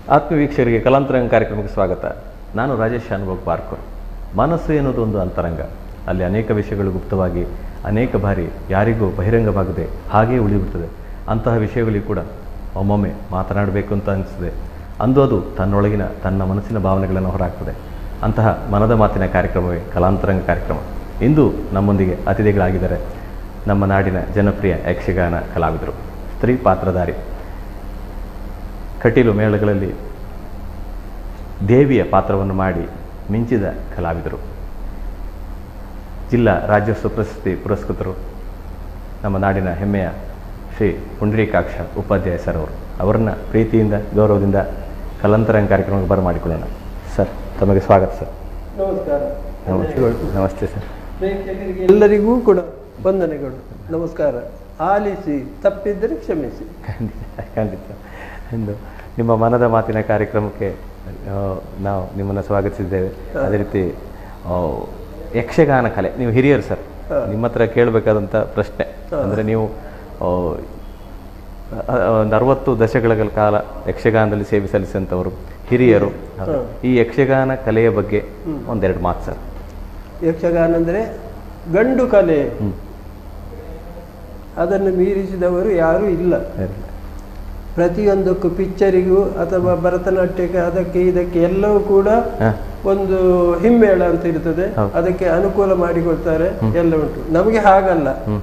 ಆತ್ಮೀಯ ವೀಕ್ಷಕರಿಗೆ ಕಲಾಂತರಂಗ ಕಾರ್ಯಕ್ರಮಕ್ಕೆ ಸ್ವಾಗತ ನಾನು ರಾಜೇಶ್ ಅನುಭವ್ ಪಾರ್ಕರ್ ಮನಸ್ಸು ಎನ್ನುವುದು ಒಂದು ಅಂತರಂಗ ಅಲ್ಲಿ ಅನೇಕ ವಿಷಯಗಳು ಗುಪ್ತವಾಗಿ ಅನೇಕ ಬಾರಿ ಯಾರಿಗೂ ಬಹಿರಂಗವಾಗದೆ ಹಾಗೇ ಉಳಿಯುತ್ತದೆ ಅಂತಹ ವಿಷಯಗಳಿಗೆ ಕೂಡ ಒಮ್ಮೊಮ್ಮೆ ಮಾತನಾಡಬೇಕು ಅಂತ ಅನಿಸ್ತದೆ ಅಂದು ಅದು ತನ್ನೊಳಗಿನ ತನ್ನ ಮನಸ್ಸಿನ ಭಾವನೆಗಳನ್ನು ಹೊರಹಾಕ್ತದೆ ಅಂತಹ ಮನದ ಮಾತಿನ ಕಾರ್ಯಕ್ರಮವೇ ಕಲಾಂತರಂಗ ಕಾರ್ಯಕ್ರಮ ಇಂದು ನಮ್ಮೊಂದಿಗೆ ಅತಿಥಿಗಳಾಗಿದ್ದಾರೆ ನಮ್ಮ ನಾಡಿನ ಜನಪ್ರಿಯ ಯಕ್ಷಗಾನ ಕಲಾವಿದರು ಸ್ತ್ರೀ ಪಾತ್ರಧಾರಿ ಕಟೀಲು ಮೇಳಗಳಲ್ಲಿ ದೇವಿಯ ಪಾತ್ರವನ್ನು ಮಾಡಿ ಮಿಂಚಿದ ಕಲಾವಿದರು ಜಿಲ್ಲಾ ರಾಜ್ಯೋತ್ಸವ ಪ್ರಶಸ್ತಿ ಪುರಸ್ಕೃತರು ನಮ್ಮ ನಾಡಿನ ಹೆಮ್ಮೆಯ ಶ್ರೀ ಪುಂಡರೀಕಾಕ್ಷ ಉಪಾಧ್ಯಾಯ ಸರ್ ಅವರು ಅವರನ್ನ ಪ್ರೀತಿಯಿಂದ ಗೌರವದಿಂದ ಕಲಾಂತರಂಗ ಕಾರ್ಯಕ್ರಮಕ್ಕೆ ಬರಮಾಡಿಕೊಳ್ಳೋಣ ಸರ್ ತಮಗೆ ಸ್ವಾಗತ ಸರ್ ನಮಸ್ಕಾರ ನಮಸ್ತೆ ನಮಸ್ತೆ ಸರ್ ಪ್ರೇಕ್ಷಕರಿಗೆ ಎಲ್ಲರಿಗೂ ಕೂಡ ವಂದನೆಗಳು ನಮಸ್ಕಾರ ಆಲಿಸಿ ತಪ್ಪಿದ್ದರೆ ಕ್ಷಮಿಸಿ ಖಂಡಿತ ಖಂಡಿತ ಎಂದು ನಿಮ್ಮ ಮನದ ಮಾತಿನ ಕಾರ್ಯಕ್ರಮಕ್ಕೆ ಆ, ನಾವು ನಿಮ್ಮನ್ನು ಸ್ವಾಗತಿಸಿದ್ದೇವೆ ಅದೇ ರೀತಿ ಆ, ಯಕ್ಷಗಾನ ಕಲೆ ನೀವು ಹಿರಿಯರು ಸರ್ ನಿಮ್ಮ ಹತ್ರ ಕೇಳಬೇಕಾದಂಥ ಪ್ರಶ್ನೆ ಅಂದರೆ ನೀವು ಆ, ಆ, ಒಂದು ಅರವತ್ತು ದಶಕಗಳ ಕಾಲ ಯಕ್ಷಗಾನದಲ್ಲಿ ಸೇವೆ ಸಲ್ಲಿಸಿದಂಥವರು ಹಿರಿಯರು ಈ ಯಕ್ಷಗಾನ ಕಲೆಯ ಬಗ್ಗೆ ಒಂದೆರಡು ಮಾತು ಸರ್ ಯಕ್ಷಗಾನ ಅಂದರೆ ಗಂಡು ಕಲೆ ಹ್ಮ್. ಅದನ್ನು ಮೀರಿಸಿದವರು ಯಾರೂ ಇಲ್ಲ ಪ್ರತಿಯೊಂದಕ್ಕೂ ಪಿಕ್ಚರಿಗೂ ಅಥವಾ ಭರತನಾಟ್ಯಕ್ಕೆ ಅದಕ್ಕೆ ಇದಕ್ಕೆ ಎಲ್ಲವೂ ಕೂಡ ಹಾ. ಒಂದು ಹಿಮ್ಮೇಳ ಅಂತ ಇರ್ತದೆ ಹೌದು. ಅದಕ್ಕೆ ಅನುಕೂಲ ಮಾಡಿಕೊಳ್ತಾರೆ ಎಲ್ಲ ಉಂಟು ನಮಗೆ ಹಾಗಲ್ಲ ಹ್ಮ್.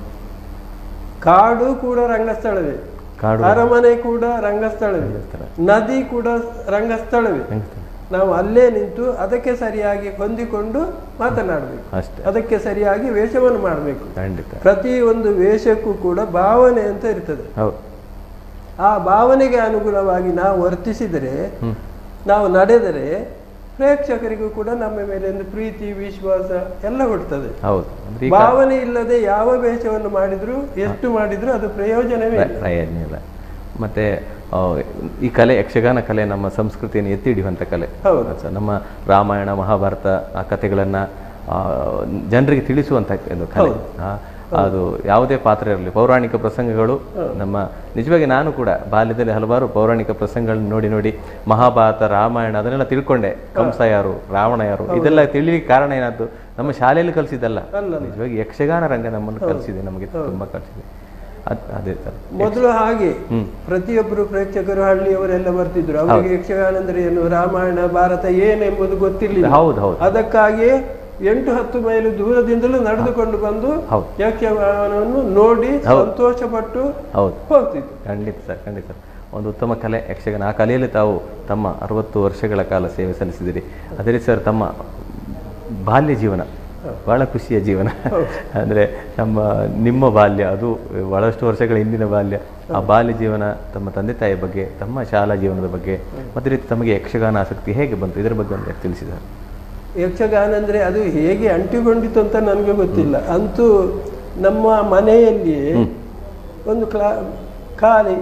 ಕಾಡು ಕೂಡ ರಂಗಸ್ಥಳವೇ ಕಾಡು ಅರಮನೆ ಕೂಡ ರಂಗಸ್ಥಳವೇ ರಂಗಸ್ಥಳ. ನದಿ ಕೂಡ ರಂಗಸ್ಥಳವೇ ಹೆಂಗ್ತದೆ? ನಾವು ಅಲ್ಲೇ ನಿಂತು ಅದಕ್ಕೆ ಸರಿಯಾಗಿ ಹೊಂದಿಕೊಂಡು ಮಾತನಾಡಬೇಕು ಅಷ್ಟೇ ಅದಕ್ಕೆ ಸರಿಯಾಗಿ ವೇಷವನ್ನು ಮಾಡಬೇಕು ಖಂಡಿತ ಪ್ರತಿ ಒಂದು ವೇಷಕ್ಕೂ ಕೂಡ ಭಾವನೆ ಅಂತ ಇರ್ತದೆ ಹೌದು ಆ ಭಾವನೆಗೆ ಅನುಗುಣವಾಗಿ ನಾವು ವರ್ತಿಸಿದರೆ ಹ್ಮ್. ನಾವು ನಡೆದರೆ ಪ್ರೇಕ್ಷಕರಿಗೂ ಕೂಡ ನಮ್ಮ ಮೇಲೆ ಒಂದು ಪ್ರೀತಿ ವಿಶ್ವಾಸ ಎಲ್ಲ ಹುಡ್ತದೆ ಹೌದು ಅಂದ್ರೆ ಈಗ ಭಾವನೆ ಇಲ್ಲದೆ ಯಾವ ವೇಷವನ್ನು ಮಾಡಿದ್ರು ಎಷ್ಟು ಮಾಡಿದ್ರು ಅದು ಪ್ರಯೋಜನವೇ ಪ್ರ- ಇಲ್ಲ ಪ್ರಯೋಜನ ಇಲ್ಲ ಮತ್ತೆ ಆ, ಈ ಕಲೆ ಯಕ್ಷಗಾನ ಕಲೆ ನಮ್ಮ ಸಂಸ್ಕೃತಿಯನ್ನು ಎತ್ತಿ ಹಿಡಿಯುವಂಥ ಕಲೆ ಹೌದು. ಸೊ ನಮ್ಮ ರಾಮಾಯಣ ಮಹಾಭಾರತ ಆ ಕಥೆಗಳನ್ನು ಜನರಿಗೆ ತಿಳಿಸುವಂಥ ಒಂದು ಕಲೆ ಆ, ಅದು ಯಾವುದೇ ಪಾತ್ರ ಇರಲಿ ಪೌರಾಣಿಕ ಪ್ರಸಂಗಗಳು ನಮ್ಮ ನಿಜವಾಗಿ ನಾನು ಕೂಡ ಬಾಲ್ಯದಲ್ಲಿ ಹಲವಾರು ಪೌರಾಣಿಕ ಪ್ರಸಂಗಗಳನ್ನ ನೋಡಿ ನೋಡಿ ಮಹಾಭಾರತ ರಾಮಾಯಣ ಅದನ್ನೆಲ್ಲ ತಿಳ್ಕೊಂಡೆ ಕಂಸ ಯಾರು ರಾವಣ ಯಾರು ಇದೆಲ್ಲ ತಿಳಿಲಿಕ್ಕೆ ಕಾರಣ ಏನಾದ್ದು ನಮ್ಮ ಶಾಲೆಯಲ್ಲಿ ಕಲಿಸಿದ್ದಲ್ಲ ನಿಜವಾಗಿ ಯಕ್ಷಗಾನ ರಂಗ ನಮ್ಮನ್ನು ಕಲಿಸಿದೆ ನಮಗೆ ತುಂಬಾ ಕಲಿಸಿದೆ ಅದ್- ಅದೇ ಸರ್ ಮೊದಲು ಹಾಗೆ ಹ್ಮ್. ಪ್ರತಿಯೊಬ್ಬರು ಪ್ರೇಕ್ಷಕರು ಹಳ್ಳಿಯವರೆಲ್ಲ ಬರ್ತಿದ್ರು ಅವರಿಗೆ ಯಕ್ಷಗಾನ ಅಂದ್ರೆ ಏನು ರಾಮಾಯಣ ಭಾರತ ಏನೆಂಬುದು ಗೊತ್ತಿರಲಿಲ್ಲ ಹೌದು ಹೌದು ಅದಕ್ಕಾಗಿಯೇ ಎಂಟು ಹತ್ತು ಮೈಲು ದೂರದಿಂದಲೂ ನಡೆದುಕೊಂಡು ಬಂದು ಹೌದು. ಯಕ್ಷಗಾನವನ್ನು ನೋಡಿ ಸಂತೋಷಪಟ್ಟು ಹೌದು ಹೋಗ್ತಿದ್ರು ಖಂಡಿತ ಸರ್ ಖಂಡಿತ ಸರ್ ಒಂದು ಉತ್ತಮ ಕಲೆ ಯಕ್ಷಗಾನ ಆ ಕಲೆಯಲ್ಲಿ ತಾವು ತಮ್ಮ ಅರವತ್ತು ವರ್ಷಗಳ ಕಾಲ ಸೇವೆ ಸಲ್ಲಿಸಿದಿರಿ ಅದೇ ರೀತಿ ಸರ್ ತಮ್ಮ ಬಾಲ್ಯ ಜೀವನ ಬಹಳ ಖುಷಿಯ ಜೀವನ ಅಂದರೆ ನಮ್ಮ ನಿಮ್ಮ ಬಾಲ್ಯ ಅದು ಬಹಳಷ್ಟು ವರ್ಷಗಳ ಹಿಂದಿನ ಬಾಲ್ಯ ಆ ಬಾಲ್ಯ ಜೀವನ ತಮ್ಮ ತಂದೆ ತಾಯಿಯ ಬಗ್ಗೆ ತಮ್ಮ ಶಾಲಾ ಜೀವನದ ಬಗ್ಗೆ ಅದೇ ರೀತಿ ತಮಗೆ ಯಕ್ಷಗಾನ ಆಸಕ್ತಿ ಹೇಗೆ ಬಂತು ಇದರ ಬಗ್ಗೆ ಒಂದು ತಿಳಿಸಿದ್ದಾರೆ ಯಕ್ಷಗಾನ ಅಂದ್ರೆ ಅದು ಹೇಗೆ ಅಂಟಿಕೊಂಡಿತು ಅಂತ ನನಗೆ ಗೊತ್ತಿಲ್ಲ ಅಂತೂ ನಮ್ಮ ಮನೆಯಲ್ಲಿಯೇ ಒಂದು ಕ್ಲಾ ಖಾಲಿ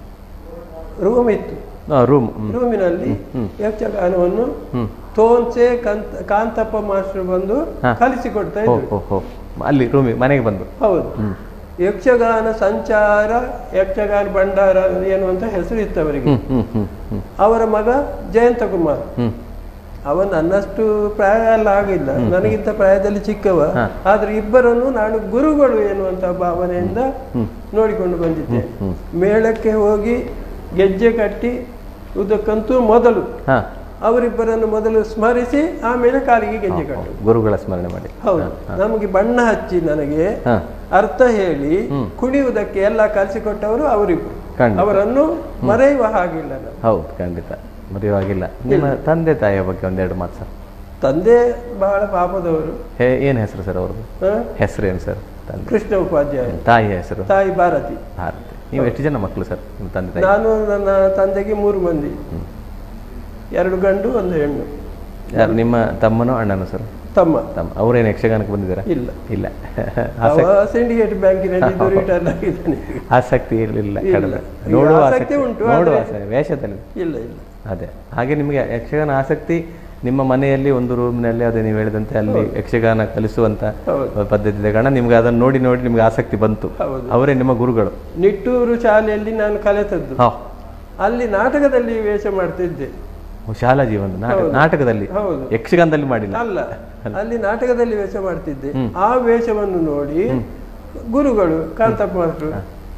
ರೂಮ್ ಇತ್ತು ರೂಮ್ ರೂಮಿನಲ್ಲಿ ಯಕ್ಷಗಾನವನ್ನು ಹ್ಮ್. ತೋನ್ಸೆ ಕಾಂತ ಕಾಂತಪ್ಪ ಮಾಸ್ಟರ್ ಬಂದು ಹಾ. ಕಲಿಸಿಕೊಡ್ತಾ ಹೋ ಇದ್ರು ಹೋ ಹೋ ಅಲ್ಲಿ ರೂಮಿ ಮನೆಗೆ ಬಂದು ಹೌದು ಯಕ್ಷಗಾನ ಸಂಚಾರ ಯಕ್ಷಗಾನ ಭಂಡಾರ ಏನು ಅಂತ ಹೆಸರು ಇತ್ತು ಅವರಿಗೆ ಹ್ಮ್ ಹ್ಮ್ ಹ್ಮ್ ಹ್ಮ್ ಅವರ ಮಗ ಜಯಂತ ಕುಮಾರ್ ಹ್ಮ್ ಅವ ನನ್ನಷ್ಟು ಪ್ರಾಯ ಎಲ್ಲ ಆಗಿಲ್ಲ ನನಗಿಂತ ಪ್ರಾಯದಲ್ಲಿ ಚಿಕ್ಕವ ಹಾ. ಆದ್ರೆ ಇಬ್ಬರನ್ನು ನಾನು ಗುರುಗಳು ಎನ್ನುವಂತ ಭಾವನೆಯಿಂದ ನೋಡಿಕೊಂಡು ಬಂದಿದ್ದೆ ಮೇಳಕ್ಕೆ ಹೋಗಿ ಗೆಜ್ಜೆ ಕಟ್ಟಿ ಉದಕ್ಕಂತೂ ಮೊದಲು ಹಾ ಅವರಿಬ್ಬರನ್ನು ಮೊದಲು ಸ್ಮರಿಸಿ ಆಮೇಲೆ ಕಾಲಿಗೆ ಗೆಜ್ಜೆ ಕಟ್ಟು ಗುರುಗಳ ಸ್ಮರಣೆ ಮಾಡಿ ಹೌದು ನಮಗೆ ಬಣ್ಣ ಹಚ್ಚಿ ನನಗೆ ಹಾ ಅರ್ಥ ಹೇಳಿ ಕುಣಿಯುವುದಕ್ಕೆ ಎಲ್ಲ ಕಲಿಸಿಕೊಟ್ಟವರು ಅವರಿಬ್ಬರು ಖಂಡಿತ. ಅವರನ್ನು ಮರೆಯುವ ಹಾಗಿಲ್ಲ ನಾನು ಹೌದು ಖಂಡಿತ ಮರೆಯುವಾಗಿಲ್ಲ ನಿಮ್ಮ ತಂದೆ ತಾಯಿಯ ಬಗ್ಗೆ ಒಂದೆರಡು ಮಾತು ಸರ್ ತಂದೆ ಬಹಳ ಪಾಪದವರು ಹೇ ಏನು ಹೆಸರು ಸರ್ ಅವ್ರದ್ದು ಹ? ಹೆಸರೇನು ಸರ್ ತಂದೆ ಕೃಷ್ಣ ಉಪಾಧ್ಯಾಯ ತಾಯಿಯ ಹೆಸರು ತಾಯಿ ಭಾರತಿ ಭಾರತಿ ನೀವು ಎಷ್ಟು ಜನ ಮಕ್ಕಳು ಸರ್ ನಿಮ್ಮ ತಂದೆ ತಾಯಿ ನಾನು ನನ್ನ ತಂದೆಗೆ ಮೂರು ಮಂದಿ ಎರಡು ಗಂಡು ಒಂದು ಹೆಣ್ಣು ಯಾರು ನಿಮ್ಮ ತಮ್ಮನೋ ಅಣ್ಣನೋ ಸರ್ ತಮ್ಮ ತಮ್ಮ ಅವರೇನು ಯಕ್ಷಗಾನಕ್ಕೆ ಬಂದಿದ್ದಾರಾ ಇಲ್ಲ ಇಲ್ಲ ಅವ ಸಿಂಡಿಕೇಟ್ ಬ್ಯಾಂಕಿನಲ್ಲಿ ಇದು ರಿಟರ್ನ್ ಆಗಿದ್ದಾನೆ ಆಸಕ್ತಿ ಇರಲಿಲ್ಲ ಇಲ್ಲ. ಕಡಿಮೆ ಈಗ ನೋಡುವ ಆಸಕ್ತಿ ಆಸಕ್ತಿ ಉಂಟು, ನೋಡುವ ಆದ್ರೆ- ಆಸಕ್ತಿ ವೇಷದಲ್ಲಿ ಇಲ್ಲ ಇಲ್ಲ ಅದೇ ಹಾಗೆ ನಿಮಗೆ ಯಕ್ಷಗಾನ ಆಸಕ್ತಿ ನಿಮ್ಮ ಮನೆಯಲ್ಲಿ ಒಂದು ರೂಮ್ನಲ್ಲಿ ಅದೇ ನೀವು ಹೇಳಿದಂತೆ ಅಲ್ಲಿ ಯಕ್ಷಗಾನ ಕಲಿಸುವಂತ ಹೌದು. ಪದ್ಧತಿ ಇದೆ ಕಾರಣ ನಿಮ್ಗೆ ಅದನ್ನು ನೋಡಿ ನೋಡಿ ನಿಮ್ಗೆ ಆಸಕ್ತಿ ಬಂತು ಹೌದು. ಅವರೇ ನಿಮ್ಮ ಗುರುಗಳು ನಿಟ್ಟೂರು ಶಾಲೆಯಲ್ಲಿ ನಾನು ಕಲಿತದ್ದು ಹಾ ಅಲ್ಲಿ ನಾಟಕದಲ್ಲಿ ವೇಷ ಮಾಡ್ತಿದ್ದೆ ಓ, ಶಾಲಾ ಜೀವನ ನಾಟಕ ಹೌದು. ನಾಟಕದಲ್ಲಿ ಹೌದು. ಯಕ್ಷಗಾನದಲ್ಲಿ ಮಾಡಿಲ್ಲ ಅಲ್ಲ ಅಲ್ಲಿ ನಾಟಕದಲ್ಲಿ ವೇಷ ಮಾಡ್ತಿದ್ದೆ ಆ ವೇಷವನ್ನು ನೋಡಿ ಗುರುಗಳು ಕಾಂತಪ್ಪ ಮಾಸ್ಟ್ರು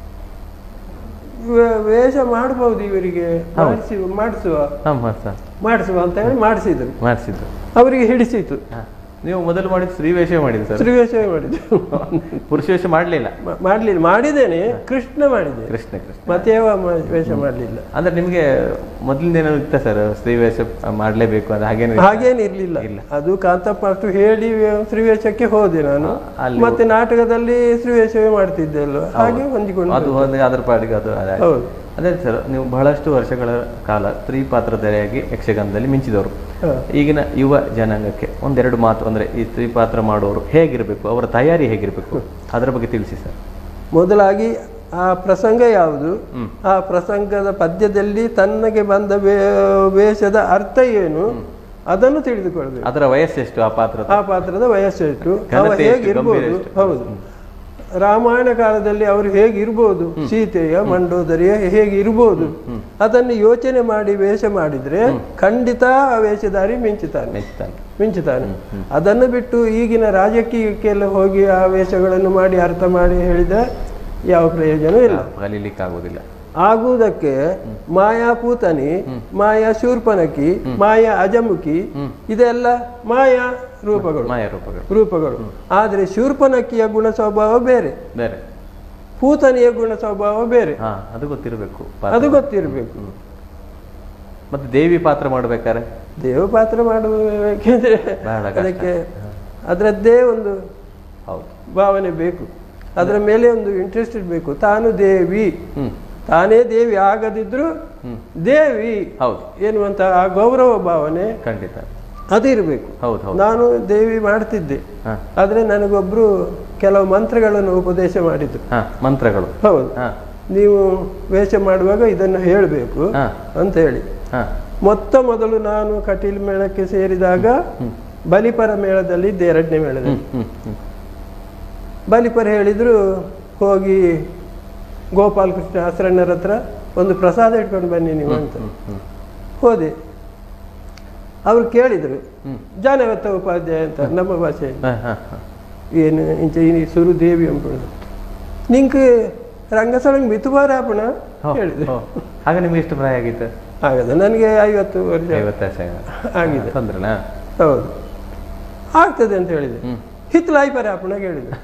ವೆ- ವೇಷ ಮಾಡಬಹುದು ಇವರಿಗೆ ಮಾಡಿಸಿ ಮಾಡಿಸುವ ಹಾಂ ಸರ್ ಮಾಡಿಸುವ ಅಂತ ಹೇಳಿ ಮಾಡಿಸಿದ್ರು ಮಾಡಿಸಿದ್ದು ಅವರಿಗೆ ಹಿಡಿಸಿತು ಹಾ. ನೀವು ಮೊದಲು ಮಾಡಿದ್ದು ಸ್ತ್ರೀ ವೇಷ ಮಾಡಿದ್ದು ಸರ್ ಸ್ತ್ರೀವೇಷವೇ ಮಾಡಿದ್ದು ಪುರುಷ ವೇಷ ಮಾಡಲಿಲ್ಲ ಮ- ಮಾಡ್ಲಿಲ್ಲ ಮಾಡಿದ್ದೇನೆ ಕೃಷ್ಣ ಮಾಡಿದೆ ಕೃಷ್ಣ ಕೃಷ್ಣ ಮತ್ತೇವ ಮ- ವೇಷ ಮಾಡಲಿಲ್ಲ ಅಂದ್ರೆ ನಿಮಗೆ ಮೊದಲಿಂದೇನೋ ಇತ್ತ ಸರ್ ಸ್ತ್ರೀ ವೇಷ ಮಾಡಲೇಬೇಕು ಅಂತ ಹಾಗೇನು ಇತ್ತ? ಹಾಗೇನಿರ್ಲಿಲ್ಲ ಇಲ್ಲ. ಅದು ಕಾಂತಪ್ಪ ಅಷ್ಟು ಹೇಳಿ ಶ್ರೀವೇಷಕ್ಕೆ ಹೋದೆ ನಾನು ಅಲ್ಲಿ ಮತ್ತೆ ನಾಟಕದಲ್ಲಿ ಶ್ರೀವೇಷವೇ ಮಾಡ್ತಿದ್ದೆ ಅಲ್ವಾ ಹಾಗೆ ಹೊಂದಿಕೊಂಡು ಅದು ಒಂದು ಅದ್ರ ಪಾಡಿಗೆ ಅದು ಅದೇ ಹೌದು ಅದೇ ಸರ್ ನೀವು ಬಹಳಷ್ಟು ವರ್ಷಗಳ ಕಾಲ ಸ್ತ್ರೀ ಪಾತ್ರಧಾರಿಯಾಗಿ ಯಕ್ಷಗಾನದಲ್ಲಿ ಮಿಂಚಿದವರು ಹ. ಈಗಿನ ಯುವ ಜನಾಂಗಕ್ಕೆ ಒಂದೆರಡು ಮಾತು ಅಂದ್ರೆ ಈ ಸ್ತ್ರೀ ಪಾತ್ರ ಮಾಡುವವರು ಹೇಗಿರಬೇಕು ಅವರ ತಯಾರಿ ಹೇಗಿರಬೇಕು ಅದರ ಬಗ್ಗೆ ತಿಳಿಸಿ ಸರ್ ಮೊದಲಾಗಿ ಆ ಪ್ರಸಂಗ ಯಾವುದು ಆ ಪ್ರಸಂಗದ ಪದ್ಯದಲ್ಲಿ ತನ್ನಗೆ ಬಂದ ವೇ- ವೇಷದ ಅರ್ಥ ಏನು ಅದನ್ನು ತಿಳಿದುಕೊಳ್ಬೇಕು ಅದರ ವಯಸ್ಸೆಷ್ಟು ಆ ಪಾತ್ರ ಆ ಪಾತ್ರದ ವಯಸ್ಸು ಎಷ್ಟು ಅವ ಘನತೆ ಎಷ್ಟು, ಹೇಗಿರ್ಬೋದು ಗಂಭೀರ ಎಷ್ಟು? ಹೌದು ರಾಮಾಯಣ ಕಾಲದಲ್ಲಿ ಅವರು ಹೇಗಿರ್ಬೋದು ಸೀತೆಯ ಮಂಡೋದರಿಯ ಹೇಗಿರ್ಬೋದು ಅದನ್ನು ಯೋಚನೆ ಮಾಡಿ ವೇಷ ಮಾಡಿದ್ರೆ ಖಂಡಿತ ಆ ವೇಷಧಾರಿ ಮಿಂಚುತ್ತಾನೆ ಮೆಚ್ಚುತ್ತಾನೆ ಮಿಂಚುತ್ತಾನೆ ಅದನ್ನು ಬಿಟ್ಟು ಈಗಿನ ರಾಜಕೀಯಕ್ಕೆಲ್ಲ ಹೋಗಿ ಆ ವೇಷಗಳನ್ನು ಮಾಡಿ ಅರ್ಥ ಮಾಡಿ ಹೇಳಿದ್ರೆ ಯಾವ ಪ್ರಯೋಜನ ಇಲ್ಲ ಕಲೀಲಿಕ್ಕೆ ಆಗುದಿಲ್ಲ ಆಗುವುದಕ್ಕೆ ಮಾಯಾ ಪೂತನಿ ಮಾಯಾ ಶೂರ್ಪನಕಿ ಮಾಯಾ ಅಜಮುಖಿ ಇದೆಲ್ಲ ಮಾಯಾ ರೂಪಗಳು ಮಾಯ ರೂಪಗಳು ರೂಪಗಳು ಆದರೆ ಶೂರ್ಪನಕ್ಕಿಯ ಗುಣ ಸ್ವಭಾವ ಬೇರೆ ಬೇರೆ ಪೂತನಿಯ ಗುಣ ಸ್ವಭಾವ ಬೇರೆ ಹಾ ಅದು ಗೊತ್ತಿರಬೇಕು ಅದು ಗೊತ್ತಿರಬೇಕು ಮತ್ತೆ ದೇವಿ ಪಾತ್ರ ಮಾಡ್ಬೇಕಾದ್ರೆ ದೇವ ಪಾತ್ರ ಮಾಡಬೇಕೆಂದ್ರೆ ಬಹಳ ಕಷ್ಟ. ಅದಕ್ಕೆ ಅದರದ್ದೇ ಒಂದು ಹೌದು ಭಾವನೆ ಬೇಕು ಅದರ ಮೇಲೆ ಒಂದು ಇಂಟ್ರೆಸ್ಟ್ ಇರಬೇಕು ತಾನು ದೇವಿ ಹ್ಮ್ ತಾನೇ ದೇವಿ ಆಗದಿದ್ರು ದೇವಿ ಹೌದು ಎನ್ನುವಂತ ಆ ಗೌರವ ಭಾವನೆ ಖಂಡಿತ ಅದು ಇರಬೇಕು ಹೌದು ಹೌದು ನಾನು ದೇವಿ ಮಾಡ್ತಿದ್ದೆ ಹಾ ಆದ್ರೆ ನನಗೊಬ್ರು ಕೆಲವು ಮಂತ್ರಗಳನ್ನು ಉಪದೇಶ ಮಾಡಿದ್ರು ಹಾ ಮಂತ್ರಗಳು ಹೌದು ಹಾ ನೀವು ವೇಷ ಮಾಡುವಾಗ ಇದನ್ನು ಹೇಳಬೇಕು ಹಾ ಅಂತ ಹೇಳಿ ಹಾ ಮೊತ್ತ ಮೊದಲು ನಾನು ಕಟೀಲ್ ಮೇಳಕ್ಕೆ ಸೇರಿದಾಗ ಬಲಿಪರ ಮೇಳದಲ್ಲಿ ಇದ್ದೆ ಎರಡನೇ ಮೇಳದಲ್ಲಿ ಹ್ಮ್ ಹ್ಮ್ ಬಲಿಪರ ಹೇಳಿದ್ರು ಹೋಗಿ ಗೋಪಾಲ ಕೃಷ್ಣ ಹಸ್ರಣ್ಣರ ಹತ್ರ ಒಂದು ಪ್ರಸಾದ ಇಟ್ಕೊಂಡು ಬನ್ನಿ ನೀವು ಅಂತ ಹೋದೆ ಅವ್ರು ಕೇಳಿದ್ರು ಜಾನವತ್ತ ಉಪಾಧ್ಯಾಯ ಅಂತ ನಮ್ಮ ಭಾಷೆಯಲ್ಲಿ ಹಾ ಹಾ ಹಾ ಏನು ಇಂಚ ಈ ಸುರು ದೇವಿ ಅಂಬುದು ನಿಂಕ್ ರಂಗಸಳಂಗ್ ಮಿತುಬಾರಾಪಣ ಹೋ, ಹೇಳಿದ್ರು ಹೋ. ಆಗ ನಿಮ್ಗೆ ಎಷ್ಟು ಪ್ರಾಯ ಆಗಿತ್ತು ಆಗದ ನನಗೆ ಐವತ್ತು ವರ್ಷ ಐವತ್ತು ವರ್ಷ ಆಗಿದೆ ತೊಂದ್ರಲ್ಲ ಹೌದು ಆಗ್ತದೆ ಅಂತ ಹೇಳಿದೆ ಹ್ಮ್. ಹಿತ್ಲಾಯ್ಪರೆ ಆಪಣ ಹೇಳಿದೆ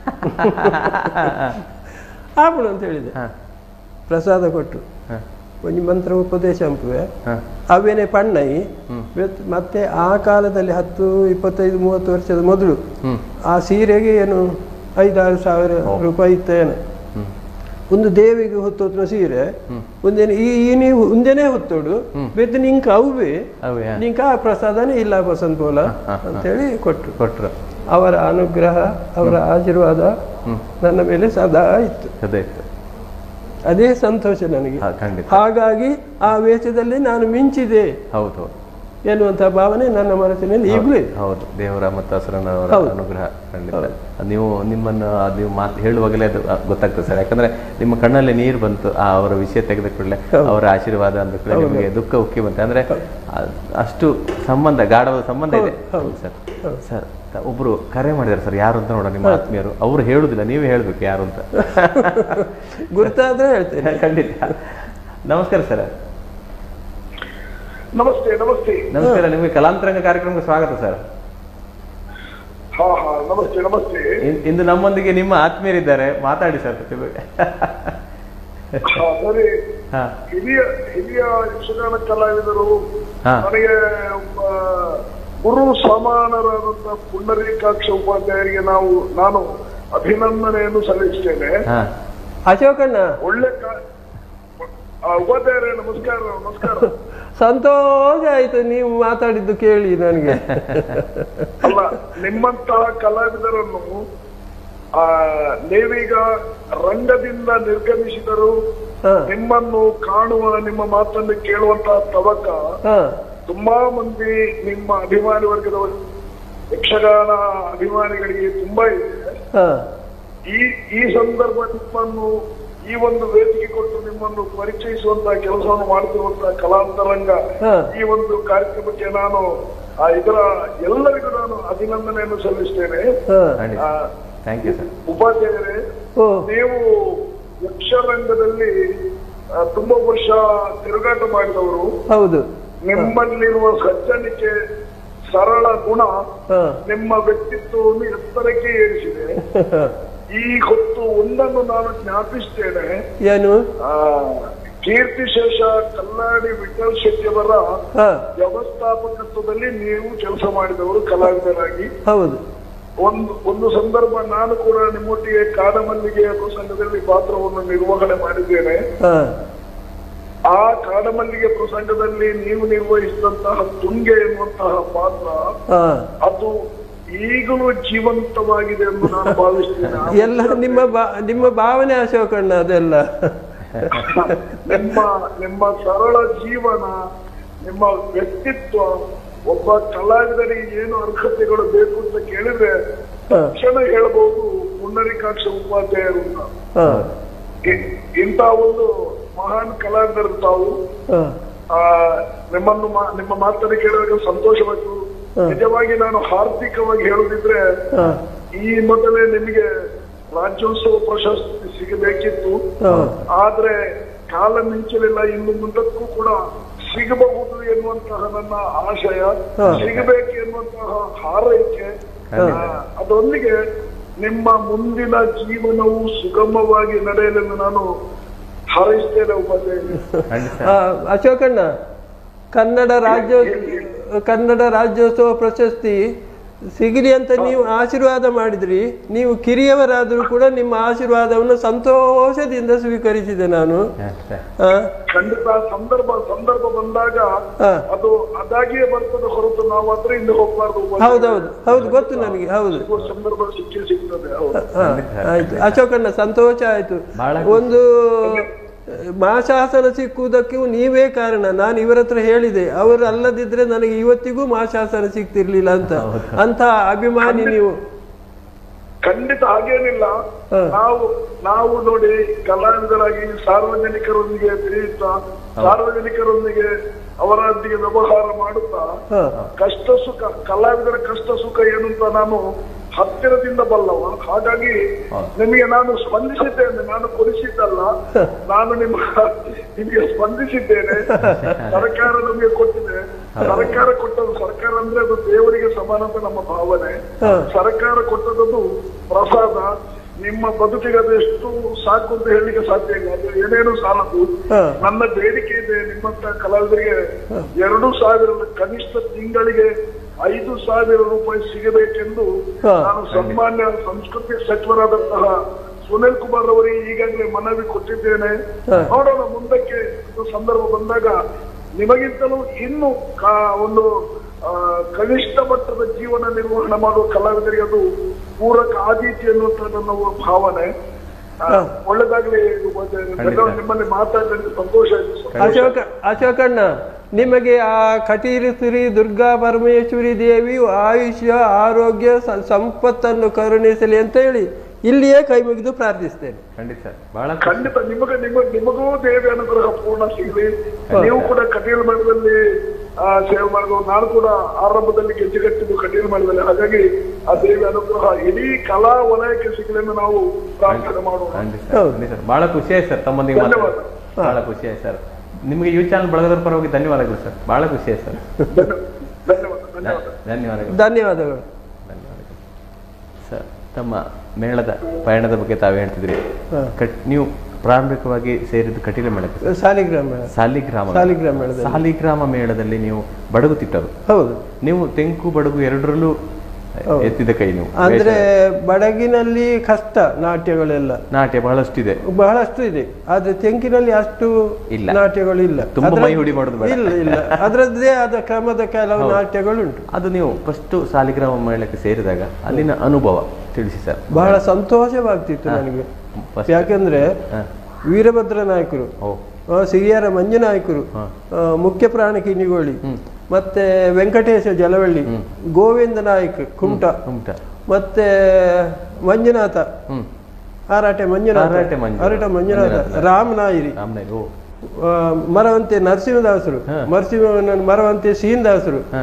ಆಪಣ ಅಂತ ಹೇಳಿದೆ ಹಾ ಪ್ರಸಾದ ಕೊಟ್ಟು ಹಾ ಒಂದು ಮಂತ್ರ ಉಪದೇಶ ಅಂಪುವೆ ಹಾ ಅವೇನೆ ಪಣ್ಣೈ ಇವತ್ತು ಮತ್ತೆ ಆ ಕಾಲದಲ್ಲಿ ಹತ್ತು ಇಪ್ಪತ್ತೈದು ಮೂವತ್ತು ವರ್ಷದ ಮೊದಲು ಹ್ಮ್ ಆ ಸೀರೆಗೆ ಏನು ಐದಾರು ಸಾವಿರ ರೂಪಾಯಿ ಇತ್ತೇನು ಹ್ಮ್ ಒಂದು ದೇವಿಗೆ ಹೊತ್ತೋತ್ರ ಸೀರೆ ಒಂದೇನು ಈ ಈ ನೀವು ಒಂದೇನೆ ಹೊತ್ತೋಡು ಬೇತೆ ನಿಂಕ ಅವೇ ಅವೇ ಹಾ. ನಿಂಕ ಆ ಪ್ರಸಾದನೇ ಇಲ್ಲ ಬಸಂತ ಬೋಲ ಅಂತೇಳಿ ಕೊಟ್ಟರು ಕೊಟ್ರು ಅವರ ಅನುಗ್ರಹ ಅವರ ಆಶೀರ್ವಾದ ನನ್ನ ಮೇಲೆ ಸದಾ ಇತ್ತು ಅದೇ ಇತ್ತು ಅದೇ ಸಂತೋಷ ನನಗೆ ಹಾ, ಖಂಡಿತ ಹಾಗಾಗಿ ಆ ವೇಷದಲ್ಲಿ ನಾನು ಮಿಂಚಿದೆ ಹೌದು ಹೌದು ಎನ್ನುವಂತ ಭಾವನೆ ನನ್ನ ಮನಸ್ಸಿನಲ್ಲಿ ಈಗಲೂ ಇದೆ ಹೌದು ದೇವರ ಮತ್ತು ಹಸುರನವರ ಹೌದು. ಅನುಗ್ರಹ ಖಂಡಿತ ಅದು ನೀವು ನಿಮ್ಮನ್ನು ಅದು ನೀವು ಮಾತು ಹೇಳುವಾಗಲೇ ಅದು ಗೊತ್ತಾಗ್ತದೆ ಸರ್ ಯಾಕಂದ್ರೆ ನಿಮ್ಮ ಕಣ್ಣಲ್ಲಿ ನೀರು ಬಂತು ಆ ಅವರ ವಿಷಯ ತೆಗೆದ ಕೂಡಲೇ ಅವರ ಆಶೀರ್ವಾದ ಅಂದ ಕೂಡಲೇ ನಿಮಗೆ ದುಃಖ ಉಕ್ಕಿ ಬಂತೆ ಅಂದ್ರೆ ಅ- ಅಷ್ಟು ಸಂಬಂಧ ಗಾಢವಾದ ಸಂಬಂಧ ಇದೆ ಸರ್ ಸರ್ ತ- ಒಬ್ರು ಕರೆ ಮಾಡಿದಾರೆ ಸರ್ ಯಾರು ಅಂತ ನೋಡೋಣ ನಿಮ್ಮ ಆತ್ಮೀಯರು ಅವ್ರು ಹೇಳುದಿಲ್ಲ ನೀವೇ ಹೇಳ್ಬೇಕು ಯಾರು ಅಂತ ಗುರ್ತಾದ್ರೆ ಹೇಳ್ತೇನೆ ಖಂಡಿತ ನಮಸ್ಕಾರ ಸರ್ ನಮಸ್ತೆ ನಮಸ್ತೆ ನಮಸ್ಕಾರ ನಿಮಗೆ ಕಲಾಂತರಂಗ ಕಾರ್ಯಕ್ರಮಕ್ಕೆ ಸ್ವಾಗತ ಸರ್ ಹಾ ಹಾ ನಮಸ್ತೆ ನಮಸ್ತೆ ಇನ್- ಇಂದು ನಮ್ಮೊಂದಿಗೆ ನಿಮ್ಮ ಆತ್ಮೀಯರಿದ್ದಾರೆ ಮಾತಾಡಿ ಸರ್ ಹಾ, ಸರಿ ಹಾ ಹಿರಿಯ ಹಿರಿಯ ಯಕ್ಷಗಾನ ಕಲಾವಿದರು ಹಾ. ನನಗೆ ಒಬ್ಬ ಗುರು ಸಮಾನರಾದಂತ ಪುಂಡರೀಕಾಕ್ಷ ಉಪಾಧ್ಯಾಯರಿಗೆ ನಾವು ನಾನು ಅಭಿನಂದನೆಯನ್ನು ಸಲ್ಲಿಸ್ತೇನೆ ಹಾ ಅಶೋಕಣ್ಣ ಒಳ್ಳೆ ಕಾ- ಆ, ಉಪಾಧ್ಯಾಯರೇ ನಮಸ್ಕಾರ ನಮಸ್ಕಾರ ಸಂತೋಷ ಆಯ್ತು ನೀವು ಮಾತಾಡಿದ್ದು ಕೇಳಿ ನನಗೆ ಅಲ್ಲ ನಿಮ್ಮಂತಹ ಕಲಾವಿದರನ್ನು ಆ ನೀವೀಗ ರಂಗದಿಂದ ನಿರ್ಗಮಿಸಿದರು ಹಾ ನಿಮ್ಮನ್ನು ಕಾಣುವ ನಿಮ್ಮ ಮಾತನ್ನು ಕೇಳುವಂತಹ ತವಕ ಹಾ ತುಂಬಾ ಮಂದಿ ನಿಮ್ಮ ಅಭಿಮಾನಿ ವರ್ಗದವರು ಯಕ್ಷಗಾನ ಅಭಿಮಾನಿಗಳಿಗೆ ತುಂಬಾ ಇದೆ ಹಾ ಈ ಈ ಸಂದರ್ಭ ನಿಮ್ಮನ್ನು ಈ ಒಂದು ವೇದಿಕೆ ಕೊಟ್ಟು ನಿಮ್ಮನ್ನು ಪರಿಚಯಿಸುವಂತಹ ಕೆಲಸವನ್ನು ಮಾಡ್ತಿರುವಂತಹ ಕಲಾಂತರಂಗ ಹಾ. ಈ ಒಂದು ಕಾರ್ಯಕ್ರಮಕ್ಕೆ ನಾನು ಆ, ಇದರ ಎಲ್ಲರಿಗೂ ನಾನು ಅಭಿನಂದನೆಯನ್ನು ಸಲ್ಲಿಸ್ತೇನೆ ಹಾ ಖಂಡಿತ ಆ, ಥ್ಯಾಂಕ್ ಯು ಸರ್ ಉಪಾಧ್ಯಾಯರೇ ಓ ನೀವು ಯಕ್ಷರಂಗದಲ್ಲಿ ಆ, ತುಂಬಾ ವರ್ಷ ತಿರುಗಾಟ ಮಾಡಿದವರು ಹೌದು ನಿಮ್ಮಲ್ಲಿರುವ ಸಜ್ಜನಿಕೆ ಸರಳ ಗುಣ ಹಾ ನಿಮ್ಮ ವ್ಯಕ್ತಿತ್ವವನ್ನು ಎತ್ತರಕ್ಕೆ ಏರಿಸಿದೆ ಈ ಹೊತ್ತು ಒಂದನ್ನು ನಾನು ಜ್ಞಾಪಿಸ್ತೇನೆ ಏನು ಆ, ಕೀರ್ತಿಶೇಷ ಕಲ್ಲಾಡಿ ವಿಠಲ್ ಶೆಟ್ಟಿಯವರ ಹಾ ವ್ಯವಸ್ಥಾಪಕತ್ವದಲ್ಲಿ ನೀವು ಕೆಲಸ ಮಾಡಿದವರು ಕಲಾವಿದರಾಗಿ ಹೌದು ಒಂದು ಒಂದು ಸಂದರ್ಭ ನಾನು ಕೂಡ ನಿಮ್ಮೊಟ್ಟಿಗೆ ಕಾಡಮಲ್ಲಿಗೆಯ ಪ್ರಸಂಗದಲ್ಲಿ ಪಾತ್ರವನ್ನು ನಿರ್ವಹಣೆ ಮಾಡಿದ್ದೇನೆ ಹಾ ಆ ಕಾಡಮಲ್ಲಿಗೆ ಪ್ರಸಂಗದಲ್ಲಿ ನೀವು ನಿರ್ವಹಿಸಿದಂತಹ ತುಂಗೆ ಎನ್ನುವಂತಹ ಪಾತ್ರ ಹಾ ಅದು ಈಗಲೂ ಜೀವಂತವಾಗಿದೆ ಎಂದು ನಾನು ಭಾವಿಸ್ತೇನೆ ಆ ಎಲ್ಲ ನಿಮ್ಮ ಬಾ ನಿಮ್ಮ ಭಾವನೆ ಅಶೋಕಣ್ಣ ಅದೆಲ್ಲ ನಿಮ್ಮ ನಿಮ್ಮ ಸರಳ ಜೀವನ ನಿಮ್ಮ ವ್ಯಕ್ತಿತ್ವ ಒಬ್ಬ ಕಲಾವಿದರಿಗೆ ಏನು ಅರ್ಹತೆಗಳು ಬೇಕು ಅಂತ ಕೇಳಿದ್ರೆ ಹಾ. ತಕ್ಷಣ ಹೇಳಬಹುದು ಪುಂಡರೀಕಾಕ್ಷ ಉಪಾಧ್ಯಾಯರು ಅಂತ ಹಾ ಇ- ಇಂಥ ಒಂದು ಮಹಾನ್ ಕಲಾವಿದರು ತಾವು ಹಾ ಆ, ನಿಮ್ಮನ್ನು ಮಾ- ನಿಮ್ಮ ಮಾತನ್ನು ಕೇಳಿದಾಗ ಸಂತೋಷವಾಯ್ತು ಹಾ. ನಿಜವಾಗಿ ನಾನು ಹಾರ್ದಿಕವಾಗಿ ಹೇಳುದಿದ್ರೆ ಹಾ ಈ ಮೊದಲೇ ನಿಮಗೆ ರಾಜ್ಯೋತ್ಸವ ಪ್ರಶಸ್ತಿ ಸಿಗಬೇಕಿತ್ತು ಹಾ ಆದ್ರೆ ಕಾಲ ಮಿಂಚಲಿಲ್ಲ ಇನ್ನು ಮುಂದಕ್ಕೂ ಕೂಡ ಸಿಗಬಹುದು ಎನ್ನುವಂತಹ ನನ್ನ ಆಶಯ ಹಾ. ಸಿಗಬೇಕು ಎನ್ನುವಂತಹ ಹಾರೈಕೆ ಆ, ಅದರೊಂದಿಗೆ ನಿಮ್ಮ ಮುಂದಿನ ಜೀವನವು ಸುಗಮವಾಗಿ ನಡೆಯಲೆಂದು ನಾನು ಹಾರೈಸ್ತೇನೆ ಉಪಾಧ್ಯಾಯ ಖಂಡಿತ ಆ, ಅಶೋಕಣ್ಣ ಕನ್ನಡ ರಾಜ್ಯೋ ಕನ್ನಡ ರಾಜ್ಯೋತ್ಸವ ಪ್ರಶಸ್ತಿ ಸಿಗಲಿ ಅಂತ ನೀವು ಆಶೀರ್ವಾದ ಮಾಡಿದ್ರಿ ನೀವು ಕಿರಿಯವರಾದರೂ ಕೂಡ ನಿಮ್ಮ ಆಶೀರ್ವಾದವನ್ನು ಸಂತೋಷದಿಂದ ಸ್ವೀಕರಿಸಿದೆ ನಾನು ಆ, ಖಂಡಿತ ಸಂದರ್ಭ ಸಂದರ್ಭ ಬಂದಾಗ ಹಾ. ಅದು ಅದಾಗಿಯೇ ಬರ್ತದೆ ಹೊರತು ನಾವು ಅದ್ರ ಹಿಂದೆ ಹೋಗ್ಬಾರ್ದು ಉಪಾಧ್ಯಾಯ. ಹೌದೌದು ಹೌದು ಗೊತ್ತು ನನಗೆ ಹೌದು ಸಿಗುವ ಸಂದರ್ಭ ಸಿಕ್ಕೇ ಸಿಗ್ತದೆ ಹೌದು ಹಾ, ಆಯ್ತು ಅಶೋಕಣ್ಣ ಸಂತೋಷ ಆಯ್ತು ಬಹಳ ಒಂದು ಮಾಶಾಸನ ಸಿಕ್ಕುವುದಕ್ಕೂ ನೀವೇ ಕಾರಣ ನಾನು ಇವರ ಹತ್ರ ಹೇಳಿದೆ ಅವರು ಅಲ್ಲದಿದ್ರೆ ನನಗೆ ಇವತ್ತಿಗೂ ಮಾಶಾಸನ ಸಿಗ್ತಿರ್ಲಿಲ್ಲ ಅಂತ ಅಂತ ಅಭಿಮಾನಿ ನೀವು ಖಂಡಿತ ಹಾಗೇನಿಲ್ಲ ಹಾ. ನಾವು ನಾವು ನೋಡಿ ಕಲಾವಿದರಾಗಿ ಸಾರ್ವಜನಿಕರೊಂದಿಗೆ ಬೆರೆಯುತ್ತಾ ಸಾರ್ವಜನಿಕರೊಂದಿಗೆ ಅವರೊಂದಿಗೆ ವ್ಯವಹಾರ ಮಾಡುತ್ತಾ ಹಾ, ಕಷ್ಟ ಸುಖ ಕಲಾವಿದರ ಕಷ್ಟ ಸುಖ ಏನು ಅಂತ ನಾನು ಹತ್ತಿರದಿಂದ ಬಲ್ಲವ ಹಾಗಾಗಿ ನಿಮಗೆ ನಾನು ಸ್ಪಂದಿಸಿದ್ದೇನೆ ನಾನು ಕೊಡಿಸಿದ್ದಲ್ಲ ನಾನು ನಿಮ್ಮ ನಿಮಗೆ ಸ್ಪಂದಿಸಿದ್ದೇನೆ ಸರ್ಕಾರ ನಮಗೆ ಕೊಟ್ಟಿದೆ ಸರ್ಕಾರ ಕೊಟ್ಟದ್ದು ಸರ್ಕಾರ ಅಂದ್ರೆ ಅದು ದೇವರಿಗೆ ಸಮಾನ ಅಂತ ನಮ್ಮ ಭಾವನೆ ಹಾ. ಸರ್ಕಾರ ಕೊಟ್ಟದ್ದು ಪ್ರಸಾದ ನಿಮ್ಮ ಬದುಕಿಗೆ ಅದು ಎಷ್ಟು ಸಾಕು ಅಂತ ಹೇಳಲಿಕ್ಕೆ ಸಾಧ್ಯ ಇಲ್ಲ ಅದು ಏನೇನು ಸಾಲದು ಹಾ. ನನ್ನ ಬೇಡಿಕೆ ಇದೆ ನಿಮ್ಮಂತ ಕಲಾವಿದರಿಗೆ ಎರಡು ಸಾವಿರ ಕನಿಷ್ಠ ತಿಂಗಳಿಗೆ ಐದು ಸಾವಿರ ರೂಪಾಯಿ ಸಿಗಬೇಕೆಂದು ಹಾ. ನಾನು ಸನ್ಮಾನ್ಯ ಸಂಸ್ಕೃತಿ ಸಚಿವರಾದಂತಹ ಸುನಿಲ್ ಕುಮಾರ್ ಅವರಿಗೆ ಈಗಾಗಲೇ ಮನವಿ ಕೊಟ್ಟಿದ್ದೇನೆ ಹಾ. ನೋಡೋಣ ಮುಂದಕ್ಕೆ ಇದು ಸಂದರ್ಭ ಬಂದಾಗ ನಿಮಗಿಂತಲೂ ಇನ್ನು ಕಾ- ಒಂದು ಆ, ಕನಿಷ್ಠ ಮಟ್ಟದ ಜೀವನ ನಿರ್ವಹಣೆ ಮಾಡುವ ಕಲಾವಿದರಿಗೆ ಅದು ಪೂರಕ ಆದೀತಿ ಅನ್ನುವಂತ ನನ್ನ ಭಾವನೆ ಆ, ಹಾ. ಒಳ್ಳೆದಾಗ್ಲಿ ಉಪಾಧ್ಯಾಯರೇ. ಧನ್ಯವಾದ. ನಿಮ್ಮಲ್ಲಿ ಮಾತಾಡಿದ್ರೆ ಸಂತೋಷ ಆಯ್ತು ಸರ್. ಅಶೋಕ ಅಶೋಕಣ್ಣ ನಿಮಗೆ ಆ ಕಟೀರಿಸುರಿ ದುರ್ಗಾ ಪರಮೇಶ್ವರಿ ದೇವಿಯು ಆಯುಷ್ಯ ಆರೋಗ್ಯ ಸ- ಸಂಪತ್ತನ್ನು ಕರುಣಿಸಲಿ ಅಂತ ಹೇಳಿ ಇಲ್ಲಿಯೇ ಕೈ ಮುಗಿದು ಪ್ರಾರ್ಥಿಸ್ತೇನೆ ಖಂಡಿತ ಸರ್ ಬಹಳ ಖಂಡಿತ ನಿಮಗೆ ನಿಮ ನಿಮಗೂ ದೇವಿ ಅನುಗ್ರಹ ಪೂರ್ಣ ಸಿಗಲಿ ನೀವು ಕೂಡ ಕಟೀಲ್ ಮಠದಲ್ಲಿ ಆ, ಸೇವೆ ಮಾಡಿದ್ರು ನಾನು ಕೂಡ ಆರಂಭದಲ್ಲಿ ಗೆಜ್ಜೆಗಟ್ಟಿದ್ದು ಕಟೀಲ್ ಮಠದಲ್ಲಿ ಹಾಗಾಗಿ ಆ ದೇವಿ ಅನುಗ್ರಹ ಇಡೀ ಕಲಾ ವಲಯಕ್ಕೆ ಸಿಗಲಿ ಎಂದು ನಾವು ಪ್ರಾರ್ಥನೆ ಮಾಡೋಣ ಖಂಡಿತ ಸರ್, ಖಂಡಿತ ಸರ್ ಬಹಳ ಖುಷಿ ಆಯ್ತು ಸರ್ ತಮ್ಮೊಂದಿಗೆ ಧನ್ಯವಾದ. ಮಾತಾಡಿ ಬಹಳ ಖುಷಿ ಆಯ್ತು ಸರ್ ನಿಮಗೆ ಯೂ ಚಾನಲ್ ಬಳಗದವ್ರ ಪರವಾಗಿ ಧನ್ಯವಾದಗಳು ಸರ್ ಬಹಳ ಖುಷಿ ಆಯ್ತು ಸರ್ ಧನ್ಯ- ಧನ್ಯವಾದ ಧನ್ಯವಾದ ಧನ್ಯವಾದಗಳು ಧನ್ಯವಾದಗಳು ಧನ್ಯವಾದಗಳು ಸರ್ ತಮ್ಮ ಮೇಳದ ಪಯಣದ ಬಗ್ಗೆ ತಾವೇ ಹೇಳ್ತಿದ್ರಿ ಹಾ. ಕಟ್ ನೀವು ಪ್ರಾರಂಭಿಕವಾಗಿ ಸೇರಿದ್ದು ಕಟೀಲ ಮೇಳಕ್ಕೆ ಸರ್. ಸಾಲಿಗ್ರಾಮ ಸಾಲಿಗ್ರಾಮ ಸಾಲಿಗ್ರಾಮ ಮೇಳದಲ್ಲಿ. ಸಾಲಿಗ್ರಾಮ ಮೇಳದಲ್ಲಿ ನೀವು ಬಡಗು ತಿಟ್ಟರು ಹೌದು ನೀವು ತೆಂಕು ಬಡಗು ಎರಡರಲ್ಲೂ ಹೌದು. ಎತ್ತಿದ ಕೈ ನೀವು ಅಂದ್ರೆ ಬಡಗಿನಲ್ಲಿ ಕಷ್ಟ ನಾಟ್ಯಗಳೆಲ್ಲ ನಾಟ್ಯ ಬಹಳಷ್ಟಿದೆ ಬಹಳಷ್ಟು ಇದೆ ಆದ್ರೆ ತೆಂಕಿನಲ್ಲಿ ಅಷ್ಟು ಇಲ್ಲ. ನಾಟ್ಯಗಳು ಇಲ್ಲ ತುಂಬಾ ಅದ್ರ- ಮೈ ಹುಡಿ ಮಾಡೋದು ಬೇಡ. ಇಲ್ಲ ಇಲ್ಲ ಅದರದ್ದೇ ಆದ ಕ್ರಮದ ಕೆಲವು ನಾಟ್ಯಗಳುಂಟು ಅದು ನೀವು ಫಸ್ಟ್ ಸಾಲಿಗ್ರಾಮ ಮೇಳಕ್ಕೆ ಸೇರಿದಾಗ ಅಲ್ಲಿನ ಅನುಭವ ತಿಳಿಸಿ ಸರ್ ಬಹಳ ಸಂತೋಷವಾಗ್ತಿತ್ತು ನನಗೆ First. ಯಾಕೆಂದ್ರೆ ಹಾ. ವೀರಭದ್ರ ನಾಯಕರು ಓ ಆ, ಸಿರಿಯರ ಮಂಜುನಾಯಕರು ಹಾ. ಆ, ಮುಖ್ಯ ಪ್ರಾಣ ಕಿನಿಗೋಳಿ ಹ್ಮ್. ಮತ್ತೆ ವೆಂಕಟೇಶ ಜಲವಳ್ಳಿ ಹ್ಮ್. ಗೋವಿಂದ ನಾಯಕ್ ಕುಮಟ ಉಂಟ ಮತ್ತೆ ಮಂಜುನಾಥ ಹ್ಮ್ ಆರಾಟೆ ಮಂಜುನಾಥ ಆರಾಟೆ ಮಂಜುನಾಥ. ಆರಾಟ ಮಂಜುನಾಥ ಮಂಜುನಾಥ. ರಾಮನಾಯಿರಿ ರಾಮನಾಯ್ ಓ ಆ, ಮರವಂತೆ ನರಸಿಂಹದಾಸರು ಹಾ. ನರಸಿಂಹ ಮರವಂತೆ ಶ್ರೀನಿದಾಸರು ಹಾ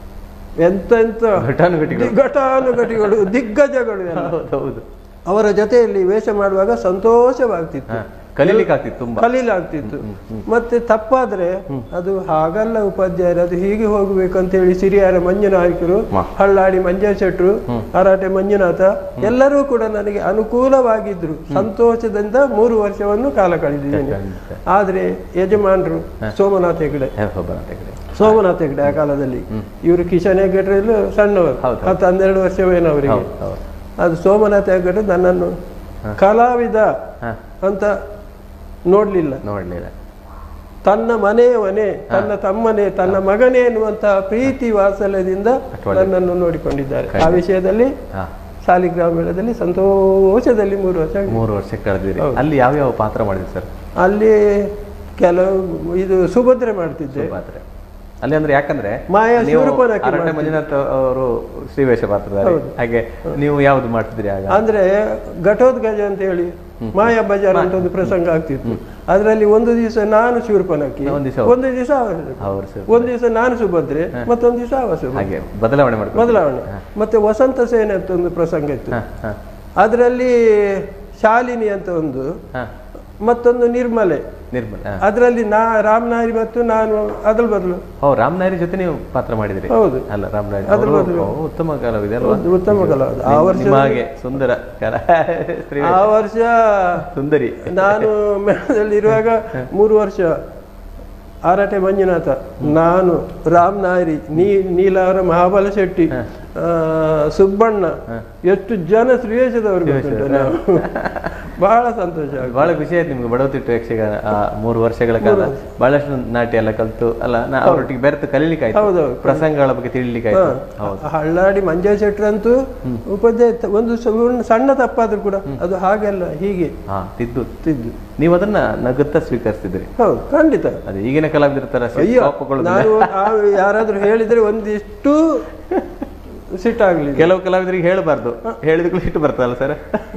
ಎಂತ ಎಂತ ಘಟಾನುಘಟಿಗಳು. ಘಟಾನುಘಟಿಗಳು ದಿಗ್ಗಜಗಳು ಎಲ್ಲ. ಹೌದು ಹೌದು ಅವರ ಜೊತೆಯಲ್ಲಿ ವೇಷ ಮಾಡುವಾಗ ಸಂತೋಷವಾಗ್ತಿತ್ತು ಹಾ ಕಲೀಲಿಕ್ಕೆ ಆಗ್ತಿತ್ತು ತುಂಬಾ ಕಲೀಲಾಗ್ತಿತ್ತು ಮತ್ತೆ ತಪ್ಪಾದ್ರೆ ಅದು ಹಾಗಲ್ಲ ಉಪಾಧ್ಯಾಯರು ಅದು ಹೀಗೆ ಹೋಗ್ಬೇಕು ಅಂತ ಹೇಳಿ ಸಿರಿಯಾರ ಮಂಜುನಾಯಕರು ಮ. ಹಳ್ಳಾಡಿ ಮಂಜ ಶೆಟ್ರು ಹರಾಟೆ ಮಂಜುನಾಥ ಎಲ್ಲರೂ ಕೂಡ ನನಗೆ ಅನುಕೂಲವಾಗಿದ್ರು ಸಂತೋಷದಿಂದ ಮೂರು ವರ್ಷವನ್ನು ಕಾಲ ಕಳೆದಿದ್ದೇನೆ ಖಂಡಿತ. ಆದ್ರೆ ಯಜಮಾನರು ಸೋಮನಾಥ ಹೆಗಡೆ ಹೇ, ಒಬ್ಬನ ತೆಗಡೆ. ಸೋಮನಾಥ ಹೆಗಡೆ ಆ ಕಾಲದಲ್ಲಿ ಇವರು ಕಿಶನ್ ಹೆಗಡೆ ಸಣ್ಣವರು ಹೌದು. ಹತ್ತು ಹನ್ನೆರಡು ವರ್ಷವೇನು ಅವರಿಗೆ ಹೌದು ಹೌದು ಅದು ಸೋಮನಾಥ ಹೆಗಡೆ ನನ್ನನ್ನು ಕಲಾವಿದ ಹಾ ಅಂತ ನೋಡ್ಲಿಲ್ಲ ನೋಡ್ಲಿಲ್ಲ ತನ್ನ ಮನೆಯವನೇ ತನ್ನ ತಮ್ಮನೇ ತನ್ನ ಮಗನೇ ಎನ್ನುವಂತಹ ಪ್ರೀತಿ ವಾತ್ಸಲ್ಯದಿಂದ ಅಟ್ವಾಡಿ. ನನ್ನನ್ನು ನೋಡಿಕೊಂಡಿದ್ದಾರೆ ಆ ಖಂಡಿತ. ವಿಷಯದಲ್ಲಿ ಹಾ ಸಾಲಿಗ್ರಾಮ ಮೇಳದಲ್ಲಿ ಸಂತೋಷದಲ್ಲಿ ಮೂರು ವರ್ಷ ಆಗಿದೆ. ಮೂರು ವರ್ಷ ಕಳೆದಿರಿ ಹೌದು. ಅಲ್ಲಿ ಯಾವ ಯಾವ ಪಾತ್ರ ಮಾಡಿದ್ರಿ ಸರ್ ಅಲ್ಲಿ ಕೆಲವು ಇದು ಸುಭದ್ರೆ ಮಾಡ್ತಿದ್ದೆ ಪಾತ್ರೆ ಅಲ್ಲಿ ಅಂದ್ರೆ ಯಾಕಂದ್ರೆ ಮಾಯಾ ನೀವು ಶಿವರೂಪನಕ್ಕೆ ಅರಣ್ಯ ಮಾಡ್ತಿದ್ದೆ. ಮಂಜುನಾಥ್ ಅವರು ಶ್ರೀವೇಷ ಪಾತ್ರಧಾರಿ ಹೌದು. ಹಾಗೆ ನೀವು ಯಾವ್ದು ಮಾಡ್ತಿದ್ರಿ ಆಗ ಅಂದ್ರೆ ಘಟೋದ್ಗಜ ಅಂತ ಹೇಳಿ ಮಾಯಾ ಬಜಾರ್ ಅಂತ ಒಂದು ಪ್ರಸಂಗ ಆಗ್ತಿತ್ತು ಅದರಲ್ಲಿ ಒಂದು ದಿವಸ ನಾನು ಶಿವರೂಪನಕ್ಕಿ ಒಂದು ದಿವ್ಸ ಅವ್ರು. ಒಂದು ದಿವಸ ಅವರು. ಅವ್ರು ಸರ್ ಒಂದು ದಿವಸ ನಾನು ಸುಭದ್ರೆ ಮತ್ತೊಂದು ದಿವಸ ಅವ ಸುಭದ್ರೆ ಹಾಗೆ ಬದಲಾವಣೆ ಮಾಡ್ಕೊಂಡು ಬದಲಾವಣೆ ಮತ್ತೆ ವಸಂತ ಸೇನೆ ಅಂತ ಒಂದು ಪ್ರಸಂಗ ಇತ್ತು ಹಾ ಹಾ ಅದರಲ್ಲಿ ಶಾಲಿನಿ ಅಂತ ಒಂದು ಹಾ ಮತ್ತೊಂದು ನಿರ್ಮಲೆ ನಿರ್ಮಲ್ ಹಾ ಅದರಲ್ಲಿ ನಾ ರಾಮನಾರಿ ಮತ್ತು ನಾನು ಅದರ ಬದಲು ಓ ರಾಮನಾರಿ ಜೊತೆ ನೀವು ಪಾತ್ರ ಮಾಡಿದ್ರಿ ಹೌದು. ಅಲ್ಲ ರಾಮನಾರಿ ಅದ್ರ ಅವರು ಬದಲು. ಉತ್ತಮ ಕಲಾವಿದೆ ಅಲ್ವಾ ಒಂದು ಉತ್ತಮ ಕಲಾವಿದ. ಆ ನಿಮ್- ವರ್ಷ- ನಿಮ್ಮ ಹಾಗೆ ಸುಂದರ ಕಲಾ ಸ್ತ್ರೀ ಆ ವರ್ಷ ಸುಂದರಿ ನಾನು ಮೇಳದಲ್ಲಿ ಇರುವಾಗ ಮೂರು ವರ್ಷ ಆರಟೆ ಮಂಜುನಾಥ ನಾನು ರಾಮ್ ನಾಯರಿ ನೀ ನೀಲಾವರ ಮಹಾಬಲ ಶೆಟ್ಟಿ ಆ, ಸುಬ್ಬಣ್ಣ ಎಷ್ಟು ಜನ ಶ್ರೀವೇಶದವರು ಗೊತ್ತುಂಟು ನಾವು ಬಹಳ ಸಂತೋಷ ಆಗುತ್ತೆ. ಬಹಳ ಖುಷಿ ಆಯ್ತು ನಿಮ್ಗೆ ಬಡವತಿಟ್ಟು ಯಕ್ಷಗಾನ ಆ ಮೂರು ವರ್ಷಗಳ ಕಾಲ ಬಹಳಷ್ಟು ನಾಟ್ಯ ಎಲ್ಲ ಕಲ್ತು ಅಲ್ಲ ನಾ ಅವರೊಟ್ಟಿಗೆ ಬೆರೆತು ಕಲೀಲಿಕ್ಕೆ ಆಯ್ತು ಹೌದೌದು. ಪ್ರಸಂಗಗಳ ಬಗ್ಗೆ ತಿಳಿಲಿಕ್ಕೆ ಆಯ್ತು ಹೌದು ಹಳ್ಳಾಡಿ ಮಂಜ ಶೆಟ್ರಂತೂ ಉಪಾಧ್ಯಾಯ ತ- ಒಂದು ಸಣ್ಣ- ಸಣ್ಣ ತಪ್ಪಾದ್ರೂ ಕೂಡ ಅದು ಹಾಗೆಲ್ಲ ಹೀಗೆ ಹಾ ತಿದ್ದು ತಿದ್ದು ನೀವು ಅದನ್ನ ನಗುತ್ತಾ ಸ್ವೀಕರಿಸ್ತಿದ್ರಿ ಹೌದು ಖಂಡಿತ ಅದೇ ಈಗಿನ ಕಲಾವಿದರ ತರ ಅಯ್ಯೋ ಕೋಪಗೊಳ್ಳೋದಿಲ್ಲ. ನಾನು ಆ- ಯಾರಾದ್ರೂ ಹೇಳಿದ್ರೆ ಒಂದಿಷ್ಟು ಸಿಟ್ಟಾಗ್ಲಿ ಕೆಲವು ಕಲಾವಿದರಿಗೆ ಹೇಳಬಾರ್ದು ಹೇಳಿದ ಸಿಟ್ಟು ಬರ್ತದಲ್ಲ ಸರ್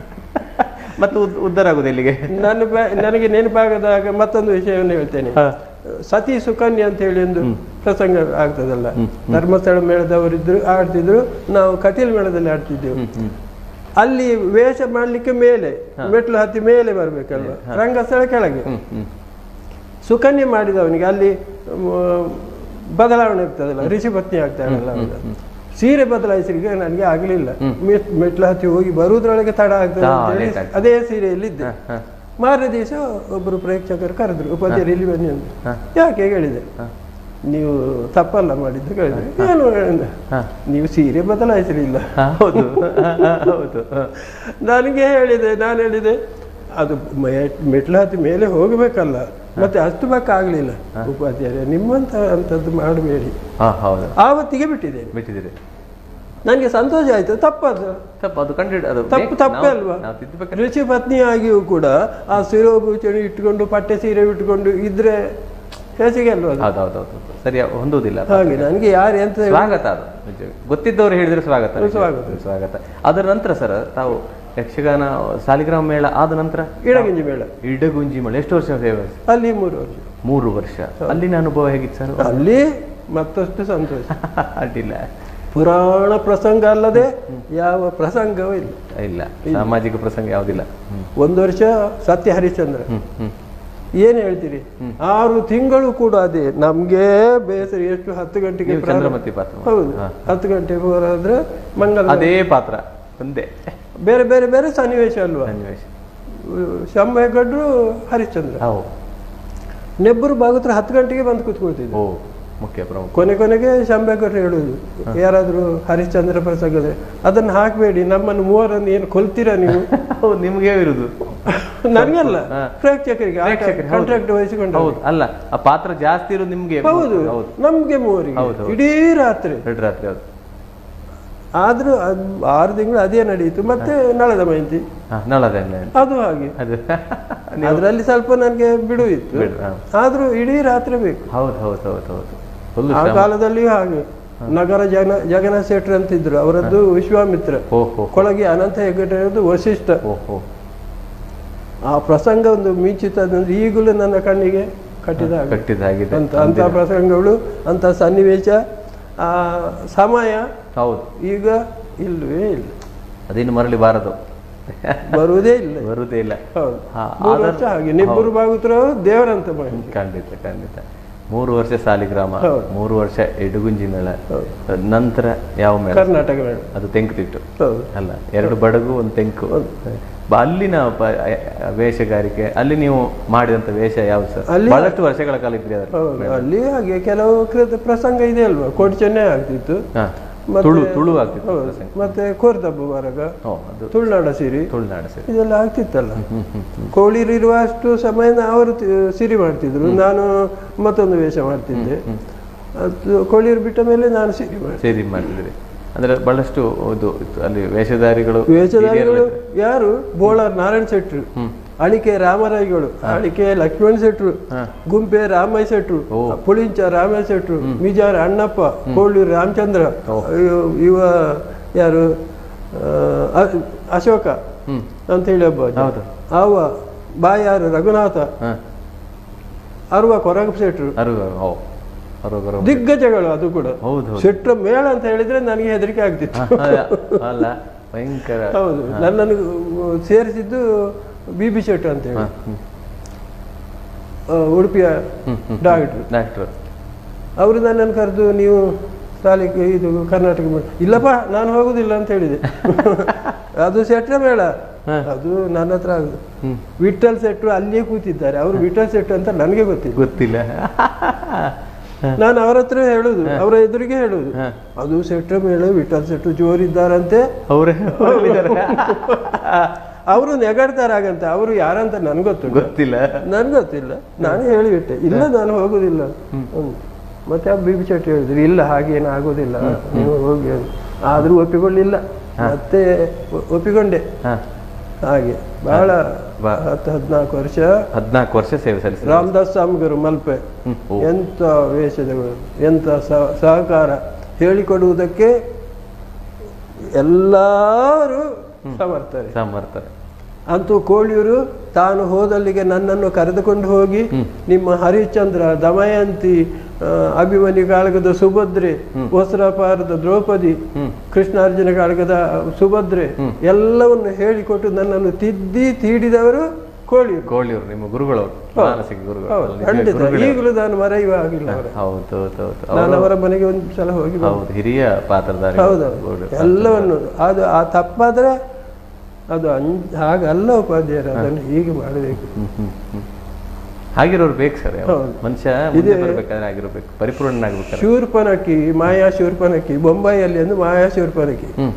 ಮತ್ತೆ ಉದ್- ಉದ್ಧಾರ ಆಗುದು ಇಲ್ಲಿಗೆ ನನ್ನ ಬ- ನನಗೆ ನೆನಪಾಗದಾಗ ಮತ್ತೊಂದು ವಿಷಯವನ್ನು ಹೇಳ್ತೇನೆ ಸತಿ ಸುಕನ್ಯಾ ಅಂತ ಹೇಳಿ ಒಂದು ಪ್ರಸಂಗ ಆಗ್ತದಲ್ಲ ಧರ್ಮಸ್ಥಳ ಮೇಳದವರಿದ್ರು ಆಡ್ತಿದ್ರು ನಾವು ಕಟೀಲ್ ಮೇಳದಲ್ಲಿ ಆಡ್ತಿದ್ದೆವು ಅಲ್ಲಿ ವೇಷ ಮಾಡ್ಲಿಕ್ಕೆ ಮೇಲೆ ಮೆಟ್ಲು ಹತ್ತಿ ಮೇಲೆ ಬರ್ಬೇಕಲ್ವ ರಂಗಸ್ಥಳ ಕೆಳಗೆ ಹ್ಮ್ ಹ್ಮ್ ಸುಕನ್ಯೆ ಮಾಡಿದವನಿಗೆ ಅಲ್ಲಿ ಮ್, ಬದಲಾವಣೆ ಆಗ್ತದಲ್ಲ ಋಷಿಪತ್ನಿ ಆಗ್ತಾಳಲ್ಲ ಅವಾಗ. ಸೀರೆ ಬದಲಾಯಿಸಲಿಕ್ಕೆ ನನಗೆ ಆಗಲಿಲ್ಲ ಮೆಟ್ಲು ಹತ್ತಿ ಹೋಗಿ ಬರುವುದ್ರೊಳಗೆ ತಡ ಆಗ್ತದೆ ಹಾ, ಅಂತ ಹೇಳಿ late ಆಗ್ತದೆ. ಅದೇ ಸೀರೆಯಲ್ಲಿದ್ದೆ ಹಾ. ಮಾರನೇ ದಿವಸ ಒಬ್ಬರು ಪ್ರೇಕ್ಷಕರು ಕರೆದ್ರು ಉಪಾಧ್ಯಾಯರು ಇಲ್ಲಿ ಬನ್ನಿ ಅಂತ ಹಾ. ಯಾಕೆ ಹೇಳಿದೆ ನೀವು ತಪ್ಪಲ್ಲ ಮಾಡಿದ್ದು ಕೇಳಿದ್ರೆ ಏನು ಹೇಳಿದೆ? ಹಾ. ನೀವು ಸೀರೆ ಬದಲಾಯಿಸಲಿಲ್ಲ ಹಾ, ಹೌದು ಹಾ, ಹಾ, ಹೌದು ಹಾ. ನನಗೆ ಹೇಳಿದೆ ನಾನು ಹೇಳಿದೆ ಅದು ಮೆ- ಮೆಟ್ಲು ಹತ್ತಿ ಮೇಲೆ ಹೋಗಬೇಕಲ್ಲ ಮತ್ತೆ ಅಷ್ಟು ಬಕ್ಕ ಆಗ್ಲಿಲ್ಲ ಉಪಾಧ್ಯಾಯ ನಿಮ್ಮಂತ ಅಂತದ್ದು ಮಾಡಬೇಡಿ ಹಾ ಹೌದು ಆವತ್ತಿಗೆ ಬಿಟ್ಟಿದ್ದೇನೆ ಬಿಟ್ಟಿದ್ದೀರಿ ನನಗೆ ಸಂತೋಷ ಆಯ್ತು ತಪ್ಪದು ತಪ್ಪು ಅದು ಕಂಡು ಅದು ತಪ್ಪು ಬೇಕು. ತಪ್ಪೇ ನಾವು- ಅಲ್ವಾ ನಾವು ತಿದ್ದಬೇಕು ರುಚಿ ಪತ್ನಿಯಾಗಿಯೂ ಕೂಡ ಆ ಶಿರೋಭೂಷಣ ಇಟ್ಕೊಂಡು ಪಟ್ಟೆ ಸೀರೆ ಇಟ್ಕೊಂಡು ಇದ್ರೆ ಹೇಸಿಗೆ ಅಲ್ವಾ ಅದು? ಹೌದು ಹೌದು ಹೌದು ಹೌದು. ಸರಿ ಹೊಂದುವುದಿಲ್ಲ ಹಾಗೆ ನನಗೆ ಯಾರು ಎಂತ ಹೇಳಿ- ಸ್ವಾಗತ ಅದು ನಿಜ. ಗೊತ್ತಿದ್ದವರು ಹೇಳಿದ್ರೆ ಸ್ವಾಗತ ನಿಜ. ಸ್ವಾಗತ. ಸ್ವಾಗತ ಅದರ ನಂತರ ಸರ್ ತಾವು ಯಕ್ಷಗಾನ ಸಾಲಿಗ್ರಾಮ ಮೇಳ ಆದ ನಂತರ ಇಡಗಂಜಿ ಮೇಳ ಇಡಗುಂಜಿ ಮೇಳ ಎಷ್ಟು ವರ್ಷ ಸೇವೆ ಅಲ್ಲಿ ಮೂರು ವರ್ಷ ಮೂರು ವರ್ಷ ಅಲ್ಲಿನ ಅನುಭವ ಹೇಗಿತ್ತು ಸರ್ ಅಲ್ಲಿ ಮತ್ತಷ್ಟು ಸಂತೋಷ ಅಡ್ಡಿಲ್ಲ ಪುರಾಣ ಪ್ರಸಂಗ ಅಲ್ಲದೆ ಯಾವ ಪ್ರಸಂಗವೂ ಇಲ್ಲ ಇಲ್ಲ ಸಾಮಾಜಿಕ ಪ್ರಸಂಗ ಯಾವುದಿಲ್ಲ ಹ್ಮ್ ಒಂದು ವರ್ಷ ಸತ್ಯ ಹರಿಶ್ಚಂದ್ರ ಹ್ಮ್ ಹ್ಮ್ ಏನ್ ಹೇಳ್ತೀರಿ ಆರು ತಿಂಗಳು ಕೂಡ ಅದೇ ನಮ್ಗೆ ಬೇಸರ ಎಷ್ಟು ಹತ್ತು ಗಂಟೆಗೆ ನೀವು ಪ್ರಾರಂಭ- ಚಂದ್ರಮತಿ ಪಾತ್ರ ಮಾಡಿ. ಹೌದು ಹಾ. ಹತ್ತು ಗಂಟೆಗೆ ಹೋರಾದ್ರೆ ಮಂಗಲ ಅದೇ ಪಾತ್ರ ಒಂದೇ ಬೇರೆ ಬೇರೆ ಬೇರೆ ಸನ್ನಿವೇಶ ಅಲ್ವಾ ಸನ್ನಿವೇಶ ಶಂಭ ಹೆಗ್ಗಡ್ರು ಹರಿಶ್ಚಂದ್ರ ಹೌದು ನೆಬ್ಬರು ಭಾಗತ್ರ ಹತ್ತು ಗಂಟೆಗೆ ಬಂದು ಕೂತ್ಕೊಳ್ತಿದ್ರು ಓ ಮುಖ್ಯ ಪ್ರಮುಖ ಕೊನೆ ಕೊನೆಗೆ ಶಂಭೆಗೌಡರು ಹೇಳುದು ಯಾರಾದ್ರೂ ಹರಿಶ್ಚಂದ್ರ ಪ್ರಸಂಗದ ಅದನ್ನ ಹಾಕಬೇಡಿ ನಮ್ಮನ್ನು ಮೂವರನ್ನು ಏನು ಕೊಲ್ತೀರಾ ನೀವು ಹೌದು ನಿಮ್ಗೆ ಇರುದು ನನಗಲ್ಲ ಹಾ. ಪ್ರೇಕ್ಷಕರಿಗೆ ಪ್ರೇಕ್ಷಕರಿಗೆ, ಹೌದು. ಕಾಂಟ್ರಾಕ್ಟ್ ವಹಿಸಿಕೊಂಡು ಹೌದು ಅಲ್ಲ ಆ ಪಾತ್ರ ಜಾಸ್ತಿ ಇರೋದು ನಿಮ್ಗೆ ಹೌದು ಹೌದು ನಮ್ಗೆ ಮೂವರಿಗೆ ಹೌದು, ಹೌದು. ಇಡೀ ರಾತ್ರಿ ಎರಡು ರಾತ್ರಿ ಹೌದು ಆದ್ರೂ ಅದ್ ಆರು ತಿಂಗಳು ಅದೇ ನಡೆಯಿತು ಮತ್ತೆ ನಳದ ಮಯಂತಿ ಹಾ ನಳದಲ್ಲ ಅದು ಹಾಗೆ ಅದು ಅದರಲ್ಲಿ ಸ್ವಲ್ಪ ನನಗೆ ಬಿಡು ಇತ್ತು ಬಿಡು, ಹಾ. ಆದ್ರೂ ಇಡೀ ರಾತ್ರಿ ಬೇಕು ಹೌದು ಹೌದು ಹೌದು ಹೌದು ಫುಲ್ ಆ ಕಾಲದಲ್ಲಿಯೂ ಹಾಗೆ ನಗರ ಜನ ಜಗನ ಶೆಟ್ರ್ ಅಂತಿದ್ರು ಅವರದ್ದು ವಿಶ್ವಾಮಿತ್ರ ಓ ಹೋ ಕೊಳಗೆ ಅನಂತ ಹೆಗ್ಗಡೆಯದ್ದು ವಶಿಷ್ಠ ಓ ಹೋ ಆ ಪ್ರಸಂಗ ಒಂದು ಮಿಂಚುತ್ತದಂದ್ರೆ ಈಗಲೂ ನನ್ನ ಕಣ್ಣಿಗೆ ಕಟ್ಟಿದ ಹಾಗೆ. ಕಟ್ಟಿದ ಹಾಗಿದೆ ಅಂತ ಅಂಥ ಪ್ರಸಂಗಗಳು ಅಂಥ ಸನ್ನಿವೇಶ ಆ ಸಮಯ ಹೌದು ಈಗ ಇಲ್ಲವೇ ಇಲ್ಲ ಅದಿನ್ನು ಮರಳಿ ಬಾರದು ಬರುವುದೇ ಇಲ್ಲ ಬರುವುದೇ ಇಲ್ಲ ಹೌದು ಹಾ, ಮೂರು ಆದರೂ- ವರ್ಷ ಹಾಗೆ ನಿಬ್ಬರು ಬಾಗುತ್ರ ದೇವರಂತ ಮಾಡಿ ಖಂಡಿತ ಖಂಡಿತ ಮೂರು ವರ್ಷ ಸಾಲಿಗ್ರಾಮ ಹೌದು. ಮೂರು ವರ್ಷ ಎಡುಗುಂಜಿ ಮೇಳ ನಂತರ ಯಾವ ಮೇಳ ಕರ್ನಾಟಕ ಮೇಳ ಅದು ತೆಂಕುತಿಟ್ಟು ಹೌದು ಅಲ್ಲ ಎರಡು ಬಡಗು ಒಂದು ತೆಂಕು ಬ- ಅಲ್ಲಿನ ಪ- ಆ- ವೇಷಗಾರಿಕೆ ಅಲ್ಲಿ ನೀವು ಮಾಡಿದಂತ ವೇಷ ಯಾವ್ದು ಸರ್ ಅಲ್ಲಿ- ಬಹಳಷ್ಟು ವರ್ಷಗಳ ಕಾಲ ಇದ್ರಿ ಅದ್ರ ಹೌದು ಅಲ್ಲಿ ಹಾಗೆ ಕೆಲವು ಕೃತ ಪ್ರಸಂಗ ಇದೆ ಅಲ್ವಾ ಕೋಟಿ ಚೆನ್ನೈ ಆಗ್ತಿತ್ತು ಹಾ. ಮತ್ತೆ- ತುಳು ತುಳು ಆಗ್ತಿತ್ತು ಹೌದು. ಪ್ರಸಂಗ. ಮತ್ತೆ ಕೋರ್ದಬ್ಬ ವರಗ ಓ ಅದು ತುಳುನಾಡ ಸಿರಿ ತುಳುನಾಡು ಸರಿ ಇದೆಲ್ಲ ಆಗ್ತಿತ್ತಲ್ಲ ಕೋಳಿರಿರುವಷ್ಟು ಸಮಯ ಅವರು ತಿ- ಸಿರಿ ಮಾಡ್ತಿದ್ರು ನಾನು ಮತ್ತೊಂದು ವೇಷ ಮಾಡ್ತಿದ್ದೆ ಅದು ಕೋಳಿರು ಬಿಟ್ಟ ಮೇಲೆ ನಾನು ಸಿರಿ ಮಾಡ್ತಿದ್ದೆ ಸೇರಿ ಮಾಡ್ತಿದ್ರಿ ಅಂದ್ರೆ ಬಹಳಷ್ಟು ಇದು ಇತ್ತು. ಅಲ್ಲಿ ವೇಷಧಾರಿಗಳು ವೇಷಧಾರಿಗಳು ಯಾರು ಬೋಳಾರ್ ನಾರಾಯಣ ಶೆಟ್ರು ಅಳಿಕೆ ರಾಮರಾಯ್ಗಳು ಅಳಿಕೆ ಲಕ್ಷ್ಮಣ ಶೆಟ್ರು ಗುಂಪೆ ರಾಮಯ್ಯ ಶೆಟ್ರು ಪುಳಿಂಚ ರಾಮಯ್ಯ ಶೆಟ್ರು ಮಿಜಾರ ಅಣ್ಣಪ್ಪ ಕೋಳೂರು ರಾಮಚಂದ್ರ ಇವ- ಇವ ಯಾರು ಆ, ಅ- ಅಶೋಕ ಅಂತ ಹೇಳಿ ಒಬ್ಬ ಅಜ್ಜ. ಹೌದು. ಅವ ಬಾಯಾರು ರಘುನಾಥ ಹಾ ಅರುವ ಕೊರಗ ಶೆಟ್ರು ಅರು ಓ ಅರು ದಿಗ್ಗಜಗಳು ಅದು ಕೂಡ ಹೌದು ಹೌದು ಶೆಟ್ರ ಮೇಳ ಅಂತ ಹೇಳಿದ್ರೆ ನನಗೆ ಹೆದರಿಕೆ ಆಗ್ತಿತ್ತು ಅಲ್ಲ ಭಯಂಕರ ಹೌದು ನನ್ನನ್ನು ಸೇರಿಸಿದ್ದು ಬಿ ಬಿ ಶೆಟ್ ಅಂತ ಹೇಳಿ ಆ, ಉಡುಪಿಯ ಡಾಕ್ಟ್ರು ಡಾಕ್ಟ್ರು ಅವರು ನನ್ನನ್ನು ಕರೆದು ನೀವು ಶಾಲೆಗೆ ಇದು ಕರ್ನಾಟಕ ಮೇಳ ಇಲ್ಲಪ್ಪ ನಾನು ಹೋಗುದಿಲ್ಲ ಅಂತ ಹೇಳಿದೆ ಅದು ಶೆಟ್ರ ಮೇಳ ಅದು ನನ್ನ ಹತ್ರ ಆಗುದು ವಿಠಲ್ ಶೆಟ್ರು ಅಲ್ಲಿಯೇ ಕೂತಿದ್ದಾರೆ ಅವರು ವಿಠಲ್ ಶೆಟ್ರು ಅಂತ ನನಗೆ ಗೊತ್ತಿಲ್ಲ ಗೊತ್ತಿಲ್ಲ ನಾನು ಅವರ ಹತ್ರ ಹೇಳುದು ಅವರ ಎದುರಿಗೆ ಹೇಳುದು ಅದು ಶೆಟ್ರ ಮೇಳ ವಿಠಲ್ ಶೆಟ್ರು ಜೋರಿದ್ದಾರಂತೆ ಅವರೇ ಅವರು ನೆಗಡ್ತಾರೆ ಹಾಗಂತ ಅವರು ಯಾರಂತ ನನ್ಗೆ ಗೊತ್ತು ಗೊತ್ತಿಲ್ಲ ನನ್ಗೆ ಗೊತ್ತಿಲ್ಲ ನಾನು ಹೇಳಿಬಿಟ್ಟೆ ಇಲ್ಲ ನಾನು ಹೋಗುದಿಲ್ಲ ಹ್ಮ್. ಮತ್ತೆ ಆ ಬಿ ಬಿ ಶೆಟ್ಟಿ ಹೇಳಿದ್ರು ಇಲ್ಲ ಹಾಗೇನು ಆಗೋದಿಲ್ಲ ನೀವು ಹೋಗಿ ಅಂತ. ಆದ್ರೂ ಒಪ್ಪಿಕೊಳ್ಳಿಲ್ಲ ಮತ್ತೆ ಒ- ಒಪ್ಪಿಕೊಂಡೆ ಹಾ ಹಾಗೆ ಬಹಳ ಬಾ- ಹತ್ತು ಹದಿನಾಲ್ಕು ವರ್ಷ ಹದಿನಾಲ್ಕು ವರ್ಷ ಸೇವೆ ಸಲ್ಲಿಸಿದ್ರು ರಾಮದಾಸ್ ಸ್ವಾಮಿಗರು ಮಲ್ಪೆ ಹ್ಮ್. ಓ. ಎಂತ ವೇಷದಗಳು ಎಂತ ಸ- ಸಹಕಾರ ಹೇಳಿಕೊಡುವುದಕ್ಕೆ ಎಲ್ಲರೂ ಸಮರ್ಥರೆ ಸಮರ್ಥರೆ ಅಂತೂ ಕೋಳಿಯೂರು ತಾನು ಹೋದಲ್ಲಿಗೆ ನನ್ನನ್ನು ಕರೆದುಕೊಂಡು ಹೋಗಿ ನಿಮ್ಮ ಹರಿಶ್ಚಂದ್ರ ದಮಯಂತಿ ಆ, ಅಭಿಮನ್ಯು ಕಾಳಗದ ಸುಭದ್ರೆ ವಸ್ತ್ರಪಾರದ ದ್ರೌಪದಿ ಕೃಷ್ಣಾರ್ಜುನ ಕಾಳಗದ ಸುಭದ್ರೆ ಎಲ್ಲವನ್ನು ಹೇಳಿಕೊಟ್ಟು ನನ್ನನ್ನು ತಿದ್ದಿ ತೀಡಿದವರು ಕೋಳಿಯೂರು ಕೋಳಿಯವರು ನಿಮ್ಮ ಗುರುಗಳವರು ಮಾನಸಿಕ ಗುರುಗಳು ಹೌದು ನಿಜ ಖಂಡಿತ ಗುರುಗಳೇ. ಈಗಲೂ ನಾನು ಮರೆಯುವ ಆಗಿಲ್ಲ ಅವರ ಹೌದು ಹೌದು ಹೌದು ನಾನು ಅವರ ಮನೆಗೆ ಒಂದು ಸಲ ಹೋಗಿ ಬಂದೆ. ಹೌದು ಹಿರಿಯ ಪಾತ್ರಧಾರಿ ಹೌದು ಎಲ್ಲವನ್ನು ಅದು ಆ ತಪ್ಪಾದ್ರೆ ಅದು ಅಂ- ಹಾಗಲ್ಲ ಉಪಾಧ್ಯಾಯರು ಅದನ್ನು ಹೀಗೆ ಮಾಡಬೇಕು ಹಾಗಿರೋರು ಬೇಕು ಸರ್ ಹೌದು. ಮನುಷ್ಯ ಮುಂದೆ ಬರ್ಬೇಕಾದ್ರೆ ಆಗಿರ್ಬೇಕು ಪರಿಪೂರ್ಣನಾಗ್ಬೇಕಾದ್ರೆ ಶೂರ್ಪನಕ್ಕಿ ಮಾಯಾ ಶೂರ್ಪನಕ್ಕಿ ಬೊಂಬಾಯಿಯಲ್ಲಿ ಒಂದು ಮಾಯಾ ಶೂರ್ಪನಕ್ಕಿ ಹ್ಮ್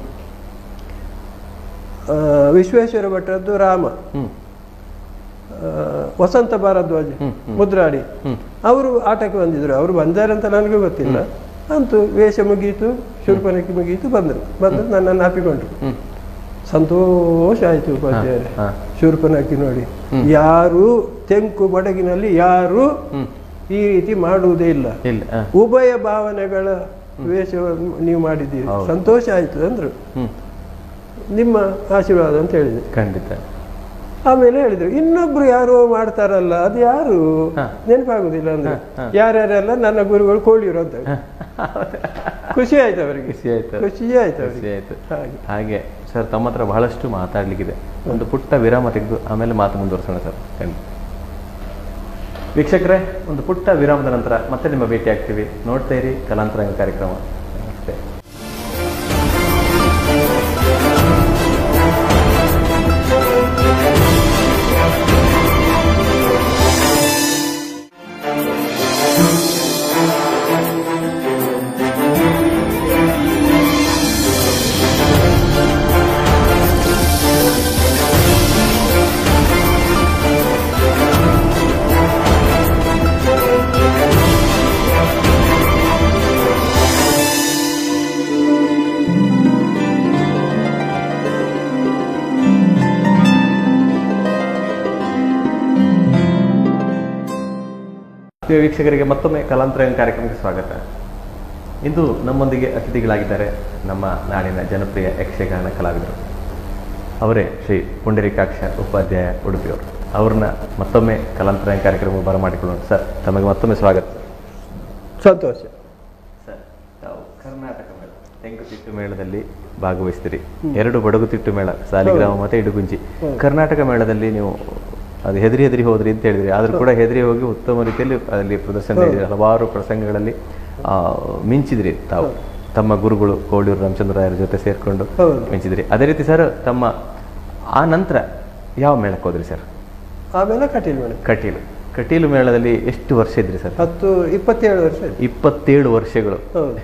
ಆ, ವಿಶ್ವೇಶ್ವರ ಭಟ್ಟರದ್ದು ರಾಮ ಹ್ಮ್ ಆ, ವಸಂತ ಭಾರದ್ವಾಜ್ ಮುದ್ರಾಡಿ ಅವರು ಆಟಕ್ಕೆ ಬಂದಿದ್ರು ಅವರು ಬಂದಾರೆ ಅಂತ ನನಗೂ ಗೊತ್ತಿಲ್ಲ ಅಂತೂ ವೇಷ ಮುಗೀತು ಶೂರ್ಪನಕ್ಕಿ ಮುಗೀತು ಬಂದರು ಬಂದು ನನ್ನನ್ನು ಹಾಪಿಕೊಂಡ್ರು ಹ್ಮ್ ಸಂತೋಷ ಆಯ್ತು ಉಪಾಧ್ಯಾಯರೇ ಹಾ. ಶೂರ್ಪನಕ್ಕಿ ನೋಡಿ ಯಾರು ತೆಂಕು ಬಡಗಿನಲ್ಲಿ ಯಾರು ಈ ರೀತಿ ಮಾಡುವುದೇ ಇಲ್ಲ ಇಲ್ಲ ಹ. ಉಭಯ ಭಾವನೆಗಳ ವೇಷವನ್ನು ನೀವು ಮಾಡಿದ್ದೀರಿ ಹೌದು. ಸಂತೋಷ ಆಯ್ತು ಅಂದ್ರು ಹ್ಮ್ ನಿಮ್ಮ ಆಶೀರ್ವಾದ ಅಂತ ಹೇಳಿದೆ ಖಂಡಿತ ಆಮೇಲೆ ಹೇಳಿದ್ರು ಇನ್ನೊಬ್ರು ಯಾರೋ ಮಾಡ್ತಾರಲ್ಲ ಅದು ಯಾರು ಹಾ. ನೆನಪಾಗುದಿಲ್ಲ ಅಂದ್ರೆ ಯಾರ್ಯಾರೆಲ್ಲ ನನ್ನ ಗುರುಗಳು ಕೋಳಿರು ಅಂತ ಖುಷಿ ಆಯ್ತು ಅವರಿಗೆ ಖುಷಿ ಆಯ್ತು ಖುಷಿ ಆಯ್ತು ಖುಷಿ ಅವರಿಗೆ ಆಯ್ತು ಹಾಗೆ ಹಾಗೆ ಸರ್ ತಮ್ಮ ಹತ್ರ ಬಹಳಷ್ಟು ಮಾತಾಡ್ಲಿಕ್ಕಿದೆ ಒಂದು ಪುಟ್ಟ ವಿರಾಮ ತೆಗೆದು ಆಮೇಲೆ ಮಾತು ಮುಂದುವರ್ಸೋಣ ಸರ್ ಖಂಡಿತ ವೀಕ್ಷಕರೇ ಒಂದು ಪುಟ್ಟ ವಿರಾಮದ ನಂತರ ಮತ್ತೆ ನಿಮ್ಮ ಭೇಟಿ ಆಗ್ತೀವಿ ನೋಡ್ತಾ ಇರಿ ಕಲಾಂತರಂಗ ಕಾರ್ಯಕ್ರಮ ನಮಸ್ತೆ ಪ್ರಿಯ ವೀಕ್ಷಕರಿಗೆ ಮತ್ತೊಮ್ಮೆ ಕಲಾಂತರಂಗ ಕಾರ್ಯಕ್ರಮಕ್ಕೆ ಸ್ವಾಗತ ಇಂದು ನಮ್ಮೊಂದಿಗೆ ಅತಿಥಿಗಳಾಗಿದ್ದಾರೆ ನಮ್ಮ ನಾಡಿನ ಜನಪ್ರಿಯ ಯಕ್ಷಗಾನ ಕಲಾವಿದರು ಅವರೇ ಶ್ರೀ ಪುಂಡರೀಕಾಕ್ಷ ಉಪಾಧ್ಯಾಯ ಉಡುಪಿಯವರು ಅವ್ರನ್ನ ಮತ್ತೊಮ್ಮೆ ಕಲಾಂತರ ಕಾರ್ಯಕ್ರಮಕ್ಕೆ ಬರಮಾಡಿಕೊಳ್ಳೋಣ ಸರ್ ತಮಗೆ ಮತ್ತೊಮ್ಮೆ ಸ್ವಾಗತ ಸಂತೋಷ ಸರ್ ತಾವು ಕರ್ನಾಟಕ ಮೇಳ ತೆಂಕುತಿಟ್ಟು ಮೇಳದಲ್ಲಿ ಭಾಗವಹಿಸ್ತೀರಿ ಎರಡು ಬಡಗುತಿಟ್ಟು ಮೇಳ ಸಾಲಿಗ್ರಾಮ ಮತ್ತೆ ಇಡುಗುಂಜಿ ಕರ್ನಾಟಕ ಮೇಳದಲ್ಲಿ ನೀವು ಅದು ಹೆದರಿ ಹೆದರಿ ಹೋದ್ರಿ ಅಂತ ಹೇಳಿದ್ರಿ ಆದ್ರೂ ಕೂಡ ಹೆದರಿ ಹೋಗಿ ಉತ್ತಮ ರೀತಿಯಲ್ಲಿ ಅಲ್ಲಿ ಪ್ರದರ್ಶನ ನೀಡಿದ್ರಿ ಹಲವಾರು ಪ್ರಸಂಗಗಳಲ್ಲಿ ಆ, ಮಿಂಚಿದ್ರಿ ತಾವು ತಮ್ಮ ಗುರುಗಳು ಕೋಳೂರು ರಾಮಚಂದ್ರಾಯರ ಜೊತೆ ಸೇರ್ಕೊಂಡು ಹೌದು. ಮಿಂಚಿದ್ರಿ ಅದೇ ರೀತಿ ಸರ್ ತಮ್ಮ ಆ ನಂತರ ಯಾವ ಮೇಳಕ್ಕೆ ಹೋದ್ರಿ ಸರ್ ಆಮೇಲೆ ಕಟೀಲ್ ಮೇಡ ಕಟೀಲು ಕಟೀಲು ಮೇಳದಲ್ಲಿ ಎಷ್ಟು ವರ್ಷ ಇದ್ರಿ ಸರ್ ಹತ್ತು ಇಪ್ಪತ್ತೇಳು ವರ್ಷ ಆಯ್ತು. ಇಪ್ಪತ್ತೇಳು ವರ್ಷಗಳು ಹೌದು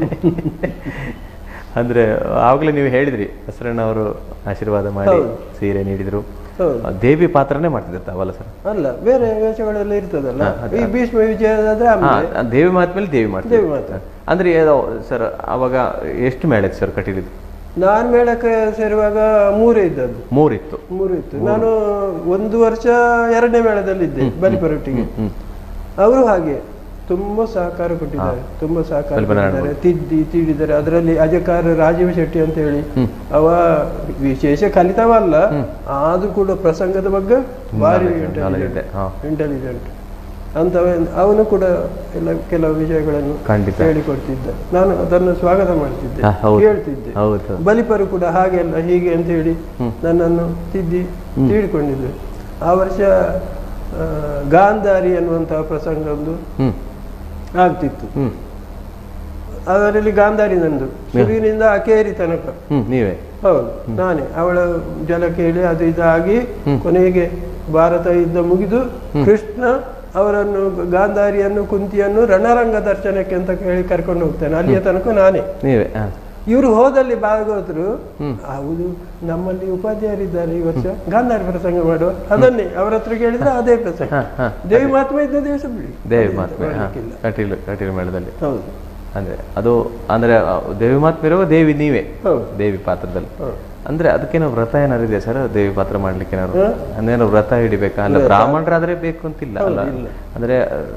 ಅಂದ್ರೆ ಆವಾಗಲೇ ನೀವು ಹೇಳಿದ್ರಿ ಬಸರಣ್ಣ ಅವರು ಆಶೀರ್ವಾದ ಮಾಡಿ ಹೌದು. ಸೀರೆ ನೀಡಿದ್ರು ಹೌದು ಆ, ದೇವಿ ಪಾತ್ರನೇ ಮಾಡ್ತಿದ್ದ ತಾವಲ್ಲ ಸರ್ ಅಲ್ಲ ಬೇರೆ ವೇಷಗಳೆಲ್ಲ ಇರ್ತದಲ್ಲ ಹಾ, ಅದೇ. ಈ ಭೀಷ್ಮ ವಿಜಯದಾದ್ರೆ ಹಾ, ಆಮೇಲೆ ಆ ದೇವಿ ಮಾತ್ಮೇಲೆ ದೇವಿ ಮಾಡ್ತಿದ್ರು ದೇವಿ ಮಾತ್ರ ಅಂದ್ರೆ ಏನೋ ಸರ್ ಅವಾಗ ಎಷ್ಟು ಮೇಳ ಇತ್ತು ಸರ್ ಕಟೀಲಿದ್ದು ನಾನ್ ಮೇಳಕ್ಕೆ ಸೇರುವಾಗ ಮೂರೇ ಇದ್ದದ್ದು ಮೂರಿತ್ತು ಮೂರು ಇತ್ತು ನಾನು ಒಂದು ವರ್ಷ ಎರಡನೇ ಮೇಳದಲ್ಲಿದ್ದೆ ಬಲಿಪರೊಟ್ಟಿಗೆ ಹ್ಮ್ ಅವರು ಹಾಗೆ ತುಂಬಾ ಸಹಕಾರ ಕೊಟ್ಟಿದ್ದಾರೆ ತುಂಬಾ ಸಹಕಾರ ಬಲಿಪನಾರಾಯಣ ಕೊಟ್ಟಿದ್ದಾರೆ ತಿದ್ದಿ ತೀಡಿದ್ದಾರೆ ಅದರಲ್ಲಿ ಅಜಕಾರ ರಾಜೀವ್ ಶೆಟ್ಟಿ ಅಂತ ಹೇಳಿ ಅವ ವಿಶೇಷ ಕಲಿತವಲ್ಲ ಆದ್ರೂ ಕೂಡ ಪ್ರಸಂಗದ ಬಗ್ಗೆ ಭಾರಿ knowledge ಇದೆ. ಹಾ. ಇಂಟೆಲಿಜೆಂಟ್ ಅಂತವ ಅವನು ಕೂಡ ಎಲ್ಲ ಕೆಲವು ವಿಷಯಗಳನ್ನು ಖಂಡಿತ. ಹೇಳಿಕೊಡ್ತಿದ್ದ ನಾನು ಅದನ್ನು ಸ್ವಾಗತ ಮಾಡ್ತಿದ್ದೆ ಹಾ, ಹೌದು. ಹೇಳ್ತಿದ್ದೆ ಹೌದು ಬಲಿಪರು ಕೂಡ ಹಾಗೆಲ್ಲ ಹೀಗೆ ಅಂತ ಹೇಳಿ ನನ್ನನ್ನು ತಿದ್ದಿ ತೀಡಿಕೊಂಡಿದ್ರು ಆ ವರ್ಷ ಆ, ಗಾಂಧಾರಿ ಅನ್ನುವಂತಹ ಪ್ರಸಂಗ ಒಂದು ಹ್ಮ್ ಆಗ್ತಿತ್ತು ಹ್ಮ್ ಅದರಲ್ಲಿ ಗಾಂಧಾರಿ ನಂದು ಶುರುವಿನಿಂದ ಅಕೇರಿ ತನಕ ಹ್ಮ್ ನೀವೇ ಹೌದು ನಾನೇ ಅವಳ ಜಲ ಕೇಳಿ ಅದು ಇದಾಗಿ ಕೊನೆಗೆ ಭಾರತ ಯುದ್ಧ ಮುಗಿದು ಕೃಷ್ಣ ಅವರನ್ನು ಗಾಂಧಾರಿಯನ್ನು ಕುಂತಿಯನ್ನು ರಣರಂಗ ದರ್ಶನಕ್ಕೆ ಅಂತ ಹೇಳಿ ಕರ್ಕೊಂಡು ಹೋಗ್ತಾನೆ ಅಲ್ಲಿಯ ತನಕ ನಾನೇ ನೀವೇ ಹಾ ಇವರು ಹೋದಲ್ಲಿ ಭಾಗವತರು ಹೌದು ನಮ್ಮಲ್ಲಿ ಉಪಾಧ್ಯಾಯರಿದ್ದಾರೆ ಈ ವರ್ಷ ಗಾಂಧಾರಿ ಪ್ರಸಂಗ ಮಾಡುವ ಅದನ್ನೇ ಅವ್ರ ಹತ್ರ ಕೇಳಿದ್ರೆ ಅದೇ ಪ್ರಸಂಗ ಹಾ, ಹಾ. ದೇವಿ ಮಹಾತ್ಮ ಇದ್ದ ದಿವಸ ಬಿಡಿ ದೇವಿ ಅದೇ ಮಾತ್ಮೆ ಹಾ ಮಾಡ್ಲಿಕ್ಕಿಲ್ಲ. ಕಟೀಲು ಕಟೀಲು ಮೇಳದಲ್ಲಿ ಹೌದು ಅಂದ್ರೆ ಅದು ಅಂದ್ರೆ ಆ ದೇವಿ ಮಾತ್ಮೆ ಇರುವ ದೇವಿ ನೀವೇ ಹೌದು. ದೇವಿ ಪಾತ್ರದಲ್ಲಿ ಹೌದು. ಅಂದ್ರೆ ಅದಕ್ಕೇನೋ ವ್ರತ ಏನಾರು ಇದೆಯಾ ಸರ್ ದೇವಿ ಪಾತ್ರ ಮಾಡ್ಲಿಕ್ಕೆ ಏನಾರು ಹಾ? ಅಂದ್ರೇನೋ ವ್ರತ ಹಿಡಿಬೇಕಾ ಅಲ್ಲ ಬ್ರಾಹ್ಮಣರಾದ್ರೆ ಬೇಕು ಅಂತಿಲ್ಲ ಅಲ್ಲ ಇಲ್ಲ. ಅಂದ್ರೆ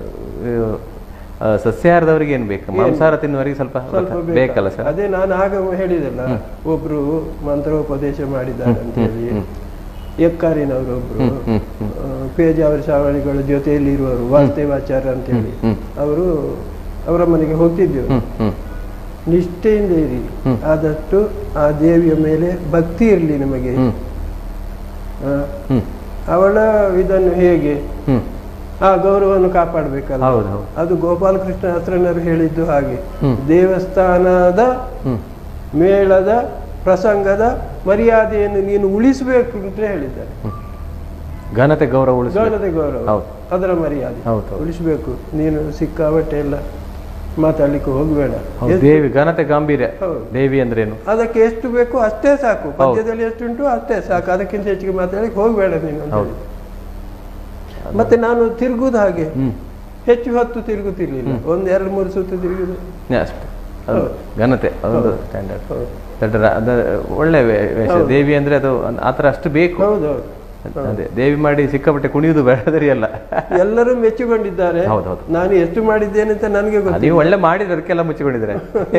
ಆ, ಸಸ್ಯಾಹಾರದವರಿಗೆ ಏನ್ ಬೇಕು ಮಾಂಸಾಹಾರ ತಿನ್ನುವವರಿಗೆ ಸ್ವಲ್ಪ ವ್ರತ ಸ್ವಲ್ಪ ಬೇಕಾ? ಬೇಕಲ್ಲ ಸರ್ ಅದೇ ನಾನು ಆಗ ಹೇಳಿದಲ್ಲ ಒಬ್ರು ಮಂತ್ರೋಪದೇಶ ಮಾಡಿದ್ದಾರೆ ಅಂತ ಹೇಳಿ ಎಕ್ಕಾರಿನವರು ಒಬ್ರು ಆ, ಪೇಜಾವರ ಶ್ರಾವಣಿಗಳ ಜೊತೆಯಲ್ಲಿ ಇರುವರು ವಾಸ್ತೇವಾಚಾರ್ಯ ಅಂತ ಹೇಳಿ ಅವರು ಅವರ ಮನೆಗೆ ಹೋಗ್ತಿದ್ದೆವು ಹ್ಮ್ ಹ್ಮ್ ನಿಷ್ಠೆಯಿಂದ ಇರಿ ಆದಷ್ಟು ಆ ದೇವಿಯ ಮೇಲೆ ಭಕ್ತಿ ಇರಲಿ ನಿಮಗೆ ಹ್ಮ್ ಆ, ಹ್ಮ್ ಅವಳ ಇದನ್ನು ಹೇಗೆ ಹ್ಮ್ ಆ ಗೌರವವನ್ನು ಕಾಪಾಡಬೇಕಲ್ಲ ಹೌದು ಹೌದು ಅದು ಗೋಪಾಲಕೃಷ್ಣ ಹತ್ರನವರು ಹೇಳಿದ್ದು ಹಾಗೆ ಹ್ಮ್. ದೇವಸ್ಥಾನದ ಹ್ಮ್ ಮೇಳದ ಪ್ರಸಂಗದ ಮರ್ಯಾದೆಯನ್ನು ನೀನು ಉಳಿಸಬೇಕು ಅಂತ ಹೇಳಿದ್ದಾರೆ ಘನತೆ ಗೌರವ ಉಳಿಸ್ಬೇಕು ಗೌರವದ ಗೌರವ ಹೌದು. ಅದರ ಮರ್ಯಾದೆ ಹೌದು, ಹೌದು. ಉಳಿಸಬೇಕು ನೀನು ಸಿಕ್ಕಾಬಟ್ಟೆ ಎಲ್ಲ ಮಾತಾಡ್ಲಿಕ್ಕೆ ಹೋಗಬೇಡ ಹೌದು, ದೇವಿ ಘನತೆ ಗಾಂಭೀರ್ಯ ಹೌದು. ದೇವಿ ಅಂದ್ರೇನು ಅದಕ್ಕೆ ಎಷ್ಟು ಬೇಕು ಅಷ್ಟೇ ಸಾಕು ಪದ್ಯದಲ್ಲಿ ಎಷ್ಟುಂಟು ಅಷ್ಟೇ ಸಾಕು ಅದಕ್ಕಿಂತ ಹೆಚ್ಚಿಗೆ ಮಾತಾಡಲಿಕ್ಕೆ ಹೋಗಬೇಡ ನೀನು ಅಂತ ಹೌದು. ಹೇಳಿ. ಮತ್ತೆ ನಾನು ತಿರುಗುದು ಹಾಗೆ ಹ್ಮ್ ಹೆಚ್ಚು ಹೊತ್ತು ತಿರುಗುತ್ತಿರ್ಲಿಲ್ಲ ಒಂದ್ ಎರಡು ಮೂರು ಸುತ್ತು ತಿರುಗುದು ಅಷ್ಟೇ ಅದು ಘನತೆ ಅದೊಂದು ಸ್ಟ್ಯಾಂಡರ್ಡ್ ಹೌದು. ಅದು ಒಳ್ಳೆ ವೇ- ವೇಷ ದೇವಿ ಅಂದ್ರೆ ಅದು ಆ ಥರ ಅಷ್ಟು ಬೇಕು ಹೌದು ಅದೇ ದೇವಿ ಮಾಡಿ ಸಿಕ್ಕಾಪಟ್ಟೆ ಕುಣಿಯುವುದು ಬೇಡದರಿ ಅಲ್ಲ ಎಲ್ಲರೂ ಮೆಚ್ಚಿಕೊಂಡಿದ್ದಾರೆ ಹೌದು, ಹೌದು. ನಾನು ಎಷ್ಟು ಮಾಡಿದ್ದೇನೆ ಅಂತ ನನಗೆ ಅದು ಗೊತ್ತು ನೀವು ಒಳ್ಳೆ ಮಾಡಿದ್ರೆ ಅದಕ್ಕೆಲ್ಲ ಮುಚ್ಚಿಕೊಂಡಿದ್ರೆ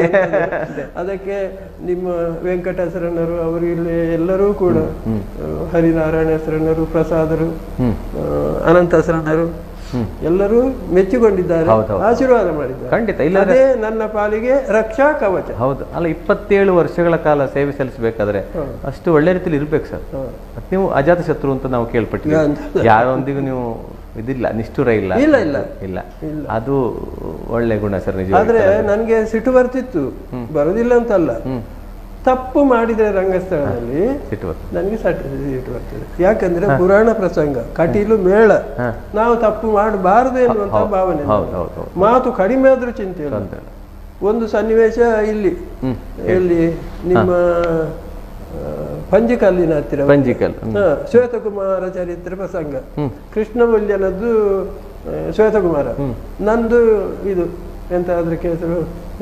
ಅದಕ್ಕೆ ನಿಮ್ಮ ವೆಂಕಟೇಶ್ವರನರು ಅವರು ಇಲ್ಲಿ ಎಲ್ಲರೂ ಕೂಡ ಆ, ಹರಿನಾರಾಯಣ ಹೆಸರಣ್ಣರು ಪ್ರಸಾದರು ಹ್ಮ್ ಆ, ಅನಂತ ಹೆಸರಣ್ಣರು ಎಲ್ಲರೂ ಮೆಚ್ಚಿಕೊಂಡಿದ್ದಾರೆ ಹೌದು, ಹೌದು. ಆಶೀರ್ವಾದ ಮಾಡಿದ್ದಾರೆ ಖಂಡಿತ ಇಲ್ಲ ಅದೇ ನನ್ನ ಪಾಲಿಗೆ ರಕ್ಷಾ ಕವಚ ಹೌದು ಅಲ್ಲ ಇಪ್ಪತ್ತೇಳು ವರ್ಷಗಳ ಕಾಲ ಸೇವೆ ಸಲ್ಲಿಸಬೇಕಾದ್ರೆ ಅಷ್ಟು ಒಳ್ಳೆ ರೀತಿಯಲ್ಲಿ ಇರ್ಬೇಕು ಸರ್ ಹಾ. ಮತ್ತೆ ನೀವು ಅಜಾತ ಶತ್ರು ಅಂತ ನಾವು ಕೇಳ್ಪಟ್ಟಿದ್ದೀವಿ ಅಂತ. ಯಾರೊಂದಿಗೂ ನೀವು ಇದಿಲ್ಲ ನಿಷ್ಠುರ ಇಲ್ಲ ಇಲ್ಲ, ಇಲ್ಲ. ಇಲ್ಲ ಇಲ್ಲ. ಅದು ಒಳ್ಳೆ ಗುಣ ಸರ್ ನಿಜ ಆದ್ರೆ ನನ್ಗೆ ಸಿಟ್ಟು ಬರ್ತಿತ್ತು ಬರುದಿಲ್ಲ ಅಂತಲ್ಲ ತಪ್ಪು ಮಾಡಿದ್ರೆ ರಂಗಸ್ಥಳದಲ್ಲಿ ಸಿಟ್ಟು ಬರ್ತದೆ ನನಗೆ ಸರ್ಟಿಫಿಕೇಟ್ ಬರ್ತದೆ ಯಾಕಂದ್ರೆ ಪುರಾಣ ಪ್ರಸಂಗ ಕಟೀಲು ಮೇಳ ಹಾ. ನಾವು ತಪ್ಪು ಮಾಡಬಾರದು ಎನ್ನುವಂತ ಹೌದು, ಭಾವನೆ ಹೌದು, ಹೌದು, ಹೌದು. ಮಾತು ಕಡಿಮೆ ಆದ್ರೂ ಚಿಂತೆ ಇಲ್ಲ ತೊಂದ್ರೆ ಇಲ್ಲ. ಒಂದು ಸನ್ನಿವೇಶ ಇಲ್ಲಿ ಹ್ಮ್. ಎಲ್ಲಿ ನಿಮ್ಮ ಆ, ಪಂಜಿಕಲ್ಲಿನ ಹತ್ತಿರ ಪಂಜಿಕಲ್ ಹ್ಮ್. ಹಾ, ಶ್ವೇತಕುಮಾರ ಚರಿತ್ರೆ ಪ್ರಸಂಗ ಕೃಷ್ಣ ಮಲ್ಯನದ್ದು ಆ, ಶ್ವೇತಕುಮಾರ ನಂದು ಇದು ಎಂತ ಅದಕ್ಕೆ ಹೆಸರು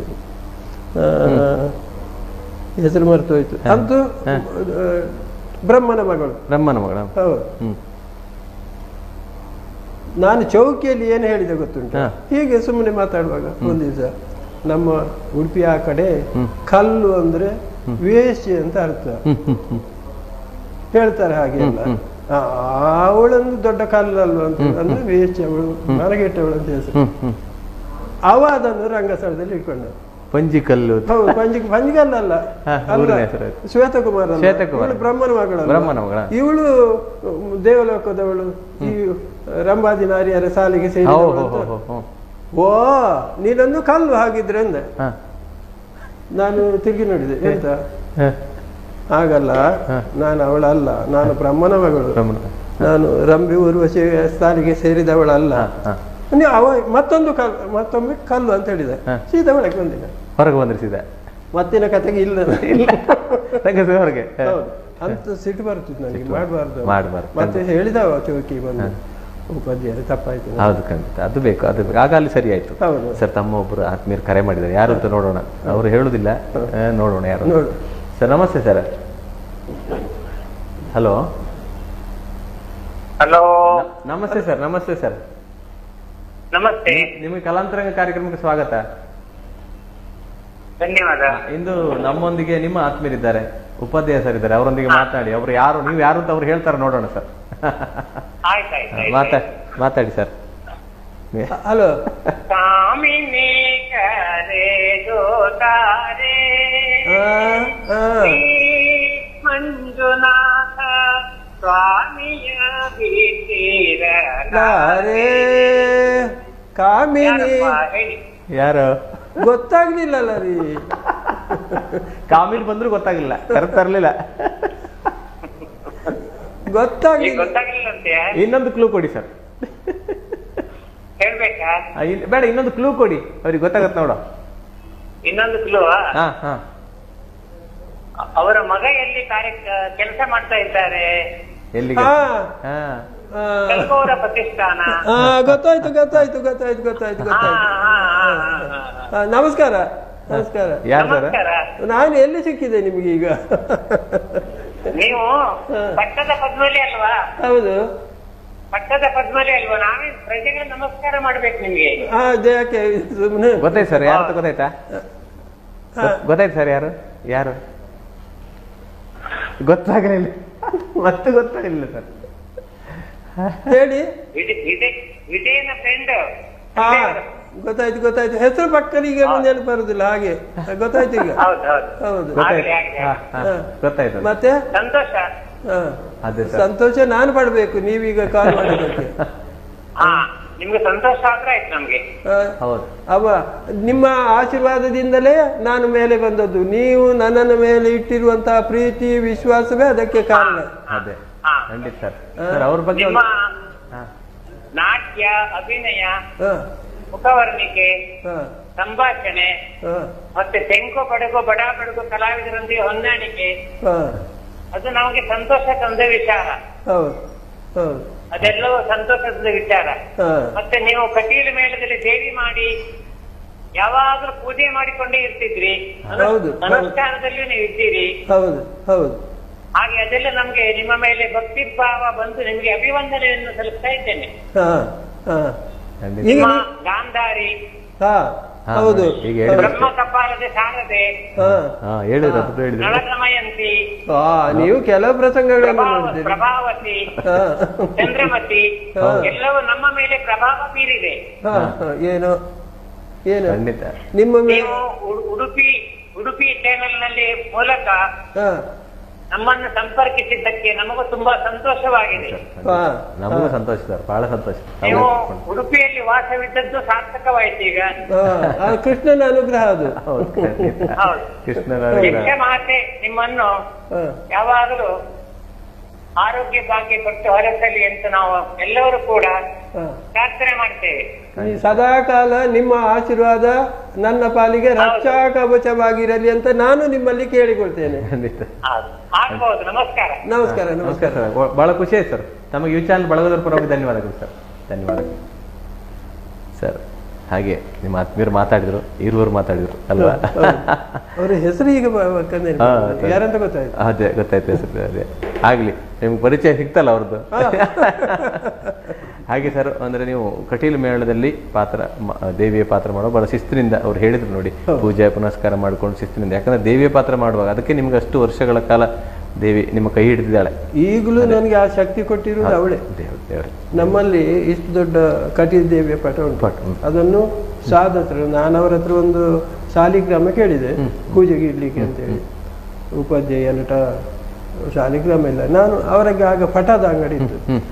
ಆ, ಹೆಸರು ಮರೆತು ಹೋಯ್ತು ಅಂತೂ ಆ, ಬ್ರಹ್ಮನ ಮಗಳು ಬ್ರಹ್ಮನ ಮಗಳ ಹೌದು ಹ್ಮ್ ನಾನು ಚೌಕಿಯಲ್ಲಿ ಏನು ಹೇಳಿದೆ ಗೊತ್ತುಂಟು ಹಾ. ಹೀಗೆ ಸುಮ್ಮನೆ ಮಾತಾಡುವಾಗ ಒಂದು ದಿವಸ ನಮ್ಮ ಉಡುಪಿ ಆ ಕಡೆ ಕಲ್ಲು ಅಂದ್ರೆ ವೇಶ್ಯೆ ಅಂತ ಅರ್ಥ ಹ್ಮ್ ಹ್ಮ್ ಹ್ಮ್ ಹೇಳ್ತಾರೆ ಹಾಗೆ ಎಲ್ಲ ಆ, ಅವಳೊಂದು ದೊಡ್ಡ ಕಲ್ಲಲ್ವ ಅಂತ ಅಂದ್ರೆ ವೇಚಿ ಅವಳು ಮರಗೆಟ್ಟವಳು ಅಂತ ಹೆಸರು ಹ್ಮ್ ಹ್ಮ್ ಅವ ಅದನ್ನು ರಂಗಸ್ಥಳದಲ್ಲಿ ಇಟ್ಕೊಂಡ ಪಂಜಿ ಕಲ್ಲು ಹೌದು ಪಂಜಿ ಪಂಜಿಗಲ್ಲ ಹಾ, ಅಲ್ಲ ಊರಿನ ಹೆಸರು ಆಯ್ತು. ಶ್ವೇತಕುಮಾರ್ ಅಲ್ಲ. ಶ್ವೇತಕುಮಾರ್. ಇವಳು ಬ್ರಹ್ಮನ ಮಗಳು ಬ್ರಹ್ಮನ ಮಗಳ? ಇವಳು ದೇವಲೋಕದವಳು ಈ ರಂಭಾದಿ ನಾರಿಯರ ಸಾಲಿಗೆ ಹೋ ಸೇರಿದವಳು ಹೋ ಅಂತ. ಹೋ ಹೋ ಹೋ ಓ ನೀನೊಂದು ಕಲ್ಲು ಹಾಗಿದ್ರೆ ಅಂದೆ ಹಾ ನಾನು ತಿರುಗಿ ನೋಡಿದೆ ಎಂತ ಹಾ, ಹಾಗಲ್ಲ ಹಾ. ನಾನು ಅವಳಲ್ಲ ನಾನು ಬ್ರಹ್ಮನ ಮಗಳು ಬ್ರಹ್ಮನ. ನಾನು ರಂಭಿ ಊರ್ವಶಿ ಸಾಲಿಗೆ ಸೇರಿದವಳಲ್ಲ ಹಾ, ಹಾ. ನೀವು ಅವ ಮತ್ತೊಂದು ಕಲ್ಲು ಮತ್ತೊಮ್ಮೆ ಕಲ್ಲು ಅಂತ ಹೇಳಿದೆ ಹಾ. ಸೀದಾ ಒಳಗೆ ಬಂದಿಲ್ಲ ಹೊರಗೆ ಬಂದಿರಿಸಿದೆ ಮತ್ತಿನ ಕತೆಗೆ ಇಲ್ಲ ಇಲ್ಲ ರಂಗಸ ಹೊರಗೆ ಹಾ. ಹೌದು. ಅಂತ ಸಿಟ್ಟು ಬರುತ್ತಿತ್ತು ನನಗೆ ಮಾಡಬಾರ್ದು ಮಾಡ್ಬಾರ್ದು. ಮತ್ತೆ ಹೇಳಿದವ ಚೌಕಿ ಬಂದು ಉಪಾಧ್ಯಾಯರು ತಪ್ಪಾಯ್ತು ಹೌದು ಖಂಡಿತ ಅದು ಬೇಕು ಅದು ಬೇಕು ಆಗ ಅಲ್ಲಿ ಸರಿ ಆಯ್ತು ಹೌದು. ಸರ್ ತಮ್ಮ ಒಬ್ಬರು ಆತ್ಮೀಯರು ಕರೆ ಮಾಡಿದ್ದಾರೆ ಯಾರು ಅಂತ ನೋಡೋಣ ಅವರು ಹೇಳುದಿಲ್ಲ ಆ, ನೋಡೋಣ ಯಾರು ಅಂತ. ನೋಡು. ಸರ್ ನಮಸ್ತೆ ಸರ್ ಹಲೋ ಹಲೋ ನಮಸ್ತೆ ಸರ್ ನಮಸ್ತೆ ಸರ್ ನಮಸ್ತೆ ನಿಮಗೆ ಕಲಾಂತರಂಗ ಕಾರ್ಯಕ್ರಮಕ್ಕೆ ಸ್ವಾಗತ ಧನ್ಯವಾದ ಇಂದು ನಮ್ಮೊಂದಿಗೆ ನಿಮ್ಮ ಆತ್ಮೀಯರಿದ್ದಾರೆ ಉಪಾಧ್ಯಾಯ ಸರ್ ಇದ್ದಾರೆ ಅವರೊಂದಿಗೆ ಮಾತಾಡಿ ಅವರು ಯಾರು ನೀವು ಯಾರು ಅಂತ ಅವ್ರು ಹೇಳ್ತಾರೆ ನೋಡೋಣ ಸರ್ ಆಯ್ತಾಯ್ತು ಮಾತಾಡಿ ಮಾತಾಡಿ ಸರ್ ಹಲೋ ಕಾಮಿನಿ ಕರೆದು ತಾರೆ ಆ, ಆ. ಮಂಜುನಾಥ ಸ್ವಾಮಿಯ ಬಿಟ್ಟಿರ ಲಾರೇ ಕಾಮಿನಿ ಹೇಳಿ ಯಾರು ಗೊತ್ತಾಗ್ಲಿಲ್ಲಲ್ಲ ರೀ ಕಾಮಿಲ್ ಬಂದ್ರು ಗೊತ್ತಾಗಿಲ್ಲ ಕರೆಕ್ಟ್ ತರ್ಲಿಲ್ಲ ಈಗ ಗೊತ್ತಾಗ್ಲಿಲ್ಲ ಗೊತ್ತಾಗ್ಲಿಲ್ಲಂತೆ ಇನ್ನೊಂದು ಕ್ಲೂ ಕೊಡಿ ಸರ್ ಹೇಳ್ಬೇಕಾ ಬೇಡ ಇನ್ನೊಂದು ಕ್ಲೂ ಕೊಡಿ ಅವ್ರಿಗೆ ಗೊತ್ತಾಗತ್ತೆ ನೋಡು ಇನ್ನೊಂದು ಕ್ಲೂ ಹಾ ಹಾ ಅವರ ಮಗ ಎಲ್ಲಿ ಕಾರ್ಯ ಕೆಲಸ ಮಾಡ್ತಾ ಇದ್ದಾರೆ ಎಲ್ಲಿಗೆ ಹಾ. ಹಾ ಆ, ಕಲ್ಕೋರ ಪ್ರತಿಷ್ಠಾನ ಆ, ಗೊತ್ತಾಯ್ತು ಗೊತ್ತಾಯ್ತು ಗೊತ್ತಾಯ್ತು ಗೊತ್ತಾಯ್ತು ಹಾ, ಗೊತ್ತಾಯ್ತು ಹಾ, ಹಾ, ಹಾ, ಹಾ. ಆ, ನಮಸ್ಕಾರ ನಮಸ್ಕಾರ ಯಾರು ಸರ್ ನಮಸ್ಕಾರ ನಾನು ಎಲ್ಲಿ ಸಿಕ್ಕಿದೆ ನಿಮ್ಗೆ ಈಗ ನೀವು ಪಟ್ಟದ ಪದ್ಮಲಿ ಅಲ್ವಾ ಹೌದು ಪಟ್ಟದ ಪದ್ಮಲಿ ಅಲ್ವಾ ನಾವೇ ಪ್ರಜೆಗಳು ನಮಸ್ಕಾರ ಮಾಡ್ಬೇಕು ನಿಮ್ಗೆ ಹಾ ಯಾಕೆ ಸುಮ್ಮನೆ ಗೊತ್ತಾಯ್ತು ಸರ್ ಯಾರು ಅಂತ ಗೊತ್ತಾಯ್ತಾ ಹಾ. ಗೊತ್ತಾಯ್ತು ಸರ್ ಯಾರು ಯಾರು ಗೊತ್ತಾಗಲಿಲ್ಲ ಮತ್ತೆ ಗೊತ್ತಾಗಲಿಲ್ಲ ಸರ್ ಹೇಳಿ ವಿಜಯ್ ವಿಜಯ್ ವಿಜಯನ ಫ್ರೆಂಡ್ ಹಾ ಗೊತ್ತಾಯ್ತು ಗೊತ್ತಾಯ್ತು ಹೆಸರು ಪಕ್ಕನಿಗೆ ನೆನಪು ಬರುದಿಲ್ಲ ಹಾಗೆ ಗೊತ್ತಾಯ್ತು ಈಗ ಹೌದು ಹೌದು ಹೌದು ಗೊತ್ತಾಯ್ತು ಆಗ್ಲಿ, ಹಾ, ಆಗ್ಲಿ. ಹಾ, ಗೊತ್ತಾಯ್ತು ಮತ್ತೆ ಸಂತೋಷ ಹಾ. ಅದೇ ಸರ್ ಸಂತೋಷ ನಾನು ಪಡ್ಬೇಕು ನೀವೀಗ ಕಾಲ್ ಮಾಡೋದಕ್ಕೆ ಹಾ ನಿಮ್ಗೆ ಸಂತೋಷ ಆದ್ರೆ ಆಯ್ತು ನಮ್ಗೆ ಆ, ಹೌದು ಅವ ನಿಮ್ಮ ಆಶೀರ್ವಾದದಿಂದಲೇ ನಾನು ಮೇಲೆ ಬಂದದ್ದು ನೀವು ನನ್ನನ್ನು ಮೇಲೆ ಇಟ್ಟಿರುವಂತಹ ಪ್ರೀತಿ ವಿಶ್ವಾಸವೇ ಅದಕ್ಕೆ ಕಾರಣ ಅದೇ ಹಾ ಖಂಡಿತ ಸರ್ ಸರ್ ಅವ್ರ ಬಗ್ಗೆ ನಿಮ್ಮ ಒಂದು- ಹಾ. ನಾಟ್ಯ ಅಭಿನಯ ಹಾ, ಮುಖವರ್ಣಿಕೆ ಹಾ, ಸಂಭಾಷಣೆ ಹಾ, ಮತ್ತೆ ತೆಂಕು ಬಡಗು ಬಡ ಬಡಗು ಕಲಾವಿದರೊಂದಿಗೆ ಹೊಂದಾಣಿಕೆ ಹಾ. ಅದು ನಮಗೆ ಸಂತೋಷ ತಂದ ವಿಚಾರ ಹೌದು ಹೌದು ಅದೆಲ್ಲವೂ ಸಂತೋಷದ ವಿಚಾರ ಹಾ, ಮತ್ತೆ ನೀವು ಕಟೀಲು ಮೇಳದಲ್ಲಿ ದೇವಿ ಮಾಡಿ ಯಾವಾಗಲೂ ಪೂಜೆ ಮಾಡಿಕೊಂಡೇ ಇರ್ತಿದ್ರಿ ಅನು- ಹೌದು, ಹೌದು. ಅನುಷ್ಠಾನದಲ್ಲಿಯೂ ನೀವು ಇದ್ದೀರಿ ಹೌದು ಹೌದು ಹಾಗೆ ಅದೆಲ್ಲ ನಮ್ಗೆ ನಿಮ್ಮ ಮೇಲೆ ಭಕ್ತಿ ಭಾವ ಬಂದು ನಿಮಗೆ ಅಭಿವಂದನೆಯನ್ನು ಸಲ್ಲಿಸ್ತಾ ಇದ್ದೇನೆ ಹಾ ಹಾ ಖಂಡಿತ ಈಗ ನಿಮ್ಮ ನೀ- ಗಾಂಧಾರಿ ಹಾ ಹಾ, ಹೌದು ನೋಡಿ, ಈಗ ಹೇಳಿದ್ರು. ಬ್ರಹ್ಮ ಕಪಾಲದ ಶಾರದೆ ಹಾ ಹಾ ಹೇಳಿದ್ರು ಅದು ಹೇಳಿದ್ರು ನಳದಮಯಂತಿ ಆ, ನೀವು ಕೆಲವು ಪ್ರಸಂಗಗಳನ್ನು ಪ್ರಭಾವ ನೋಡಿದ್ದೀರಿ ಪ್ರಭಾವತಿ ಹಾ ಚಂದ್ರಮತಿ ಹಾ. ಎಲ್ಲವೂ ನಮ್ಮ ಮೇಲೆ ಪ್ರಭಾವ ಬೀರಿದೆ ಹಾ, ಹಾ, ಏನು ಏನು ಖಂಡಿತ ನಿಮ್ಮ ಮೇಲೆ ನೀವು ಉಡು- ಉಡುಪಿ ಉಡುಪಿ ಚಾನೆಲ್ ನಲ್ಲಿ ಮೂಲಕ ಹಾ ನಮ್ಮನ್ನು ಸಂಪರ್ಕಿಸಿದ್ದಕ್ಕೆ ನಮಗೂ ತುಂಬಾ ಸಂತೋಷವಾಗಿದೆ ಹಾ, ನಮಗೂ ಹಾ. ಸಂತೋಷ ಸರ್ ಬಹಳ ಸಂತೋಷ ನೀವು ತಾವು- ಉಡುಪಿಯಲ್ಲಿ ವಾಸವಿದ್ದದ್ದು ಸಾರ್ಥಕವಾಯ್ತು ಈಗ ಹಾ, ಆ ಕೃಷ್ಣನ ಅನುಗ್ರಹ ಅದು ಹೌದು, ಖಂಡಿತ. ಹೌದು ಕೃಷ್ಣನ ಯಕ್ಷ ಮಾತೆ ನಿಮ್ಮನ್ನು ಹಾ, ಯಾವಾಗಲೂ ಆರೋಗ್ಯ ಭಾಗ್ಯ ಕೊಟ್ಟು ಹೊರಸಲಿ ಅಂತ ನಾವು ಎಲ್ಲರೂ ಕೂಡ ಹಾ. ಪ್ರಾರ್ಥನೆ ಮಾಡ್ತೇವೆ ಈ ಸದಾ ಕಾಲ ನಿಮ್ಮ ಆಶೀರ್ವಾದ ನನ್ನ ಪಾಲಿಗೆ ರಕ್ಷಾ ಕವಚವಾಗಿರಲಿ ಅಂತ ನಾನು ನಿಮ್ಮಲ್ಲಿ ಕೇಳಿಕೊಳ್ತೇನೆ ಖಂಡಿತ ಹೌದು. ಆಗ್ಬಹುದು ನಮಸ್ಕಾರ ನಮಸ್ಕಾರ ನಮಸ್ಕಾರ ನಮಸ್ಕಾರ ಸರ್ ಬ- ಬಹಳ ಖುಷಿ ಆಯ್ತು ಸರ್ ತಮಗೆ ಯು ಚಾನಲ್ ಬಳಗೋದ್ರ ಪರವಾಗಿ ಧನ್ಯವಾದಗಳು ಸರ್ ಧನ್ಯವಾದಗಳು ಸರ್ ಹಾಗೆ ನಿಮ್ಮ ಆತ್ಮೀಯರು ಮಾತಾಡಿದ್ರು ಇರುವರು ಮಾತಾಡಿದ್ರು ಅಲ್ವಾ ಅವ್ರ ಹೆಸರು ಈಗ ಬ- ಬಂದಿದೆ. ಹಾ, ಗೊತ್ತಾಯ್ತು. ಯಾರಂತ ಗೊತ್ತಾಯ್ತು ಅದೇ ಗೊತ್ತಾಯ್ತು ಹೆಸರು ಅದೇ ಆಗ್ಲಿ ನಿಮ್ಗೆ ಪರಿಚಯ ಸಿಗ್ತಲ್ಲ ಅವ್ರದ್ದು ಹಾಗೆ ಸರ್ ಅಂದ್ರೆ ನೀವು ಕಟೀಲು ಮೇಳದಲ್ಲಿ ಪಾತ್ರ ಮ- ದೇವಿಯ ಪಾತ್ರ ಮಾಡೋ ಬಹಳ ಶಿಸ್ತಿನಿಂದ ಅವ್ರು ಹೇಳಿದ್ರು ನೋಡಿ ಪೂಜೆ ಪುನಸ್ಕಾರ ಮಾಡ್ಕೊಂಡು ಶಿಸ್ತಿನಿಂದ ಯಾಕಂದ್ರೆ ದೇವಿಯ ಪಾತ್ರ ಮಾಡುವಾಗ ಅದಕ್ಕೆ ನಿಮ್ಗೆ ಅಷ್ಟು ವರ್ಷಗಳ ಕಾಲ ದೇವಿ ನಿಮ್ಮ ಕೈ ಹಿಡಿದಿದ್ದಾಳೆ ಈಗಲೂ ನನಗೆ ಆ ಶಕ್ತಿ ಕೊಟ್ಟಿರುವುದು ಅವಳೇ ದೇವ್ರು ದೇವ್ರೆ ನಮ್ಮಲ್ಲಿ ಇಷ್ಟು ದೊಡ್ಡ ಕಟಿ ದೇವಿಯ ಪಟ ಉಂಟು ಪಟ, ಹ್ಮ್. ಅದನ್ನು ಸಾದ ಹತ್ರ ನಾನು ಅವರ ಹತ್ರ ಒಂದು ಶಾಲಿಗ್ರಾಮ ಕೇಳಿದೆ ಪೂಜೆಗೆ ಇಡ್ಲಿಕ್ಕೆ ಅಂತೇಳಿ ಉಪಾಧ್ಯಾಯ ನಟ ಶಾಲಿಗ್ರಾಮ ಇಲ್ಲ ನಾನು ಅವರಿಗೆ ಆಗ ಪಟದ ಅಂಗಡಿ ಇತ್ತು ಹ್ಮ್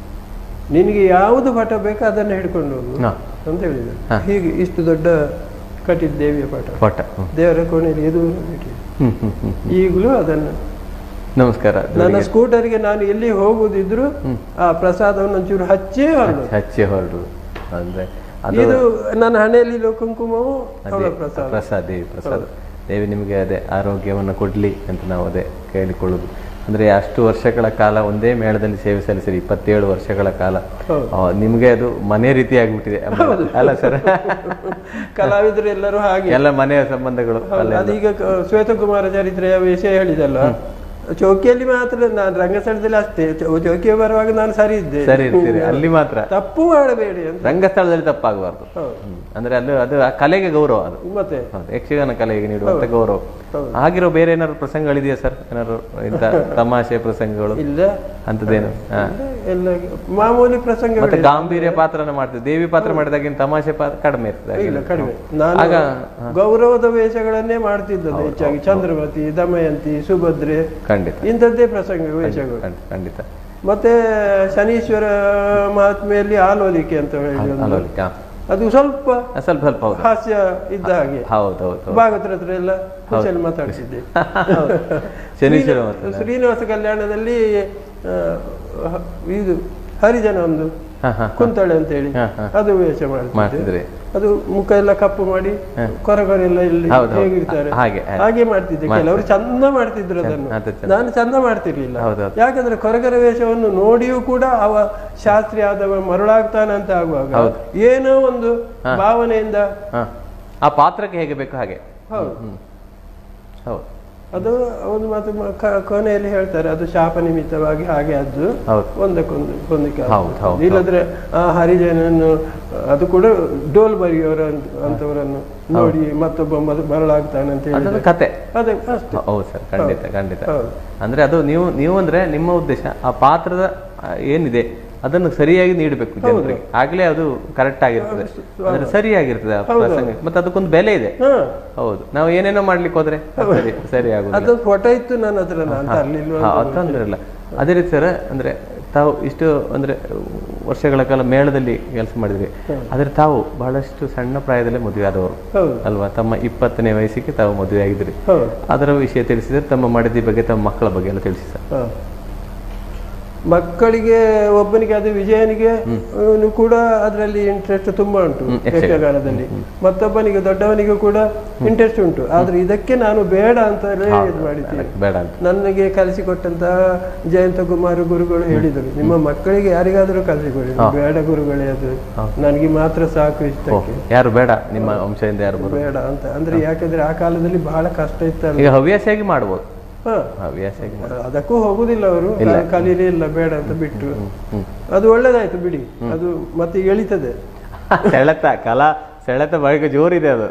ನಿನಗೆ ಯಾವುದು ಪಟ ಬೇಕೋ ಅದನ್ನು ಹಿಡ್ಕೊಂಡು ಹೋಗು ಹಾ. ಅಂತ ಹೇಳಿದೆ ಹಾ. ಹೀಗೆ ಇಷ್ಟು ದೊಡ್ಡ ಕಟ್ಟಿದ ದೇವಿಯ ಪಟ ಪಟ ಹ್ಮ್ ದೇವರ ಕೋಣೆಯಲ್ಲಿ ಎದು ಇಟ್ಟಿದೆ. ಹ್ಮ್ ಹ್ಮ್ ಹ್ಮ್ ಈಗಲೂ ಅದನ್ನು ನಮಸ್ಕಾರ ನನ್ನ ದೇವರಿಗೆ ಸ್ಕೂಟರ್ಗೆ ನಾನು ಎಲ್ಲಿ ಹೋಗುದಿದ್ರು ಆ ಪ್ರಸಾದವನ್ನು ಒಂಚೂರು ಹಚ್ಚೇ ಹೊರಡು ಹಚ್ಚಿ ಹೊರಡು ಅಂದ್ರೆ ಅದು ಇದು ನನ್ನ ಹಣೆಯಲ್ಲಿ ಇರೋ ಕುಂಕುಮವು ಅವಳ ಅದೇ ಪ್ರಸಾದ ಪ್ರಸಾದ್ ದೇವಿ ಪ್ರಸಾದ್ ದೇವಿ ನಿಮಗೆ ಅದೇ ಆರೋಗ್ಯವನ್ನು ಕೊಡ್ಲಿ ಅಂತ ನಾವು ಅದೇ ಕೇಳಿಕೊಳ್ಳುದು ಅಂದ್ರೆ ಅಷ್ಟು ವರ್ಷಗಳ ಕಾಲ ಒಂದೇ ಮೇಳದಲ್ಲಿ ಸೇವೆ ಸಲ್ಲಿಸಿರಿ ಇಪ್ಪತ್ತೇಳು ವರ್ಷಗಳ ಕಾಲ ಹೌದು. ಆ, ನಿಮ್ಗೆ ಅದು ಮನೆ ರೀತಿ ಆಗ್ಬಿಟ್ಟಿದೆ ಅಲ್ಲ ಸರ್ ಕಲಾವಿದರು ಎಲ್ಲರೂ ಹಾಗೆ ಎಲ್ಲ ಮನೆಯ ಸಂಬಂಧಗಳು ಹೌದು, ಅಲ್ಲೆಲ್ಲ. ಅದೀಗ ಕ- ಶ್ವೇತಕುಮಾರ ಚರಿತ್ರೆಯ ವಿಷಯ ಹೇಳಿದಲ್ಲ ಚೌಕಿಯಲ್ಲಿ ಮಾತ್ರ ನಾನು ರಂಗಸ್ಥಳದಲ್ಲಿ ಅಷ್ಟೇ ಚೌ- ಚೌಕಿಗೆ ಬರುವಾಗ ನಾನು ಸರಿ ಇದ್ದೆ ಸರಿ ಇರ್ತೀರಿ ಅಲ್ಲಿ ಮಾತ್ರ ತಪ್ಪು ಮಾಡಬೇಡಿ ಅಂತ ರಂಗಸ್ಥಳದಲ್ಲಿ ತಪ್ಪಾಗಬಾರ್ದು ಹೌದು. ಅಂದ್ರೆ ಅದು ಅದು ಆ ಕಲೆಗೆ ಗೌರವ ಅದು ಮತ್ತೆ ಹೌದು ಯಕ್ಷಗಾನ ಕಲೆಗೆ ನೀಡುವಂತ ಗೌರವ ಹೌದು. ಆಗಿರೋ ಬೇರೆ ಏನಾದ್ರು ಪ್ರಸಂಗಗಳಿದೆಯಾ ಸರ್ ಏನಾದ್ರು ಇಂಥ ತಮಾಷೆ ಪ್ರಸಂಗಗಳು ಇಲ್ಲ ಅಂತದೇನು ಹಾ ಎಲ್ಲ ಮಾಮೂಲಿ ಮತ್ತೆ ಪ್ರಸಂಗ ಗಾಂಭೀರ್ಯ ಪಾತ್ರನ ಮಾಡ್ತಿದ್ದೆ ದೇವಿ ಪಾತ್ರ ಮಾಡಿದಾಗಿನ ತಮಾಷೆ ಪಾತ್ರ ಕಡಿಮೆ ಇರ್ತದೆ ಇಲ್ಲ ಆಗಿನ. ಕಡಿಮೆ ನಾನು ಆಗ ಗೌರವದ ವೇಷಗಳನ್ನೇ ಮಾಡ್ತಿದ್ದದ್ದು ಹೆಚ್ಚಾಗಿ ಚಂದ್ರಮತಿ ದಮಯಂತಿ ಸುಭದ್ರೆ ಖಂಡಿತ ಇಂಥದ್ದೇ ಪ್ರಸಂಗ ವೇಷಗಳು ಖಂಡಿತ, ಖಂಡಿತ ಮತ್ತೆ ಶನೀಶ್ವರ ಮಹಾತ್ಮೆಯಲ್ಲಿ ಆಲೋಲಿಕೆ ಅಂತ ಹೇಳಿ ಒಂದು. ಅಲ್ಲೋಲಿಕ ಅದು ಸ್ವಲ್ಪ ಸ್ವಲ್ಪ ಸ್ವಲ್ಪ ಹೌದು ಹಾಸ್ಯ ಇದ್ದ ಹಾಗೆ ಹೌದು ಹೌದು ಹೌದು ಭಾಗವತರ ಹತ್ರ ಎಲ್ಲ ಕುಶಲ್ ಮಾತಾಡ್ತಿದ್ದೆ ಶನೀಶ್ವರ ಮತ್ತು ಶ್ರೀನಿವಾಸ ಕಲ್ಯಾಣದಲ್ಲಿ ಆ, ಹ- ಇದು ಹರಿಜನ ಒಂದು ಹಾ ಹಾ ಕುಂತಳೆ ಅಂತ ಹೇಳಿ ಹಾ, ಹಾ. ಅದು ವೇಷ ಮಾಡ್ತಿದ್ದೆ ಮಾಡ್ತಿದ್ರಿ ಅದು ಮುಖ ಎಲ್ಲ ಕಪ್ಪು ಮಾಡಿ ಹಾ. ಕೊರಗೊರೆಲ್ಲ ಇಲ್ಲಿ ಹೌದು, ಹೌದು. ಹೇಗಿರ್ತಾರೆ ಹಾಗೆ, ಹಾಗೆ. ಹಾಗೆ ಮಾಡ್ತಿದ್ದೆ ಮಾಡ್ತಾರೆ. ಕೆಲವರು ಚಂದ ಮಾಡ್ತಿದ್ರು ಅದನ್ನು ಅದು ಚಂದ. ನಾನು ಚಂದ ಮಾಡ್ತಿರ್ಲಿಲ್ಲ ಹೌದು, ಹೌದು. ಯಾಕಂದ್ರೆ ಕೊರಗರ ವೇಷವನ್ನು ನೋಡಿಯೂ ಕೂಡ ಅವ ಶಾಸ್ತ್ರಿ ಆದವ ಮರುಳಾಗ್ತಾನಂತ ಆಗುವಾಗ ಹೌದು. ಏನೋ ಒಂದು ಹಾ. ಭಾವನೆಯಿಂದ ಹಾ ಆ ಪಾತ್ರಕ್ಕೆ ಹೇಗೆ ಬೇಕು ಹಾಗೆ ಹೌದು ಹ್ಮ್ ಹೌದು ಅದು ಒಂದು ಮಾತು ಮ- ಕ- ಕೊನೆಯಲ್ಲಿ ಹೇಳ್ತಾರೆ ಅದು ಶಾಪ ನಿಮಿತ್ತವಾಗಿ ಹಾಗೆ ಆದ್ದು ಹೌದು. ಒಂದಕ್ಕೊಂದು ಹೊಂದಿಕೆ ಹೌದು, ಹೌದು, ಆಗ್ತದೆ. ಇಲ್ಲದ್ರೆ ಆ ಹರಿಜನನ್ನು ಅದು ಕೂಡ ಡೋಲ್ ಬರಿಯವರ ಅಂತವರನ್ನು ನೋಡಿ ಮತ್ತೊಬ್ಬ ಮದ- ಮರಳಾಗ್ತಾನೆ ಅಂತ ಅದೊಂದು ಹೇಳಿದ್ರೆ ಕತೆ ಅದೇ ಅಷ್ಟೇ ಹೌದು ಸರ್ ಖಂಡಿತ ಖಂಡಿತ ಹೌದು. ಅಂದ್ರೆ ಅದು ನೀವು ನೀವು ಅಂದ್ರೆ ನಿಮ್ಮ ಉದ್ದೇಶ ಆ ಪಾತ್ರದ ಆ, ಏನಿದೆ ಅದನ್ನು ಸರಿಯಾಗಿ ನೀಡಬೇಕು ಜನರಿಗೆ ಆಗ್ಲೇ ಅದು ಕರೆಕ್ಟ್ ಆಗಿರ್ತದೆ ಅಂದ್ರೆ ಸರಿಯಾಗಿರ್ತದೆ ಆ ಪ್ರಸಂಗ ಮತ್ತೆ ಅದಕ್ಕೊಂದು ಬೆಲೆ ಇದೆ ಹಾ ಹೌದು ನಾವು ಏನೇನೋ ಮಾಡ್ಲಿಕ್ಕೆ ಹೋದ್ರೆ ಸರಿ ಸರಿ ಆಗುದಿಲ್ಲ ಅದು ಫೋಟೋ ಇತ್ತು ನನ್ನ ಹತ್ರ ನಾನು ತರ್ಲಿಲ್ವ ಹಾ, ಅದು ತೊಂದ್ರೆ ಇಲ್ಲ ಅದೇ ರೀತಿ ಸರ್ ಅಂದ್ರೆ ತಾವು ಇಷ್ಟು ಅಂದ್ರೆ ವರ್ಷಗಳ ಕಾಲ ಮೇಳದಲ್ಲಿ ಕೆಲಸ ಮಾಡಿದ್ರಿ ಆದ್ರೆ ತಾವು ಬಹಳಷ್ಟು ಸಣ್ಣ ಪ್ರಾಯದಲ್ಲೇ ಮದುವೆ ಆದವರು ಹೌದು ಅಲ್ವಾ ತಮ್ಮ ಇಪ್ಪತ್ತನೇ ವಯಸ್ಸಿಗೆ ತಾವು ಮದುವೆ ಆಗಿದ್ರಿ ಹೌದು ಅದರ ವಿಷಯ ತಿಳಿಸಿದ್ರೆ ತಮ್ಮ ಮಡದಿ ಬಗ್ಗೆ ತಮ್ಮ ಮಕ್ಕಳ ಬಗ್ಗೆ ಎಲ್ಲ ತಿಳಿಸಿ ಸರ್ ಹಾ. ಮಕ್ಕಳಿಗೆ ಒಬ್ಬನಿಗೆ ಅದು ವಿಜಯನಿಗೆ ಅವನು ಕೂಡ ಅದರಲ್ಲಿ ಇಂಟ್ರೆಸ್ಟ್ ತುಂಬಾ ಉಂಟು ಹ್ಮ್, ಯಕ್ಷಗಾನ. ಯಕ್ಷಗಾನದಲ್ಲಿ ಮತ್ತೊಬ್ಬನಿಗೆ ದೊಡ್ಡವನಿಗೆ ಕೂಡ ಇಂಟ್ರೆಸ್ಟ್ ಉಂಟು ಆದ್ರೆ ಇದಕ್ಕೆ ನಾನು ಬೇಡ ಅಂತಲೇ ಇದು ಮಾಡಿದ್ದೀನಿ ಬೇಡ ಅಂತ ನನಗೆ ಕಲಿಸಿಕೊಟ್ಟಂತಹ ಜಯಂತ ಕುಮಾರ ಗುರುಗಳು ಹೇಳಿದರು ನಿಮ್ಮ ಮಕ್ಕಳಿಗೆ ಯಾರಿಗಾದರೂ ಕಲಿಸಿಕೊಡಿ ಹಾ. ಬೇಡ ಗುರುಗಳೇ ಅದು ಹಾ. ನನಗೆ ಮಾತ್ರ ಸಾಕು ಓ, ಇಷ್ಟಕ್ಕೆ ಯಾರು ಬೇಡ ನಿಮ್ಮ ವಂಶದಿಂದ ಯಾರು ಬರೋದು ಬೇಡ ಅಂತ ಅಂದ್ರೆ ಯಾಕಂದ್ರೆ ಆ ಕಾಲದಲ್ಲಿ ಬಹಳ ಕಷ್ಟ ಇತ್ತಲ್ಲ ಈಗ ಹವ್ಯಾಸಿಯಾಗಿ ಮಾಡ್ಬೋದು ಹಾ ಹವ್ಯಾಸಿಯಾಗಿ ಮಾಡ್ಬೋದು ಅದಕ್ಕೂ ಹೋಗುದಿಲ್ಲ ಅವರು ಇಲ್ಲ. ಕಲೀಲೇ ಇಲ್ಲ ಬೇಡ ಅಂತ ಬಿಟ್ಟು ಹ್ಮ್ ಅದು ಒಳ್ಳೇದಾಯ್ತು ಬಿಡಿ ಅದು ಮತ್ತೆ ಎಳಿತದೆ ಸೆಳೆತ ಕಲಾ ಸೆಳೆತ ಬಳಿಕ ಜೋರಿದೆ ಅದು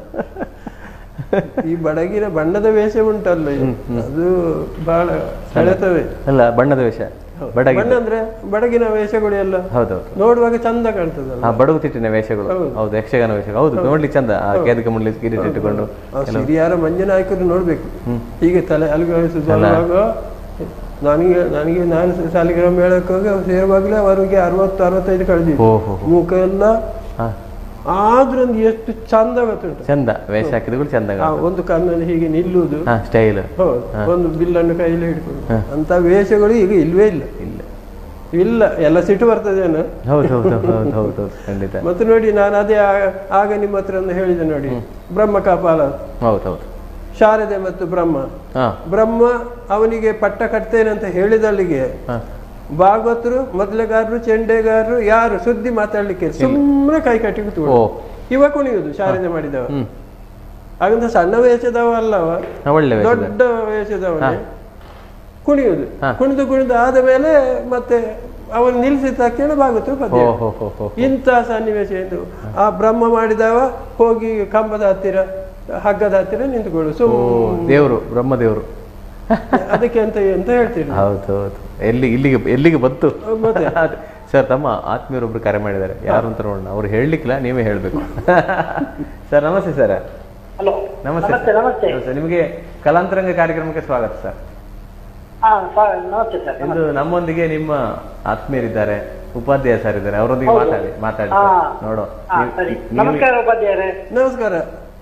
ಈ ಬಡಗಿನ ಬಣ್ಣದ ವೇಷ ಉಂಟಲ್ಲ ಇದು, ಅದು ಬಹಳ ಸೆಳೆತವೆ ಅಲ್ಲ ಬಣ್ಣದ ವೇಷ ಬಡಗಿ ಬಣ್ಣ ಅಂದ್ರೆ ಬಡಗಿನ ವೇಷಗಳು ಎಲ್ಲ ಹೌದೌದು ನೋಡುವಾಗ ಚಂದ ಕಾಣ್ತದಲ್ಲ ಆ ಬಡಗು ತಿಟ್ಟಿನ ವೇಷಗಳು ಹೌದು ಯಕ್ಷಗಾನ ವೇಷಗಳು ಹೌದು ನೋಡ್ಲಿಕ್ಕೆ ಚಂದ ಆ ಕೇದಕ ಮುಳ್ಳಿ ಕಿರೀಟ ಇಟ್ಟುಕೊಂಡು ಆ ಸಿರಿಯಾರ ಮಂಜನಾಯಕರು ನೋಡ್ಬೇಕು ಹೀಗೆ ತಲೆ ಅಲುಗಾಡಿಸುವಾಗ ನನಗೆ ನನಗೆ ನಾನು ಶಾಲಿಗ್ರಾಮ ಮೇಳಕ್ಕೆ ಹೋಗಿ ಅವ್ರು ಸೇರುವಾಗಲೇ ಅವರಿಗೆ ಅರವತ್ತು ಅರವತ್ತೈದು ಕಳೆದಿದ್ದು ಓ ಹೋ ಹೋ. ಮುಖ ಎಲ್ಲ ಹಾ ಆದ್ರೂ ಒಂದು ಎಷ್ಟು ಚಂದ ಗೊತ್ತುಂಟು ಚಂದ ವೇಷ ಹಾಕಿದ್ರು ಚಂದ ಆ ಒಂದು ಕಣ್ಣಲ್ಲಿ ಹೀಗೆ ನಿಲ್ಲುವುದು ಹಾ ಸ್ಟೈಲ್ ಹೌದು ಒಂದು ಬಿಲ್ಲನ್ನು ಕೈಯಲ್ಲಿ ಹಿಡ್ಕೊಂಡು ಅಂತ ವೇಷಗಳು ಈಗ ಇಲ್ವೇ ಇಲ್ಲ ಇಲ್ಲ ಇಲ್ಲ ಎಲ್ಲ ಸಿಟ್ಟು ಬರ್ತದೇನು ಹೌದು ಹೌದು ಹೌದು ಹೌದು ಹೌದು ಖಂಡಿತ ಮತ್ತೆ ನೋಡಿ ನಾನು ಅದೇ ಆ- ಆಗ ನಿಮ್ಮ ಹತ್ರ ಒಂದು ಹೇಳಿದೆ ನೋಡಿ ಬ್ರಹ್ಮ ಕಾಪಾಲ ಹೌದು ಹೌದು ಶಾರದೆ ಮತ್ತು ಬ್ರಹ್ಮ ಹಾ ಬ್ರಹ್ಮ ಅವನಿಗೆ ಪಟ್ಟ ಕಟ್ತೇನೆ ಅಂತ ಹೇಳಿದಲ್ಲಿಗೆ ಹಾ ಭಾಗವತರು ಮೊದಲಗಾರರು ಚೆಂಡೆಗಾರರು ಯಾರು ಸುದ್ದಿ ಮಾತಾಡ್ಲಿಕ್ಕೆ ಸುಮ್ಮನೆ ಕೈ ಕಟ್ಟಿ ಕೂತ್ಕೊಂಡು ಓ ಇವ ಕುಣಿಯುದು ಶಾರದೆ ಮಾಡಿದವ ಹ್ಮ್ ಹಾಗಂತ ಸಣ್ಣ ವೇಷದವ ಅಲ್ಲವ ಹಾ, ಒಳ್ಳೆ ವೇಷ ದೊಡ್ಡ ವೇಷದವನೇ ಕುಣಿಯುದು ಹಾ. ಕುಣಿದು ಕುಣಿದು ಆದ ಮೇಲೆ ಮತ್ತೆ ಅವನು ನಿಲ್ಲಿಸಿದ ತಕ್ಷಣ ಭಾಗವತರು ಓ ಪದ್ಯ ಹೋ ಹೋ ಹೋ ಇಂಥ ಸನ್ನಿವೇಶ ಎಂದು ಆ ಬ್ರಹ್ಮ ಮಾಡಿದವ ಹೋಗಿ ಕಂಬದ ಹತ್ತಿರ ಹಗ್ಗದ ಹತ್ತಿರ ನಿಂತುಕೊಳ್ಳು ಓ ಸುಮ್ ದೇವರು ಬ್ರಹ್ಮದೇವರು ಅದಕ್ಕೆ ಅಂತ ಅಂತ ಹೇಳ್ತೀರಿ ಹೌದು ಹೌದು ಎಲ್ಲಿ ಇಲ್ಲಿಗೆ ಎಲ್ಲಿಗೆ ಬಂತು ಮತ್ತೆ? ಸರ್ ತಮ್ಮ ಆತ್ಮೀಯರೊಬ್ರು ಕರೆ ಮಾಡಿದ್ದಾರೆ ಯಾರು ಅಂತ ನೋಡೋಣ ಅವ್ರು ಹೇಳಲಿಕ್ಕಿಲ್ಲ ನೀವೇ ಹೇಳಬೇಕು ಸರ್ ನಮಸ್ತೆ ಸರ್ ಹಲೋ ನಮಸ್ತೆ ನಮಸ್ತೆ ನಮಸ್ತೆ ನಮಸ್ತೆ ನಿಮಗೆ ಕಲಾಂತರಂಗ ಕಾರ್ಯಕ್ರಮಕ್ಕೆ ಸ್ವಾಗತ ಸರ್ ಹಾ ಸರ್ ನಮಸ್ತೆ ಸರ್ ಇಂದು ನಮ್ಮೊಂದಿಗೆ ನಿಮ್ಮ ಆತ್ಮೀಯರಿದ್ದಾರೆ ಉಪಾಧ್ಯಾಯ ಸರ್ ಇದ್ದಾರೆ ಅವರೊಂದಿಗೆ ಹೌದು. ಮಾತಾಡಿ ಮಾತಾಡಿ ಹಾ. ಸರ್. ನೋಡೋ ಹಾ ನೀವು- ಸರಿ ನೀವು- ನಮಸ್ಕಾರ ಉಪಾಧ್ಯಾಯರೇ ನಮಸ್ಕಾರ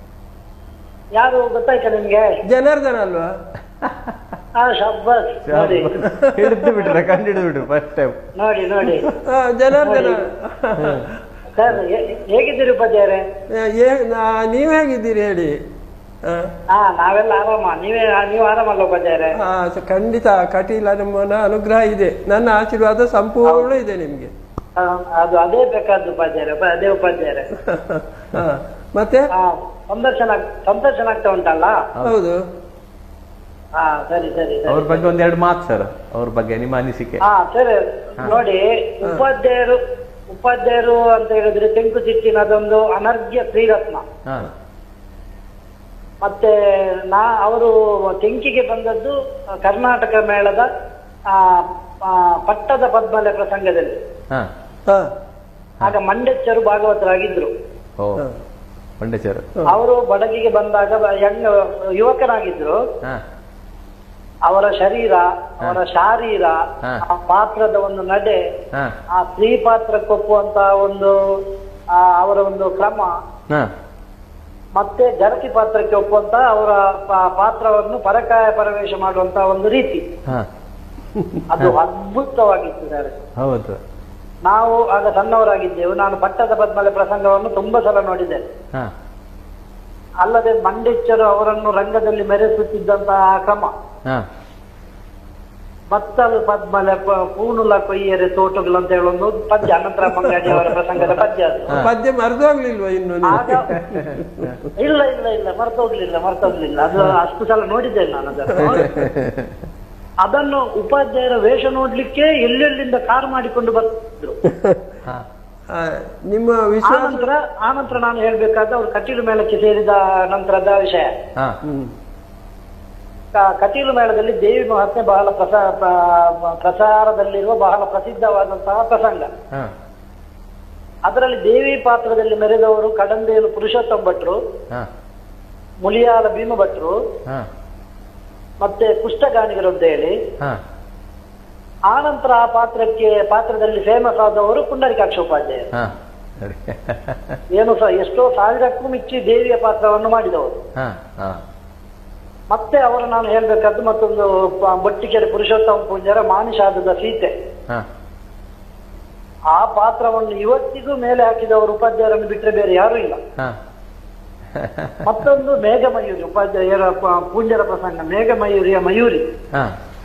ಯಾರು ಗೊತ್ತಾಯ್ತಾ ನಿಮ್ಗೆ ಜನಾರ್ದನ ಅಲ್ವಾ ಹಾ ಶಬ್ಬಾಸ್ ನೋಡಿ ಹಿಡಿದು ಬಿಟ್ರೆ ಕಂಡು ಹಿಡಿದು ಬಿಟ್ರು ಫಸ್ಟ್ ಟೈಮ್ ನೋಡಿ ನೋಡಿ ಆ, ಜನಾರ್ದನ ಸರ್ ಹೇ- ಹೇಗಿದ್ದೀರಿ ಉಪಾಧ್ಯಾಯರೇ ಏ- ನಾ- ನೀವ್ ಹೇಗಿದ್ದೀರಿ ಹೇಳಿ ಆ, ಹಾ ನಾವೆಲ್ಲ ಆರಾಮ ನೀವೇ ನೀವು ಆರಾಮಲ್ಲ ಉಪಾಧ್ಯಾಯರೇ ಆ, ಸ- ಖಂಡಿತ ಕಟೀಲ ನಮ್ಮನ ಅನುಗ್ರಹ ಇದೆ ನನ್ನ ಆಶೀರ್ವಾದ ಸಂಪೂರ್ಣ ಇದೆ ನಿಮ್ಗೆ ಆ, ಅದು ಅದೇ ಬೇಕಾದ್ದು ಉಪಾಧ್ಯಾಯರೇ ಉಪ- ಅದೇ ಉಪಾಧ್ಯಾಯರೇ ಆ, ಮತ್ತೆ ಹಾ ಸಂದರ್ಶನ ಸಂದರ್ಶನ ಆಗ್ತಾ ಉಂಟಲ್ಲ ಹೌದು ಹಾ ಸರಿ ಸರಿ ಅವ್ರ ಸರಿ ಬಗ್ಗೆ ಒಂದೆರಡು ಮಾತು ಸರ್ ಅವ್ರ ಬಗ್ಗೆ ನಿಮ್ಮ ಅನಿಸಿಕೆ ಹಾ ಸರಿ ನೋಡಿ ಉಪಾಧ್ಯಾಯರು ಉಪಾಧ್ಯಾಯರು ಅಂತ ಹೇಳಿದ್ರೆ ತೆಂಕು ಚಿಟ್ಟಿನ ಅದೊಂದು ಅನರ್ಘ್ಯ ಶ್ರೀರತ್ನ ಹಾ ಮತ್ತೆ ನಾ ಅವರು ತೆಂಕಿಗೆ ಬಂದದ್ದು ಆ, ಕರ್ನಾಟಕ ಮೇಳದ ಆ, ಆ, ಪಟ್ಟದ ಪದ್ಮಲೆ ಪ್ರಸಂಗದಲ್ಲಿ ಹಾ ಹಾ ಆಗ ಮಂಡೆಚ್ಚರು ಭಾಗವತರಾಗಿದ್ರು ಓ ಮಂಡೇಶ್ವರ ಅವರು ಬಡಗಿಗೆ ಬಂದಾಗ ಬ- ಯಂಗ್ ಯುವಕರಾಗಿದ್ರು ಹಾ ಅವರ ಶರೀರ ಅವರ ಶಾರೀರ ಹಾ. ಆ ಪಾತ್ರದ ಒಂದು ನಡೆ ಹಾ ಆ ಸ್ತ್ರೀ ಪಾತ್ರಕ್ಕೊಪ್ಪುವಂತ ಒಂದು ಆ, ಅವರ ಒಂದು ಕ್ರಮ ಹಾ ಮತ್ತೆ ಗರತಿ ಪಾತ್ರಕ್ಕೆ ಒಪ್ಪುವಂತ ಅವರ ಪಾ- ಪಾತ್ರವನ್ನು ಪರಕಾಯ ಪ್ರವೇಶ ಮಾಡುವಂತ ಒಂದು ರೀತಿ ಹಾ ಅದು ಅದ್ಭುತವಾಗಿತ್ತು ಸರ್ ಹೌದು ನಾವು ಆಗ ಸಣ್ಣವರಾಗಿದ್ದೆವು ನಾನು ಪಟ್ಟದ ಪದ್ಮಲೆ ಪ್ರಸಂಗವನ್ನು ತುಂಬಾ ಸಲ ನೋಡಿದ್ದೇನೆ ಹಾ ಅಲ್ಲದೆ ಮಂಡಿಚ್ಚರು ಅವರನ್ನು ರಂಗದಲ್ಲಿ ಮೆರೆಸುತ್ತಿದ್ದಂತಹ ಆ ಕ್ರಮ ಹಾ ಬತ್ತಲು ಪದ್ಮಲೆ ಪ- ಪೂನುಲ ಕೊಯ್ಯರೆ ತೋಟಗಳು ಅಂತ ಹೇಳಿ ಒಂದು ಪದ್ಯ ಅನಂತರ ಮಂಗಾಡಿ ಅವರ ಪ್ರಸಂಗದ ಪದ್ಯ ಅದು ಪದ್ಯ ಮರೆದೋಗ್ಲಿಲ್ವಾ ಇನ್ನು ನೀವು? ಆಗ ಇಲ್ಲ ಇಲ್ಲ ಇಲ್ಲ ಮರ್ತೋಗ್ಲಿಲ್ಲ ಮರ್ತೋಗ್ಲಿಲ್ಲ ಅದು ಅಷ್ಟು ಸಲ ನೋಡಿದ್ದೇನೆ ನಾನು ಅದನ್ನು ಅದನ್ನು ಉಪಾಧ್ಯಾಯರ ವೇಷ ನೋಡ್ಲಿಕ್ಕೆ ಎಲ್ಲೆಲ್ಲಿಂದ ಕಾರ್ ಮಾಡಿಕೊಂಡು ಬರ್ತಿದ್ರು ಹಾ ಆ, ನಿಮ್ಮ ವಿಶ್ವಾಸ ಆನಂತರ ಆನಂತರ ನಾನು ಹೇಳ್ಬೇಕಾದ ಅವರು ಕಟೀಲು ಮೇಳಕ್ಕೆ ಸೇರಿದ ನಂತರದ ವಿಷಯ ಹಾ ಹ್ಮ್ ಕ- ಕಟೀಲು ಮೇಳದಲ್ಲಿ ದೇವಿ ಮಹಾತ್ಮೆ ಬಹಳ ಪ್ರಸಾ ಪ್ರ- ಪ್ರಚಾರದಲ್ಲಿರುವ ಬಹಳ ಪ್ರಸಿದ್ಧವಾದಂತಹ ಪ್ರಸಂಗ ಹಾ ಅದರಲ್ಲಿ ದೇವಿ ಪಾತ್ರದಲ್ಲಿ ಮೆರೆದವರು ಕಡಂಬೇಲು ಪುರುಷೋತ್ತಮ ಭಟ್ರು ಹಾ ಮುಳಿಯಾಲ ಭೀಮ ಭಟ್ರು ಹಾ ಮತ್ತೆ ಕುಷ್ಠಗಾಣಿಗರು ಅಂತ ಹೇಳಿ ಹಾ ಆನಂತರ ಆ ಪಾತ್ರಕ್ಕೆ ಪಾತ್ರದಲ್ಲಿ ಫೇಮಸ್ ಆದವರು ಪುಂಡರಿಕಾಕ್ಷ ಉಪಾಧ್ಯಾಯರು ಹಾ ಸರಿ ಏನು ಸಹ ಎಷ್ಟೋ ಸಾವಿರಕ್ಕೂ ಮಿಚ್ಚಿ ದೇವಿಯ ಪಾತ್ರವನ್ನು ಮಾಡಿದವರು ಹಾ ಹಾ ಮತ್ತೆ ಅವರು ನಾನು ಹೇಳ್ಬೇಕಾದ್ದು ಮತ್ತೊಂದು ಪ- ಬೊಟ್ಟಿಕೆರೆ ಪುರುಷೋತ್ತಮ ಪೂಜ್ಯರ ಮಾನಿಷಾದದ ಸೀತೆ ಹಾ ಆ ಪಾತ್ರವನ್ನು ಇವತ್ತಿಗೂ ಮೇಲೆ ಹಾಕಿದವರು ಉಪಾಧ್ಯಾಯರನ್ನು ಬಿಟ್ಟರೆ ಬೇರೆ ಯಾರೂ ಇಲ್ಲ ಹಾ ಮತ್ತೊಂದು ಮೇಘ ಮಯೂರಿ ಉಪಾಧ್ಯಾಯರ ಪ- ಪೂಜ್ಯರ ಪ್ರಸಂಗ ಮೇಘ ಮಯೂರಿಯ ಮಯೂರಿ ಹಾ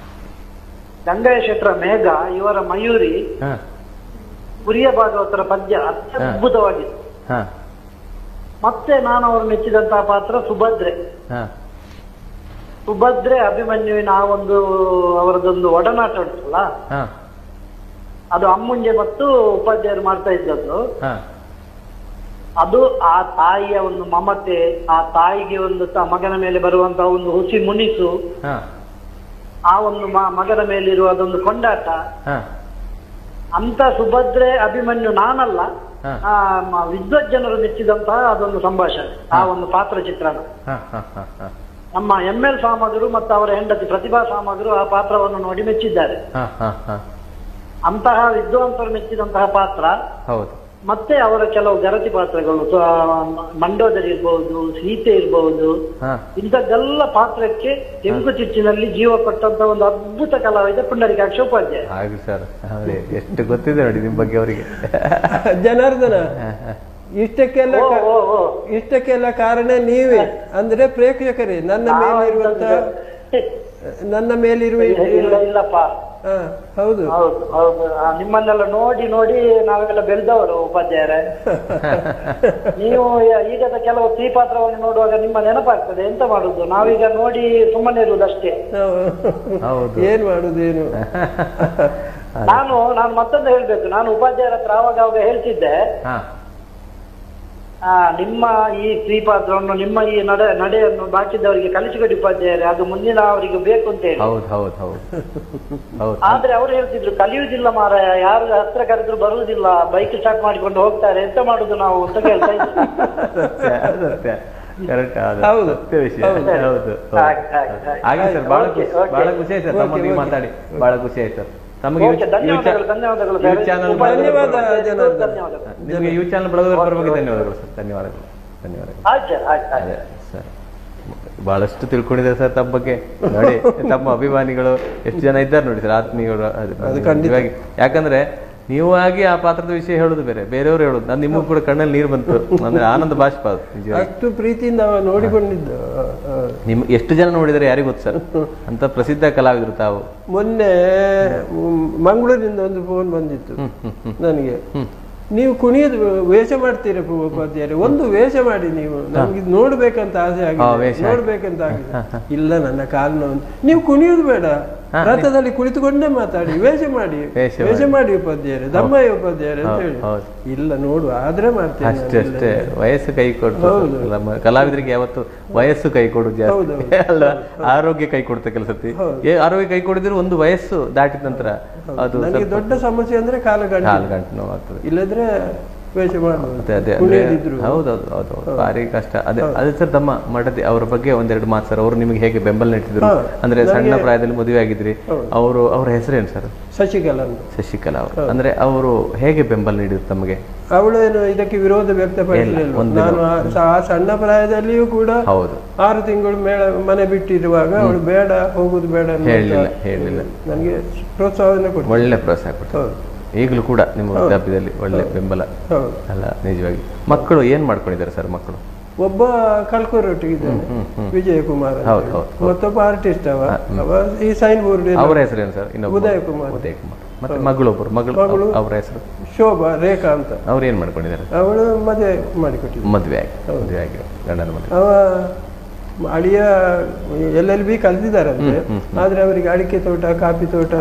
ಗಂಗಾ ಶೆಟ್ರ ಮೇಘ ಇವರ ಮಯೂರಿ ಹಾ ಕುರಿಯ ಭಾಗವತರ ಪದ್ಯ ಅತ್ಯದ್ಭುತವಾಗಿತ್ತು ಹಾ ಮತ್ತೆ ನಾನು ಅವರು ಮೆಚ್ಚಿದಂತಹ ಪಾತ್ರ ಸುಭದ್ರೆ ಹಾ ಸುಭದ್ರೆ ಅಭಿಮನ್ಯುವಿನ ಆ ಒಂದು ಅವರದೊಂದು ಒಡನಾಟ ಉಂಟಲ್ಲ ಹಾ ಅದು ಅಮ್ಮುಂಜೆ ಮತ್ತು ಉಪಾಧ್ಯಾಯರು ಮಾಡ್ತಾ ಇದ್ದದ್ದು ಹಾ ಅದು ಆ ತಾಯಿಯ ಒಂದು ಮಮತೆ ಆ ತಾಯಿಗೆ ಒಂದು ತ- ಮಗನ ಮೇಲೆ ಬರುವಂತಹ ಒಂದು ಹುಸಿ ಮುನಿಸು ಹಾ ಆ ಒಂದು ಮ- ಮಗನ ಮೇಲಿರುವ ಅದೊಂದು ಕೊಂಡಾಟ ಹಾ ಅಂತ ಸುಭದ್ರೆ ಅಭಿಮನ್ಯು ನಾನಲ್ಲ ಹಾ. ಆ ಮ- ವಿದ್ವಜ್ಜನರು ಮೆಚ್ಚಿದಂತಹ ಅದೊಂದು ಸಂಭಾಷಣೆ ಆ ಒಂದು ಪಾತ್ರ ಚಿತ್ರಣ ಹಾ ಹಾ ಹಾ ಹಾ ನಮ್ಮ ಎಂ ಎಲ್ ಸಾಮಗರು ಮತ್ತು ಅವರ ಹೆಂಡತಿ ಪ್ರತಿಭಾ ಸಾಮಗರು ಆ ಪಾತ್ರವನ್ನು ನೋಡಿ ಮೆಚ್ಚಿದ್ದಾರೆ ಹಾ ಹಾ ಹಾ ಅಂತಹ ವಿದ್ವಾಂಸರು ಮೆಚ್ಚಿದಂತಹ ಪಾತ್ರ ಹೌದು ಮತ್ತೆ ಅವರ ಕೆಲವು ಗರತಿ ಪಾತ್ರಗಳು ಸೊ, ಆ, ಮಂಡೋದರಿ ಇರ್ಬಹುದು ಸೀತೆ ಇರ್ಬಹುದು ಹಾ ಇಂಥದ್ದೆಲ್ಲ ಪಾತ್ರಕ್ಕೆ ತೆಂಗು ಚಿಚ್ಚಿನಲ್ಲಿ ಜೀವ ಕೊಟ್ಟಂತ ಒಂದು ಅದ್ಭುತ ಕಲಾವಿದ ಪುಂಡರಿಕಾಕ್ಷ ಉಪಾಧ್ಯಾಯ ಹಾಗೆ ಸರ್ ಹೌದೇ ಎಷ್ಟು ಗೊತ್ತಿದೆ ನೋಡಿ ನಿಮ್ಮ ಬಗ್ಗೆ ಅವರಿಗೆ ಜನಾರ್ದನ ಇಷ್ಟಕ್ಕೆಲ್ಲ ಓ ಕಾ- ಓ ಓ ಇಷ್ಟಕ್ಕೆಲ್ಲ ಕಾರಣ ನೀವೇ ಅಂದ್ರೆ ಪ್ರೇಕ್ಷಕರೇ ನನ್ನ ಮೇಲಿರುವಂತ ನನ್ನ ಮೇಲಿರುವ ಇಲ್ಲ ಇಲ್ಲ ಇಲ್ಲಪ್ಪ ಹಾ, ಹೌದು ಹೌದು ಹೌದು ಆ, ನಿಮ್ಮನ್ನೆಲ್ಲ ನೋಡಿ ನೋಡಿ ನಾವೆಲ್ಲ ಬೆಳೆದವರು ಉಪಾಧ್ಯಾಯರೇ ನೀವು ಯ- ಈಗದ ಕೆಲವು ಸ್ತ್ರೀ ಪಾತ್ರವನ್ನು ನೋಡುವಾಗ ನಿಮ್ಮ ನೆನಪಾಗ್ತದೆ ಎಂತ ಮಾಡುದು ನಾವೀಗ ನೋಡಿ ಸುಮ್ಮನೆ ಇರುವುದಷ್ಟೇ ಹೌದು. ಏನ್ ಮಾಡುದೇನು ನಾನು ನಾನು ಮತ್ತೊಂದು ಹೇಳ್ಬೇಕು ನಾನು ಉಪಾಧ್ಯಾಯರ ಹತ್ರ ಆವಾಗ ಅವಾಗ ಹೇಳ್ತಿದ್ದೆ ಹಾ ಆ, ನಿಮ್ಮ ಈ ಶ್ರೀಪಾತ್ರವನ್ನು ನಿಮ್ಮ ಈ ನಡೆ ನಡೆಯನ್ನು ಬಾಕಿದವರಿಗೆ ಕಲಿಸಿಕೊಡಿ ಉಪಾಧ್ಯಾಯರೇ ಅದು ಮುಂದಿನ ಅವರಿಗೆ ಬೇಕು ಅಂತ ಹೇಳಿ ಹೌದು ಹೌದು ಹೌದು ಹೌದು ಆದ್ರೆ ಅವ್ರು ಹೇಳ್ತಿದ್ರು ಕಲಿಯುವುದಿಲ್ಲ ಮಾರಾಯ ಯಾರು ಹತ್ರ ಕರೆದ್ರು ಬರುವುದಿಲ್ಲ ಬೈಕ್ ಸ್ಟಾರ್ಟ್ ಮಾಡಿಕೊಂಡು ಹೋಗ್ತಾರೆ ಎಂತ ಮಾಡುದು ನಾವು ಅಂತ ಕೇಳ್ತಾ ಇದ್ರು ಸತ್ಯ ಸತ್ಯ ಕರೆಕ್ಟ್ ಹೌದು. ಸತ್ಯ ವಿಷಯ ಹೌದು. ಹೌದು ಹೌದು ಹಾಗೆ, ಹಾಗೆ, ಹಾಗೆ. ಹಾಗೆ ಸರ್ ಬಹಳ ಓಕೆ, ಖುಷಿ ಓಕೆ. ಬಹಳ ಖುಷಿ ಆಯ್ತು ಸರ್ ಓಕೆ, ತಮ್ಮೊಂದಿಗೆ ಓಕೆ. ಮಾತಾಡಿ ಬಹಳ ಖುಷಿ ಆಯ್ತು ಸರ್ ತಮಗೆ ಓಕೆ, ಧನ್ಯವಾದಗಳು ಧನ್ಯವಾದಗಳು ಈ ಸರ್. ಚಾನಲ್ ಧನ್ಯವಾದ ಜನಾರ್ದನ್. ಧನ್ಯವಾದಗಳು ನಿಮಗೆ ಯೂ ಚಾನಲ್ ಬಳಗೋದ್ರ ಪರವಾಗಿ ಧನ್ಯವಾದಗಳು ಸರ್ ಧನ್ಯವಾದಗಳು ಧನ್ಯವಾದಗಳು ಆಯ್ತು ಸರ್ ಆಯ್ತು ಆಯ್ತು ಅದೇ ಸರ್ ಬಹಳಷ್ಟು ತಿಳ್ಕೊಂಡಿದ್ದಾರೆ ಸರ್ ತಮ್ಮ ಬಗ್ಗೆ ನೋಡಿ ತಮ್ಮ ಅಭಿಮಾನಿಗಳು ಎಷ್ಟು ಜನ ಇದ್ದಾರೆ ನೋಡಿ ಸರ್ ಆತ್ಮೀಯರು ಅದು- ಅದು ಖಂಡಿತ. ನಿಜವಾಗಿ. ಯಾಕಂದ್ರೆ ನೀವು ಆಗಿ ಆ ಪಾತ್ರದ ವಿಷಯ ಹೇಳುದು ಬೇರೆ ಬೇರೆಯವರು ಹೇಳುದು ನಾನು ನಿಮಗೂ ಕೂಡ ಕಣ್ಣಲ್ಲಿ ನೀರು ಬಂತು ಅಂದ್ರೆ ಆನಂದ ಬಾಷ್ಪ ಅದು ನಿಜವಾಗಿ ಅಷ್ಟು ಪ್ರೀತಿಯಿಂದ ಅವ ನೋಡಿಕೊಂಡಿದ್ದು ಆ, ಆ. ನಿಮ್ ಎಷ್ಟು ಜನ ನೋಡಿದರೆ ಯಾರಿಗೂ ಗೊತ್ತು ಸರ್ ಅಂತ ಪ್ರಸಿದ್ಧ ಕಲಾವಿದರು ತಾವು ಮೊನ್ನೆ ಮ್, ಮಂಗಳೂರಿನಿಂದ ಒಂದು ಫೋನ್ ಬಂದಿತ್ತು ನನಗೆ ನೀವು ಕುಣಿಯೋದು ವೇಷ ಮಾಡ್ತೀರ ಉಪಾಧ್ಯಾಯರೇ ಒಂದು ವೇಷ ಮಾಡಿ ನೀವು ನಮ್ಗೆ ಇದು ನೋಡ್ಬೇಕಂತ ಆಸೆ ಹಾ, ಆಗಿದೆ ವೇಷ. ನೋಡ್ಬೇಕಂತ ಆಗಿದೆ ಇಲ್ಲ ನನ್ನ ಕಾಲು ನೋವು ಅಂತ. ನೀವು ಕುಣಿಯೋದು ಬೇಡ ರಥದಲ್ಲಿ ಕುಳಿತುಕೊಂಡೇ ಮಾತಾಡಿ ವೇಷ ಮಾಡಿ ವೇಷ ವೇಷ ಮಾಡಿ ಉಪಾಧ್ಯಾಯರೇ ದಮ್ಮಯ್ಯ ಉಪಾಧ್ಯಾಯರೇ ಅಂತ ಹೌದು, ಹೇಳಿ ಹೌದು. ಇಲ್ಲ ನೋಡು ಆದ್ರೆ ಮಾಡ್ತೇನೆ ಅಷ್ಟೇ ನಾನು. ಅಷ್ಟೇ ವಯಸ್ಸು ಕೈ ಕೊಡ್ತು ಹೌದು. ನಮ್ಮ ಕಲಾವಿದರಿಗೆ ಯಾವತ್ತು ವಯಸ್ಸು ಕೈ ಕೊಡುದು ಜಾಸ್ತಿ ಹೌದು, ಅಲ್ವಾ ಆರೋಗ್ಯ ಕೈ ಕೊಡುತ್ತೆ ಕೆಲಸತಿ ಹೌದು. ಏ ಆರೋಗ್ಯ ಕೈ ಕೊಡಿದ್ರೆ ಒಂದು ವಯಸ್ಸು ದಾಟಿದ ನಂತರ ಅದು ನನಗೆ ಸ್ವಲ್ಪ ದೊಡ್ಡ ಸಮಸ್ಯೆ ಅಂದ್ರೆ ಕಾಲಗಂಟು ಕಾಲು ಗಂಟು ನೋವು ಆಗ್ತದೆ ಇಲ್ಲದ್ರೆ ವೇಷ ಮಾಡ್ಬೋದು ಮತ್ತೆ ಅದೇ ಅಂದ್ರೆ ಕುಣಿಯದಿದ್ರು ಹೌದೌದು ಹೌದು ಭಾರಿ ಕಷ್ಟ ಅದೇ ಅದೇ ಸರ್ ತಮ್ಮ ಮಡದಿ ಅವರ ಬಗ್ಗೆ ಒಂದೆರಡು ಮಾತು ಸರ್ ಅವರು ನಿಮಗೆ ಹೇಗೆ ಬೆಂಬಲ ನೀಡ್ತಿದ್ರು ಹಾ. ಅಂದ್ರೆ ಸಣ್ಣ ನನಗೆ- ಪ್ರಾಯದಲ್ಲಿ ಮದುವೆ ಆಗಿದ್ರಿ ಹೌದು. ಅವರು ಅವ್ರ ಹೆಸರೇನು ಸರ್ ಶಶಿಕಲಾ ಅಂತ ಶಶಿಕಲಾ ಅವರು ಅಂದ್ರೆ ಅವರು ಹೇಗೆ ಬೆಂಬಲ ನೀಡಿದ್ರು ತಮಗೆ ಅವಳೇನು ಇದಕ್ಕೆ ವಿರೋಧ ವ್ಯಕ್ತಪಡಿಸಲಿಲ್ಲ ಇಲ್ಲ, ಒಂದು ನಾನು ಆ ಸ- ಆ ಸಣ್ಣ ಪ್ರಾಯದಲ್ಲಿಯೂ ಕೂಡ ಹೌದು ಆರು ತಿಂಗಳು ಮೇಳ ಮನೆ ಬಿಟ್ಟಿರುವಾಗ ಅವಳು ಬೇಡ ಹೋಗುದು ಬೇಡ ಅನ್ನುವಂತ ಹೇಳಲಿಲ್ಲ ಹೇಳಲಿಲ್ಲ ನನಗೆ ಪ್ರೋತ್ಸಾಹವನ್ನು ಕೊಟ್ಟು ಒಳ್ಳೆ ಪ್ರೋತ್ಸಾಹ ಕೊಟ್ಟು ಹೌದು ಈಗಲೂ ಕೂಡ ನಿಮ್ಮ ವೃದ್ಧಾಪ್ಯದಲ್ಲಿ ಒಳ್ಳೆ ಬೆಂಬಲ ಹೌದು ಅಲ್ಲ ನಿಜವಾಗಿ ಮಕ್ಕಳು ಏನ್ ಮಾಡ್ಕೊಂಡಿದ್ದಾರೆ ಸರ್ ಮಕ್ಕಳು ಒಬ್ಬ ಕಲ್ಕೂರೊಟ್ಟಿಗಿದ್ದಾನೆ ವಿಜಯ ಕುಮಾರ್ ಅಂತ ಹೌದು, ಹೇಳಿ. ಹೌದು, ಹೌದು. ಮತ್ತೊಬ್ಬ ಆರ್ಟಿಸ್ಟ್ ಅವ ಅವ ಈ ಸೈನ್ ಬೋರ್ಡ್ ಅವರ ಹೆಸರೇನು ಸರ್ ಇನ್ನೊಬ್ಬ ಉದಯ್ ಕುಮಾರ್. ಉದಯ್ ಕುಮಾರ್ ಮತ್ತೆ ಮಗಳೊಬ್ಬರು ಮಗಳು ಮಗಳು. ಅವರ ಹೆಸರು ಶೋಭಾ ರೇಖಾ ಅಂತ ಅವ್ರು ಏನ್ ಮಾಡ್ಕೊಂಡಿದ್ದಾರೆ ಅವಳು ಮದುವೆ ಮಾಡಿಕೊಟ್ಟಿದ್ದ ಮದುವೆ ಆಗಿ ಮದುವೆ ಆಗಿ ಗಂಡನ ಮದುವೆ ಅವ ಅಳಿಯ ಎಲ್ ಎಲ್ ಬಿ ಕಲ್ತಿದ್ದಾರಂತೆ ಆದ್ರೆ ಅವರಿಗೆ ಅಡಿಕೆ ತೋಟ ಕಾಫಿ ತೋಟ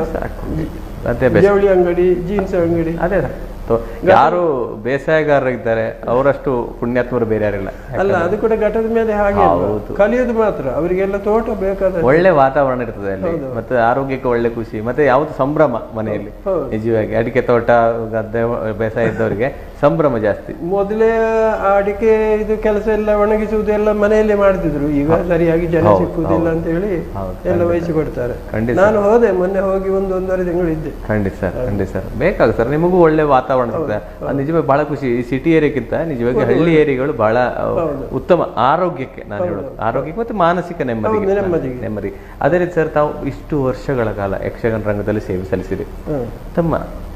ಅದೇ ಬೆಸ್ಟ್ ಜವಳಿ ಅಂಗಡಿ ಜೀನ್ಸ್ ಅಂಗಡಿ ಅದೇ ಸರ್ ತೊ- ಯಾರು ಬೇಸಾಯಗಾರರಿದ್ದಾರೆ ಅವರಷ್ಟು ಪುಣ್ಯಾತ್ಮರು ಬೇರೆ ಯಾರಿಲ್ಲ ಅಲ್ಲ ಅದು ಕೂಡ ಘಟದ ಮೇಲೆ ಹಾಗೆ ಅಲ್ವಾ? ಹೌದು. ಕಲಿಯೋದು ಮಾತ್ರ ಅವರಿಗೆಲ್ಲ ತೋಟ ಬೇಕಾದ ಒಳ್ಳೆ ವಾತಾವರಣ ಇರ್ತದೆ ಅಲ್ಲಿ ಮತ್ತೆ ಆರೋಗ್ಯಕ್ಕೆ ಒಳ್ಳೆ ಖುಷಿ ಮತ್ತೆ ಯಾವ್ದು ಸಂಭ್ರಮ ಮನೆಯಲ್ಲಿ ಹೌದು. ನಿಜವಾಗಿ ಅಡಿಕೆ ತೋಟ ಗದ್ದೆ ಬೇಸಾಯ ಇದ್ದವರಿಗೆ ಸಂಭ್ರಮ ಜಾಸ್ತಿ ಮೊದಲೇ ಆ ಅಡಿಕೆ ಇದು ಕೆಲಸ ಎಲ್ಲ ಒಣಗಿಸುವುದೆಲ್ಲ ಮನೆಯಲ್ಲೇ ಮಾಡ್ತಿದ್ರು ಈಗ ಸರಿಯಾಗಿ ಜನ ಹೌದು, ಸಿಕ್ಕುದಿಲ್ಲ ಅಂತ ಹೇಳಿ ಹೌದು, ಎಲ್ಲ ವಹಿಸಿ ಕೊಡ್ತಾರೆ ಖಂಡಿತ. ನಾನು ಹೋದೆ ಮೊನ್ನೆ ಹೋಗಿ ಒಂದು ಒಂದೂವರೆ ತಿಂಗಳು ಇದ್ದೆ ಖಂಡಿತ ಸರ್ ಖಂಡಿತ ಸರ್ ಬೇಕಾಗುತ್ತೆ ಸರ್ ನಿಮಗೂ ಒಳ್ಳೆ ವಾತಾವರಣ ಸಿಗ್ತದೆ ಅದು ನಿಜವಾಗಿ ಬಹಳ ಖುಷಿ ಈ ಸಿಟಿ ಏರಿಯಾಕ್ಕಿಂತ ನಿಜವಾಗಿ ಹಳ್ಳಿ ಏರಿಯಾಗಳು ಬಹಳ ಅಹ್, ಉತ್ತಮ ಆರೋಗ್ಯಕ್ಕೆ ನಾನು ಹೇಳೋದು ಆರೋಗ್ಯಕ್ಕೆ ಮತ್ತೆ ಮಾನಸಿಕ ನೆಮ್ಮದಿಗೆ ಹೌದು, ನೆಮ್ಮದಿಗೆ. ನೆಮ್ಮದಿ ಅದೇ ರೀತಿ ಸರ್ ತಾವು ಇಷ್ಟು ವರ್ಷಗಳ ಕಾಲ ಯಕ್ಷಗಾನ ರಂಗದಲ್ಲಿ ಸೇವೆ ಸಲ್ಲಿಸಿರಿ ಹ್ಮ್. ತಮ್ಮ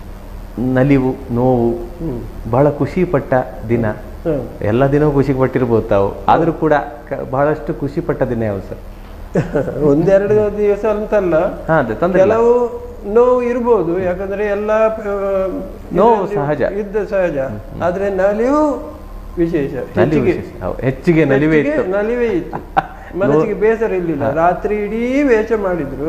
ನಲಿವು ನೋವು ಬಹಳ ಖುಷಿ ಪಟ್ಟ ದಿನ ಹ್ಮ್. ಎಲ್ಲ ದಿನವೂ ಖುಷಿ ಪಟ್ಟಿರ್ಬೋದು ತಾವು ಆದ್ರೂ ಕೂಡ ಕ- ಬಹಳಷ್ಟು ಖುಷಿ ಪಟ್ಟ ದಿನ ಯಾವುದು ಸರ್ ಒಂದೆರಡು ದಿವಸ ಅಂತಲ್ಲ ಹಾ ಅದೇ ತೊಂದ್ರೆ ಇಲ್ಲ. ಕೆಲವು ನೋವು ಇರ್ಬೋದು ಯಾಕಂದ್ರೆ ಎಲ್ಲ ಆ, ನೋವು ಇದರಲ್ಲಿ ಸಹಜ. ಇದ್ದ ಸಹಜ ಆದ್ರೆ ನಲಿವು ವಿಶೇಷ ನಲಿವು ಹೆಚ್ಚಿಗೆ ವಿಶೇಷ. ಹೌದು, ಹೆಚ್ಚಿಗೆ ನಲಿವೇ ಹೆಚ್ಚಿಗೆ ಇತ್ತು ನಲಿವೇ ಇತ್ತು ಮನಸ್ಸಿಗೆ ಬೇಸರ ಇರ್ಲಿಲ್ಲ ರಾತ್ರಿ ಇಡೀ ವೇಷ ಮಾಡಿದ್ರು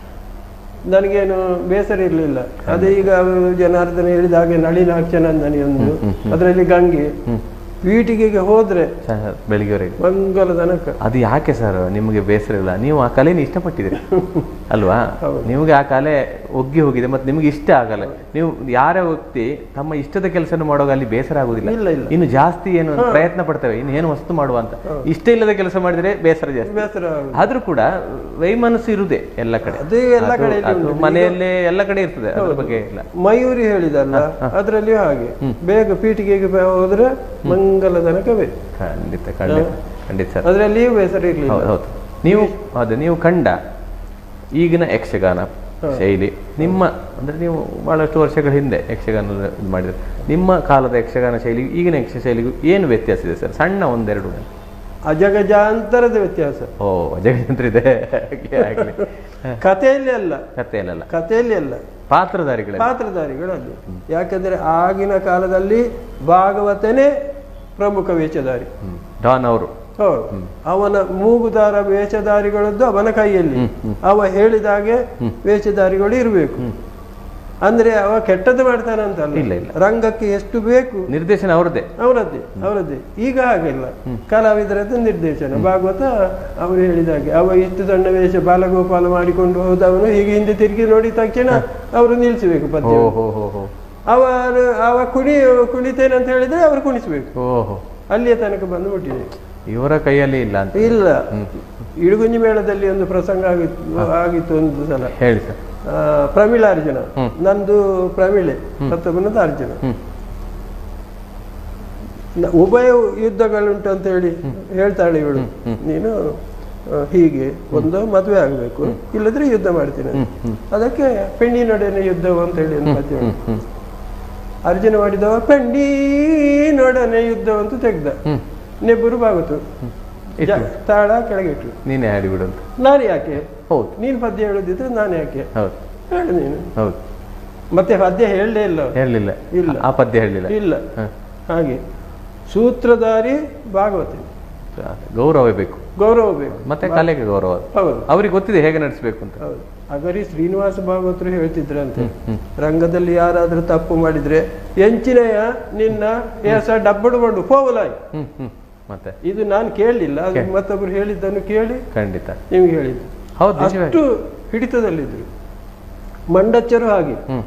ನನಗೇನು ಬೇಸರ ಇರ್ಲಿಲ್ಲ ಅದೇ ಈಗ ಅವರು ಜನಾರ್ದನ ಹೇಳಿದ ಹಾಗೆ ನಳಿನಾಕ್ಷನಂದನಿ ಒಂದು ಅದರಲ್ಲಿ ಗಂಗೆ ಪೀಠಿಗೆಗೆ ಹೋದ್ರೆ ಸರ್, ಬೆಳಿಗ್ಗೆವರೆಗೆ ಮಂಗಲ ತನಕ ಅದು ಯಾಕೆ ಸರ್ ನಿಮಗೆ ಬೇಸರ ಇಲ್ಲ ನೀವು ಆ ಕಲೆನ ಇಷ್ಟಪಟ್ಟಿದ್ದೀರಿ ಅಲ್ವಾ ನಿಮಗೆ ಆ ಕಲೆ ಒಗ್ಗಿ ಹೋಗಿದೆ ಮತ್ತೆ ನಿಮಗೆ ಇಷ್ಟ ಆಗಲ್ಲ ನೀವು ಯಾರೇ ವ್ಯಕ್ತಿ ತಮ್ಮ ಇಷ್ಟದ ಕೆಲಸ ಮಾಡುವಾಗ ಅಲ್ಲಿ ಬೇಸರ ಆಗುದಿಲ್ಲ ಇಲ್ಲ, ಇಲ್ಲ. ಇನ್ನು ಜಾಸ್ತಿ ಏನು ಪ್ರಯತ್ನ ಪಡ್ತೇವೆ ಇನ್ನು ಏನು ವಸ್ತು ಮಾಡುವ ಅಂತ ಇಷ್ಟ ಇಲ್ಲದ ಕೆಲಸ ಮಾಡಿದ್ರೆ ಬೇಸರ ಜಾಸ್ತಿ ಬೇಸರ ಆಗುದು. ಆದ್ರೂ ಕೂಡ ವೈಮನಸ್ಸು ಇರುದೆ ಎಲ್ಲ ಕಡೆ ಅದು ಎಲ್ಲ ಅದು- ಕಡೆಯಲ್ಲಿ ಅದು ಮನೆಯಲ್ಲೇ ಎಲ್ಲ ಕಡೆ ಇರ್ತದೆ ಅದ್ರ ಬಗ್ಗೆ ಇಲ್ಲ ಮಯೂರಿ ಹೇಳಿದಲ್ಲ ಅದರಲ್ಲಿಯೂ ಹಾಗೆ ಬೇಗ ಪೀಠಿಗೆಗೆ ಬ- ಹೋದ್ರೆ ಮಂಗಲ ತನಕವೇ ಖಂಡಿತ ಖಂಡಿತ ಖಂಡಿತ ಸರ್ ಅದರಲ್ಲಿಯೂ ಬೇಸರ ಇರ್ಲಿಲ್ಲ ಹೌದು ಹೌದು ನೀವು ಅದೇ ನೀವು ಕಂಡ ಈಗಿನ ಯಕ್ಷಗಾನ ಶೈಲಿ ನಿಮ್ಮ ಅಂದ್ರೆ ನೀವು ಬಹಳಷ್ಟು ವರ್ಷಗಳ ಹಿಂದೆ ಯಕ್ಷಗಾನ ಇದು ಮಾಡಿದ್ರೆ ನಿಮ್ಮ ಕಾಲದ ಯಕ್ಷಗಾನ ಶೈಲಿ ಈಗಿನ ಯಕ್ಷ ಶೈಲಿಗೂ ಏನು ವ್ಯತ್ಯಾಸ ಇದೆ ಸರ್ ಸಣ್ಣ ಒಂದೆರಡು ಅಜಗಜಾಂತರದ ವ್ಯತ್ಯಾಸ ಓ ಜಗಜಂತ್ರ ಇದೆ ಆಗ್ಲಿ, ಆಗ್ಲಿ. ಕಥೆಯಲ್ಲಿ ಅಲ್ಲ ಕಥೆಯಲ್ಲ ಕಥೆಯಲ್ಲಿ ಅಲ್ಲ ಪಾತ್ರಧಾರಿಗಳೇ ಪಾತ್ರಧಾರಿಗಳಲ್ಲಿ ಯಾಕಂದ್ರೆ ಆಗಿನ ಕಾಲದಲ್ಲಿ ಭಾಗವತನೇ ಪ್ರಮುಖ ವೇಷಧಾರಿ ಡಾನ್ ಅವರು ಹೌದು ಅವನ ಮೂಗುದಾರ ವೇಷಧಾರಿಗಳದ್ದು ಅವನ ಕೈಯಲ್ಲಿ ಅವ ಹೇಳಿದಾಗೆ ವೇಷಧಾರಿಗಳು ಇರಬೇಕು ಅಂದ್ರೆ ಅವ ಕೆಟ್ಟದ್ದು ಮಾಡ್ತಾನಂತಲ್ಲ ಇಲ್ಲ, ಇಲ್ಲ. ರಂಗಕ್ಕೆ ಎಷ್ಟು ಬೇಕು ನಿರ್ದೇಶನ ಅವ್ರದ್ದೇ ಅವರದ್ದೇ ಅವರದ್ದೇ ಈಗ ಹಾಗಿಲ್ಲ ಕಲಾವಿದರದ್ದು ನಿರ್ದೇಶನ ಭಾಗವತ ಅವರು ಹೇಳಿದಾಗೆ ಅವ ಇಷ್ಟು ಸಣ್ಣ ವೇಷ ಬಾಲಗೋಪಾಲ ಮಾಡಿಕೊಂಡು ಹೋದವನು ಹೀಗೆ ಹಿಂದೆ ತಿರುಗಿ ನೋಡಿದ ತಕ್ಷಣ ಅವರು ನಿಲ್ಲಿಸಬೇಕು ಪದ್ಯ ಓ ಹೋ ಹೋ ಹೋ ಅವರು ಅವ ಕುಣಿ ಕುಣಿತೇನೆ ಅಂತ ಹೇಳಿದ್ರೆ ಅವರು ಕುಣಿಸ್ಬೇಕು ಓಹೋ ಅಲ್ಲಿಯ ತನಕ ಬಂದು ಮುಟ್ಟಿದೆ ಇವರ ಕೈಯಲ್ಲಿ ಇಲ್ಲ ಅಂತ ಇಲ್ಲ ಇಡುಗುಂಜಿ ಮೇಳದಲ್ಲಿ ಒಂದು ಪ್ರಸಂಗ ಆಗಿತ್ತು ಆಗಿತ್ತು ಒಂದು ಸಲ ಹೇಳಿ ಸರ್ ಆ, ಪ್ರಮೀಳಾರ್ಜುನ ನಂದು ಪ್ರಮೀಳೆ ಮತ್ತೊಬ್ಬನದು ಅರ್ಜುನ ನ- ಉಭಯ ಯುದ್ಧಗಳುಂಟು ಅಂತ ಹೇಳಿ ಹೇಳ್ತಾಳೆ ಇವಳು ನೀನು ಆ, ಹೀಗೆ ಒಂದು ಮದುವೆ ಆಗಬೇಕು ಇಲ್ಲದ್ರೆ ಯುದ್ಧ ಮಾಡ್ತೀನಿ ಅಂತ. ಅದಕ್ಕೆ ಪೆಣ್ಣಿನೊಡನೆ ಯುದ್ಧವು ಅಂತ ಹೇಳಿ ಒಂದು ಪದ್ಯ ಉಂಟು. ಅರ್ಜುನ ಮಾಡಿದವ ಪೆಂಡಿನೊಡನೆ ಯುದ್ಧ ಅಂತ ತೆಗ್ದ ನೆಬ್ಬರು ಬಾಗುತ್ತು ಇಟ್ಟು. ತಾಳ ಕೆಳಗಿಟ್ಟು ನೀನೇ ಹಾಡಿಬಿಡು ಅಂತ ನಾನು ಯಾಕೆ ಹೌದು ನೀನು ಪದ್ಯ ಹೇಳುದಿದ್ರೆ ನಾನು ಯಾಕೆ ಹೌದು ಹೇಳು ನೀನು ಹೌದು ಮತ್ತೆ ಪದ್ಯ ಹೇಳಲೇ ಇಲ್ಲ ಅವ್ರು. ಹೇಳಲಿಲ್ಲ ಇಲ್ಲ. ಆ ಪದ್ಯ ಹೇಳಲಿಲ್ಲ ಇಲ್ಲ ಹಾಗೆ ಸೂತ್ರಧಾರಿ ಭಾಗವತಿ ಗೌರವ ಬೇಕು ಗೌರವ ಬೇಕು ಮತ್ತೆ ಕಲೆಗೆ ಗೌರವ ಹೌದು ಅವ್ರಿಗೆ ಗೊತ್ತಿದೆ ಹೇಗೆ ನಡೆಸಬೇಕು ಅಂತ ಹೌದು ಅಗರಿ ಶ್ರೀನಿವಾಸ ಭಾಗವತರು ಹೇಳ್ತಿದ್ರಂತೆ ರಂಗದಲ್ಲಿ ಯಾರಾದ್ರೂ ತಪ್ಪು ಮಾಡಿದ್ರೆ ಎಂಚಿನಯ ನಿನ್ನ ಏಸ ಡಬ್ಬಡು ಮಾಡು ಹೋಗಲಾಯ್ ಹ್ಮ್ ಹ್ಮ್ ಮತ್ತೆ ಇದು ನಾನು ಕೇಳಲಿಲ್ಲ ಅದು ಮತ್ತೊಬ್ರು ಹೇಳಿದ್ದನ್ನು ಕೇಳಿ ಖಂಡಿತ ನಿಮ್ಗೆ ಹೇಳಿದ್ದು ಹೌದು ನಿಜವೇ ಅಷ್ಟು ಹಿಡಿತದಲ್ಲಿದ್ರು ಮಂಡಚ್ಚರು ಹಾಗೆ ಹ್ಮ್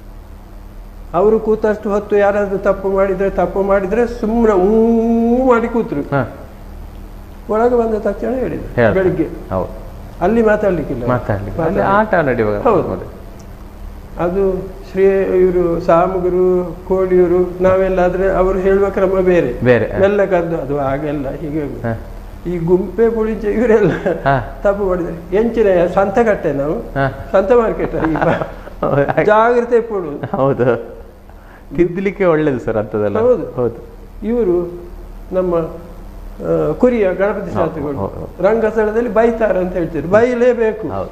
ಅವರು ಕೂತಷ್ಟು ಹೊತ್ತು ಯಾರಾದ್ರೂ ತಪ್ಪು ಮಾಡಿದ್ರೆ ತಪ್ಪು ಮಾಡಿದ್ರೆ ಸುಮ್ಮನೆ ಹೂ ಮಾಡಿ ಕೂತ್ರು ಹಾ ಒಳಗೆ ಬಂದ ತಕ್ಷಣ ಹೇಳಿದ್ರು ಹೇಳ್ತಾರೆ. ಬೆಳಿಗ್ಗೆ ಹೌದು ಅಲ್ಲಿ ಮಾತಾಡ್ಲಿಕ್ಕಿಲ್ಲ ಮಾತಾಡ್ಲಿಕ್ಕೆ ಅಲ್ಲಿ ಮಾತಾಡ್ಲಿಕ್ಕೆ. ಆಟ ನಡೆಯುವಾಗ ಹೌದು. ಮೊದಲು. ಅದು ಶ್ರೀ ಇವರು ಸಾಮಗರು ಕೋಳಿಯವರು ನಾವೆಲ್ಲಾದ್ರೆ ಅವರು ಹೇಳುವ ಕ್ರಮ ಬೇರೆ ಬೇರೆ, ಹ. ಎಲ್ಲ ಕರೆದು ಅದು ಹಾಗೆಲ್ಲ ಹೀಗೆ ಹ. ಈ ಗುಂಪೆ ಪುಳಿಂಚ ಇವರೆಲ್ಲ ಹ. ತಪ್ಪು ಮಾಡಿದ್ರೆ ಎಂಚಿನ ಸಂತಕಟ್ಟೆ ನಾವು ಹ. ಸಂತ ಮಾರ್ಕೆಟ್ ಹೌದು. ಜಾಗ್ರತೆ ಪಡು ಹೌದು ತಿದ್ದಲಿಕ್ಕೆ ಒಳ್ಳೇದು ಸರ್ ಅಂತದೆಲ್ಲ ಹೌದು. ಹೌದು ಇವರು ನಮ್ಮ ಆ, ಕುರಿಯ ಗಣಪತಿ ಶಾಸ್ತ್ರಿಗಳು ಹೌದು, ಹೌದು. ರಂಗಸ್ಥಳದಲ್ಲಿ ಬೈತಾರೆ ಅಂತ ಹೇಳ್ತಾರೆ ಬೈಲೇಬೇಕು ಹೌದು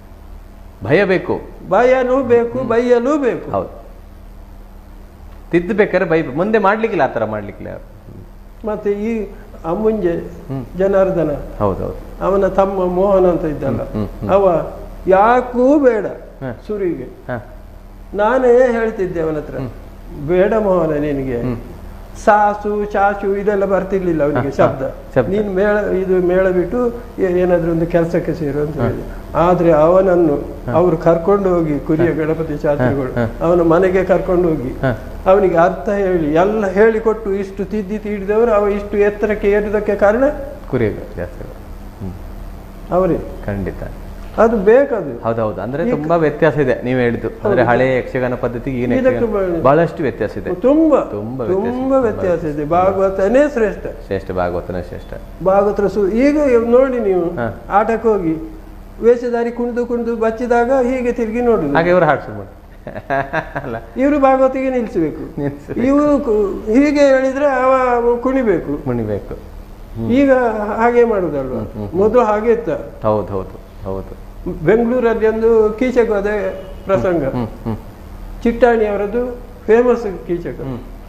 ಭಯ ಬೇಕು ಬಯನೂ ಬೇಕು ಬೈಯಲೂ ಬೇಕು ಹೌದು ತಿದ್ದಬೇಕಾದ್ರೆ ಬೈ ಮುಂದೆ ಮಾಡ್ಲಿಕ್ಕಿಲ್ಲ ಆ ಥರ ಮಾಡ್ಲಿಕ್ಕಿಲ್ಲ ಮತ್ತೆ ಈ ಅಮ್ಮುಂಜೆ ಜನಾರ್ದನ ಹೌದು ಹೌದು ಅವನ ತಮ್ಮ ಮೋಹನ ಅಂತ ಇದ್ದಲ್ಲ ಹ್ಮ್, ಅವ ಯಾಕೂ ಬೇಡ ಹ. ಸುರಿಗೆ ಹಾ ನಾನೇ ಹೇಳ್ತಿದ್ದೆ ಅವನ ಹತ್ರ ಬೇಡ ಮೋಹನ ನಿನಗೆ ಸಾಸು ಚಾಚು ಇದೆಲ್ಲ ಬರ್ತಿರ್ಲಿಲ್ಲ ಅವನಿಗೆ ಶಬ್ದ ಶಬ್ದ. ನೀನ್ ಮೇಳ ಇದು ಮೇಳ ಬಿಟ್ಟು ಏ- ಏನಾದ್ರೂ ಒಂದು ಕೆಲಸಕ್ಕೆ ಸೇರು ಅಂತ ಹೇಳಿದೆ ಆದ್ರೆ ಅವನನ್ನು ಅವರು ಕರ್ಕೊಂಡು ಹೋಗಿ ಕುರಿಯ ಗಣಪತಿ ಶಾಸ್ತ್ರಿಗಳು ಅವನ ಮನೆಗೆ ಕರ್ಕೊಂಡು ಹೋಗಿ ಹ. ಅವನಿಗೆ ಅರ್ಥ ಹೇಳಿ ಎಲ್ಲ ಹೇಳಿಕೊಟ್ಟು ಇಷ್ಟು ತಿದ್ದಿ ತೀಡಿದವರು ಅವ ಇಷ್ಟು ಎತ್ತರಕ್ಕೆ ಏರಿದಕ್ಕೆ ಕಾರಣ ಕುರಿಯ ಜಾಸ್ತಿ ಹ್ಮ್ ಅವರೇ ಖಂಡಿತ ಅದು ಬೇಕದು ಹೌದೌದು ಅಂದ್ರೆ ತುಂಬಾ ವ್ಯತ್ಯಾಸ ಇದೆ ನೀವು ಹೇಳಿದ್ದು ಅಂದ್ರೆ ಹಳೆ ಯಕ್ಷಗಾನ ಪದ್ಧತಿಗೆ ಈಗಿನ ಇದಕ್ಕೆ ಯಕ್ಷಗಾನ ಬ- ಬಹಳಷ್ಟು ವ್ಯತ್ಯಾಸ ಇದೆ ತುಂಬಾ ತುಂಬಾ ವ್ಯತ್ಯಾಸ. ತುಂಬಾ ವ್ಯತ್ಯಾಸ ಇದೆ ಭಾಗವತನೇ ಶ್ರೇಷ್ಠ ಶ್ರೇಷ್ಠ ಭಾಗವತನ ಶ್ರೇಷ್ಠ ಭಾಗವತರ ಸು ಈಗ ನೋಡಿ ನೀವು ಹ. ಆಟಕ್ಕೆ ಹೋಗಿ ವೇಷಧಾರಿ ಕುಣಿದು ಕುಣಿದು ಬಚ್ಚಿದಾಗ ಹೀಗೆ ತಿರುಗಿ ನೋಡುದು ಹಾಗೆ ಇವರು ಹಾಡ್ಸು ಮಾಡಿ ಅಲ್ಲ ಇವರು ಭಾಗವತಿಗೆ ನಿಲ್ಲಿಸಬೇಕು ನಿಲ್ಸ್ಬೇಕು. ಇವರು ಕು- ಹೀಗೆ ಹೇಳಿದ್ರೆ ಅವ ಕುಣಿಬೇಕು ಮುಣಿಬೇಕು ಈಗ ಹಾಗೆ ಮಾಡುದಲ್ವಾ ಮೊದಲು ಹಾಗೆ ಇತ್ತ ಹೌದು ಹೌದು ಹೌದು ಬೆಂಗಳೂರಲ್ಲಿ ಒಂದು ಕೀಚಕವಾದ ಪ್ರಸಂಗ ಹ್ಮ್ ಹ್ಮ್ ಚಿಟ್ಟಾಣಿ ಅವರದ್ದು ಫೇಮಸ್ ಕೀಚಕ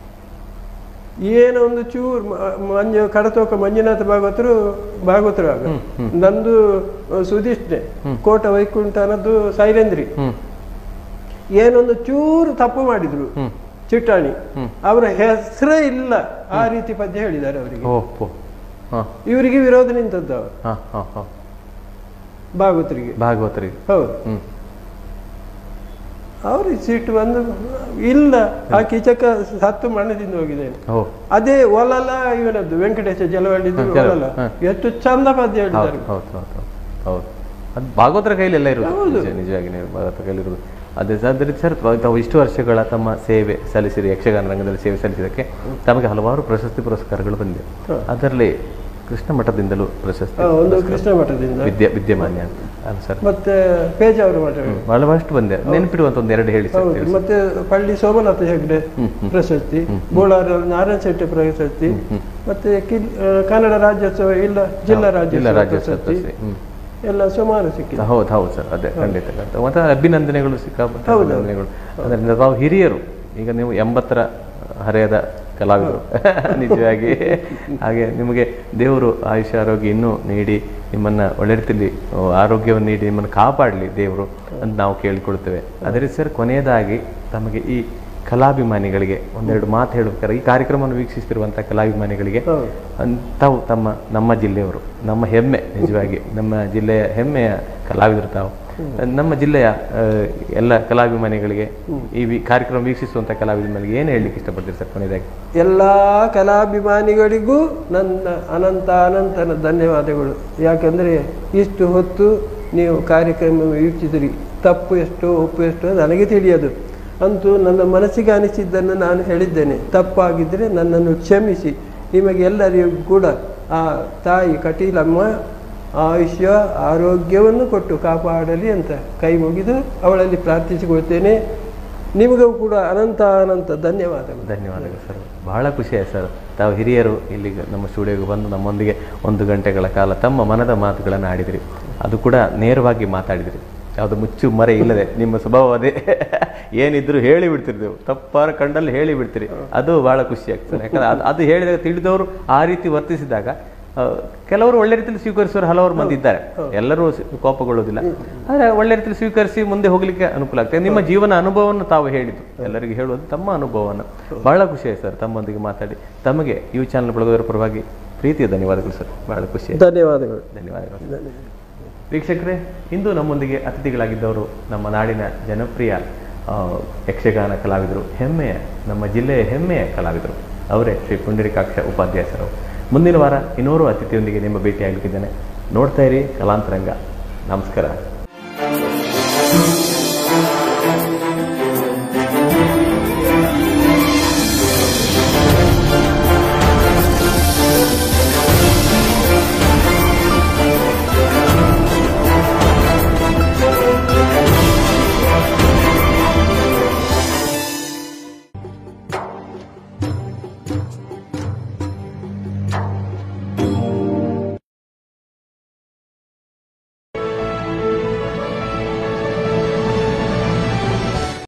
ಏನೋ ಒಂದು ಚೂರು ಮ- ಮಂಜು ಕಡತೋಕ ಮಂಜುನಾಥ ಭಾಗವತರು ಭಾಗವತರು ಆಗ ನಂದು ಅಹ್, ಸುಧಿಷ್ಣೆ ಕೋಟ ವೈಕುಂಠನದ್ದು ಸೈಲೇಂದ್ರಿ ಹ್ಮ್ ಏನೊಂದು ಚೂರು ತಪ್ಪು ಮಾಡಿದ್ರು ಹ್ಮ್ ಚಿಟ್ಟಾಣಿ ಅವರ ಹೆಸರೇ ಇಲ್ಲ ಆ ರೀತಿ ಪದ್ಯ ಹೇಳಿದ್ದಾರೆ ಅವರಿಗೆ ಓಹೋ ಹಾ ಇವರಿಗೆ ವಿರೋಧ ನಿಂತದ್ದು ಅವರು ಹಾ ಹಾ ಹಾ ಭಾಗವತರಿಗೆ ಭಾಗವತರಿಗೆ ಹೌದು ಹ್ಮ್ ಅವ್ರಿಗೆ ಸಿಟ್ಟು ಬಂದು ಇಲ್ಲ ಆ ಕೀಚಕ ಸತ್ತು ಮಣ್ಣದಿಂದ ಹೋಗಿದ್ದೇನೆ ಓ ಅದೇ ಒಲಲ ಇವನದ್ದು ವೆಂಕಟೇಶ ಜಲವಳ್ಳಿದ್ದು ಹ್ಮ್, ಜಲ- ಒಲಲ ಹ. ಎಷ್ಟು ಚಂದ ಪದ್ಯ ಹೌದು ಹೇಳಿದ್ದಾರೆ ಹೌದು ಹೌದು ಹೌದು ಹೌದು ಅದು ಭಾಗವತರ ಕೈಲೆಲ್ಲ ಇರೋದು ಹೌದು. ನಿಜ ನಿಜವಾಗಿ ನೀವು ಭಾಗವತರ ಕೈಲಿರೋದು ಅದೇ ಅದ್ರ ಸರ್ ತಾವು ಇಷ್ಟು ವರ್ಷಗಳ ತಮ್ಮ ಸೇವೆ ಸಲ್ಲಿಸಿರಿ ಯಕ್ಷಗಾನ ರಂಗದಲ್ಲಿ ಸೇವೆ ಸಲ್ಲಿಸಿದ್ದಕ್ಕೆ ತಮಗೆ ಹಲವಾರು ಪ್ರಶಸ್ತಿ ಪುರಸ್ಕಾರಗಳು ಬಂದಿವೆ ಅದರಲ್ಲಿ ಕೃಷ್ಣ ಮಠದಿಂದಲೂ ಪ್ರಶಸ್ತಿ ಹ, ಒಂದು ಪುರಸ್ಕಾರ. ಕೃಷ್ಣ ಮಠದಿಂದ ವಿದ್ಯಾ ವಿದ್ಯಮಾನ್ಯ ಅಂತ ಅಲ್ಲ ಸರ್ ಮತ್ತೆ ಪೇಜಾವರ ಮಠಗಳು ಬಹಳಷ್ಟು ಬಂದೆ ನೆನಪಿಡುವಂತ ಒಂದು ಎರಡು ಹೇಳಿ ಸರ್ ಹೌದು ತಿಳಿಸಿ. ಮತ್ತೆ ಪಳ್ಳಿ ಸೋಮನಾಥ ಹೆಗ್ಡೆ ಪ್ರಶಸ್ತಿ ಬೋಳಾರ ನಾರಾಯಣ ಶೆಟ್ಟಿ ಪ್ರಶಸ್ತಿ ಮತ್ತೆ ಕಿಲ್- ಆ, ಕನ್ನಡ ರಾಜ್ಯೋತ್ಸವ ಇಲ್ಲ ಜಿಲ್ಲಾ ಜಿಲ್ಲಾ ರಾಜ್ಯೋತ್ಸವ ರಾಜ್ಯೋತ್ಸವ ಪ್ರಶಸ್ತಿ ಪ್ರಶಸ್ತಿ. ಹ್ಮ್. ಎಲ್ಲ ಸುಮಾರು ಸಿಕ್ಕಿದೆ ಹೌದು ಹೌದು ಸರ್ ಅದೇ ಖಂಡಿತ ಖಂಡಿತ ಮತ್ತೆ ಅಭಿನಂದನೆಗಳು ಸಿಕ್ಕಾಪಟ್ಟೆ ಹೌದು. ಅಭಿನಂದನೆಗಳು ಅದರಿಂದ ತಾವು ಹಿರಿಯರು ಈಗ ನೀವು ಎಂಬತ್ತರ ಹರೆಯದ ಕಲಾವಿದರು ನಿಜವಾಗಿ ಹಾಗೆ ನಿಮಗೆ ದೇವರು ಆಯುಷ್ಯ ಆರೋಗ್ಯ ಇನ್ನೂ ನೀಡಿ ನಿಮ್ಮನ್ನ ಒಳ್ಳೆ ರೀತಿಯಲ್ಲಿ ಆ, ಆರೋಗ್ಯವನ್ನು ನೀಡಿ ನಿಮ್ಮನ್ನು ಕಾಪಾಡಲಿ ದೇವರು ಅಂತ ನಾವು ಕೇಳಿಕೊಳ್ತೇವೆ ಅದೇ ರೀತಿ ಸರ್ ಕೊನೆಯದಾಗಿ ತಮಗೆ ಈ ಕಲಾಭಿಮಾನಿಗಳಿಗೆ ಒಂದೆರಡು ಮಾತು ಹೇಳ್ಬೇಕಾದ್ರೆ ಈ ಕಾರ್ಯಕ್ರಮವನ್ನು ವೀಕ್ಷಿಸ್ತಿರುವಂಥ ಕಲಾಭಿಮಾನಿಗಳಿಗೆ ಅನ್- ತಾವು ತಮ್ಮ ನಮ್ಮ ಜಿಲ್ಲೆಯವರು ನಮ್ಮ ಹೆಮ್ಮೆ ನಿಜವಾಗಿ ನಮ್ಮ ಜಿಲ್ಲೆಯ ಹೆಮ್ಮೆಯ ಕಲಾವಿದರು ತಾವು ನಮ್ಮ ಜಿಲ್ಲೆಯ ಆ, ಎಲ್ಲ ಕಲಾಭಿಮಾನಿಗಳಿಗೆ ಈ ವಿ- ಕಾರ್ಯಕ್ರಮ ವೀಕ್ಷಿಸುವಂಥ ಕಲಾಭಿಮಾನಿಗಳಿಗೆ ಏನು ಹೇಳಲಿಕ್ಕೆ ಇಷ್ಟಪಡ್ತೀರಿ ಸರ್ ಕೊನೆಯದಾಗಿ ಎಲ್ಲ ಕಲಾಭಿಮಾನಿಗಳಿಗೂ ನನ್ನ ಅನಂತ ಅನಂತನ ಧನ್ಯವಾದಗಳು ಯಾಕಂದರೆ ಇಷ್ಟು ಹೊತ್ತು ನೀವು ಕಾರ್ಯಕ್ರಮ ವೀಕ್ಷಿಸಿರಿ ತಪ್ಪು ಎಷ್ಟು ಒಪ್ಪು ಎಷ್ಟು ನನಗೆ ತಿಳಿಯದು ಅಂತೂ ನನ್ನ ಮನಸ್ಸಿಗೆ ಅನಿಸಿದ್ದನ್ನು ನಾನು ಹೇಳಿದ್ದೇನೆ ತಪ್ಪಾಗಿದ್ದರೆ ನನ್ನನ್ನು ಕ್ಷಮಿಸಿ ನಿಮಗೆ ಎಲ್ಲರಿಗೂ ಕೂಡ ಆ ತಾಯಿ ಕಟೀಲಮ್ಮ ಆಯುಷ್ಯ ಆರೋಗ್ಯವನ್ನು ಕೊಟ್ಟು ಕಾಪಾಡಲಿ ಅಂತ ಕೈ ಮುಗಿದು ಅವಳಲ್ಲಿ ಪ್ರಾರ್ಥಿಸಿಕೊಳ್ತೇನೆ ನಿಮಗೂ ಕೂಡ ಅನಂತ ಅನಂತ ಧನ್ಯವಾದಗಳು ಧನ್ಯವಾದಗಳು ಸರ್ ಬಹಳ ಖುಷಿ ಆಯ್ತು ಸರ್ ತಾವು ಹಿರಿಯರು ಇಲ್ಲಿಗೆ ನಮ್ಮ ಸ್ಟುಡಿಯೋಗೆ ಬಂದು ನಮ್ಮೊಂದಿಗೆ ಒಂದು ಗಂಟೆಗಳ ಕಾಲ ತಮ್ಮ ಮನದ ಮಾತುಗಳನ್ನು ಆಡಿದಿರಿ ಅದು ಕೂಡ ನೇರವಾಗಿ ಮಾತಾಡಿದಿರಿ ಯಾವುದು ಮುಚ್ಚು ಮರೆ ಇಲ್ಲದೆ ನಿಮ್ಮ ಸ್ವಭಾವ ಅದೇ ಏನಿದ್ರು ಹೇಳಿ ಬಿಡ್ತೀರಿ ನೀವು ತಪ್ಪಾರ ಕಂಡಲ್ಲಿ ಹೇಳಿ ಬಿಡ್ತೀರಿ ಅದು ಬಹಳ ಖುಷಿ ಆಗ್ತದೆ ಯಾಕಂದ್ರೆ ಅದು ಅದು ಹೇಳಿದಾಗ ತಿಳಿದವರು ಆ ರೀತಿ ವರ್ತಿಸಿದಾಗ ಆ, ಕೆಲವರು ಒಳ್ಳೆ ರೀತಿಯಲ್ಲಿ ಸ್ವೀಕರಿಸುವವರು ಹಲವಾರು ಮಂದಿ ಇದ್ದಾರೆ ಎಲ್ಲರೂ ಸಿ- ಕೋಪಗೊಳ್ಳೋದಿಲ್ಲ ಆದರೆ ಒಳ್ಳೆ ರೀತಿಯಲ್ಲಿ ಸ್ವೀಕರಿಸಿ ಮುಂದೆ ಹೋಗ್ಲಿಕ್ಕೆ ಅನುಕೂಲ ಆಗ್ತದೆ ನಿಮ್ಮ ಜೀವನ ಅನುಭವವನ್ನು ತಾವು ಹೇಳಿದ್ದು ಎಲ್ಲರಿಗೂ ಹೇಳುವುದು ತಮ್ಮ ಅನುಭವವನ್ನು ಬಹಳ ಖುಷಿ ಆಯ್ತು ಸರ್ ತಮ್ಮೊಂದಿಗೆ ಮಾತಾಡಿ ತಮಗೆ ಯು ಚಾನಲ್ ಬೆಳಗೋದರ ಪರವಾಗಿ ಪ್ರೀತಿಯ ಧನ್ಯವಾದಗಳು ಸರ್ ಬಹಳ ಖುಷಿ ಆಯ್ತು ಧನ್ಯವಾದಗಳು ಧನ್ಯವಾದಗಳು ವೀಕ್ಷಕರೇ ಇಂದು ನಮ್ಮೊಂದಿಗೆ ಅತಿಥಿಗಳಾಗಿದ್ದವರು ನಮ್ಮ ನಾಡಿನ ಜನಪ್ರಿಯ ಆ, ಯಕ್ಷಗಾನ ಕಲಾವಿದರು ಹೆಮ್ಮೆಯ ನಮ್ಮ ಜಿಲ್ಲೆಯ ಹೆಮ್ಮೆಯ ಕಲಾವಿದರು ಅವರೇ ಶ್ರೀ ಪುಂಡರಿಕಾಕ್ಷ ಉಪಾಧ್ಯಾಯ ಸರ್ ಅವರು. ಮುಂದಿನ ವಾರ ಇನ್ನೂರು ಅತಿಥಿಯೊಂದಿಗೆ ನಿಮ್ಮ ಭೇಟಿಯಾಗಲಿಕ್ಕಿದ್ದೇನೆ ನೋಡ್ತಾ ಇರಿ ಕಲಾಂತರಂಗ ನಮಸ್ಕಾರ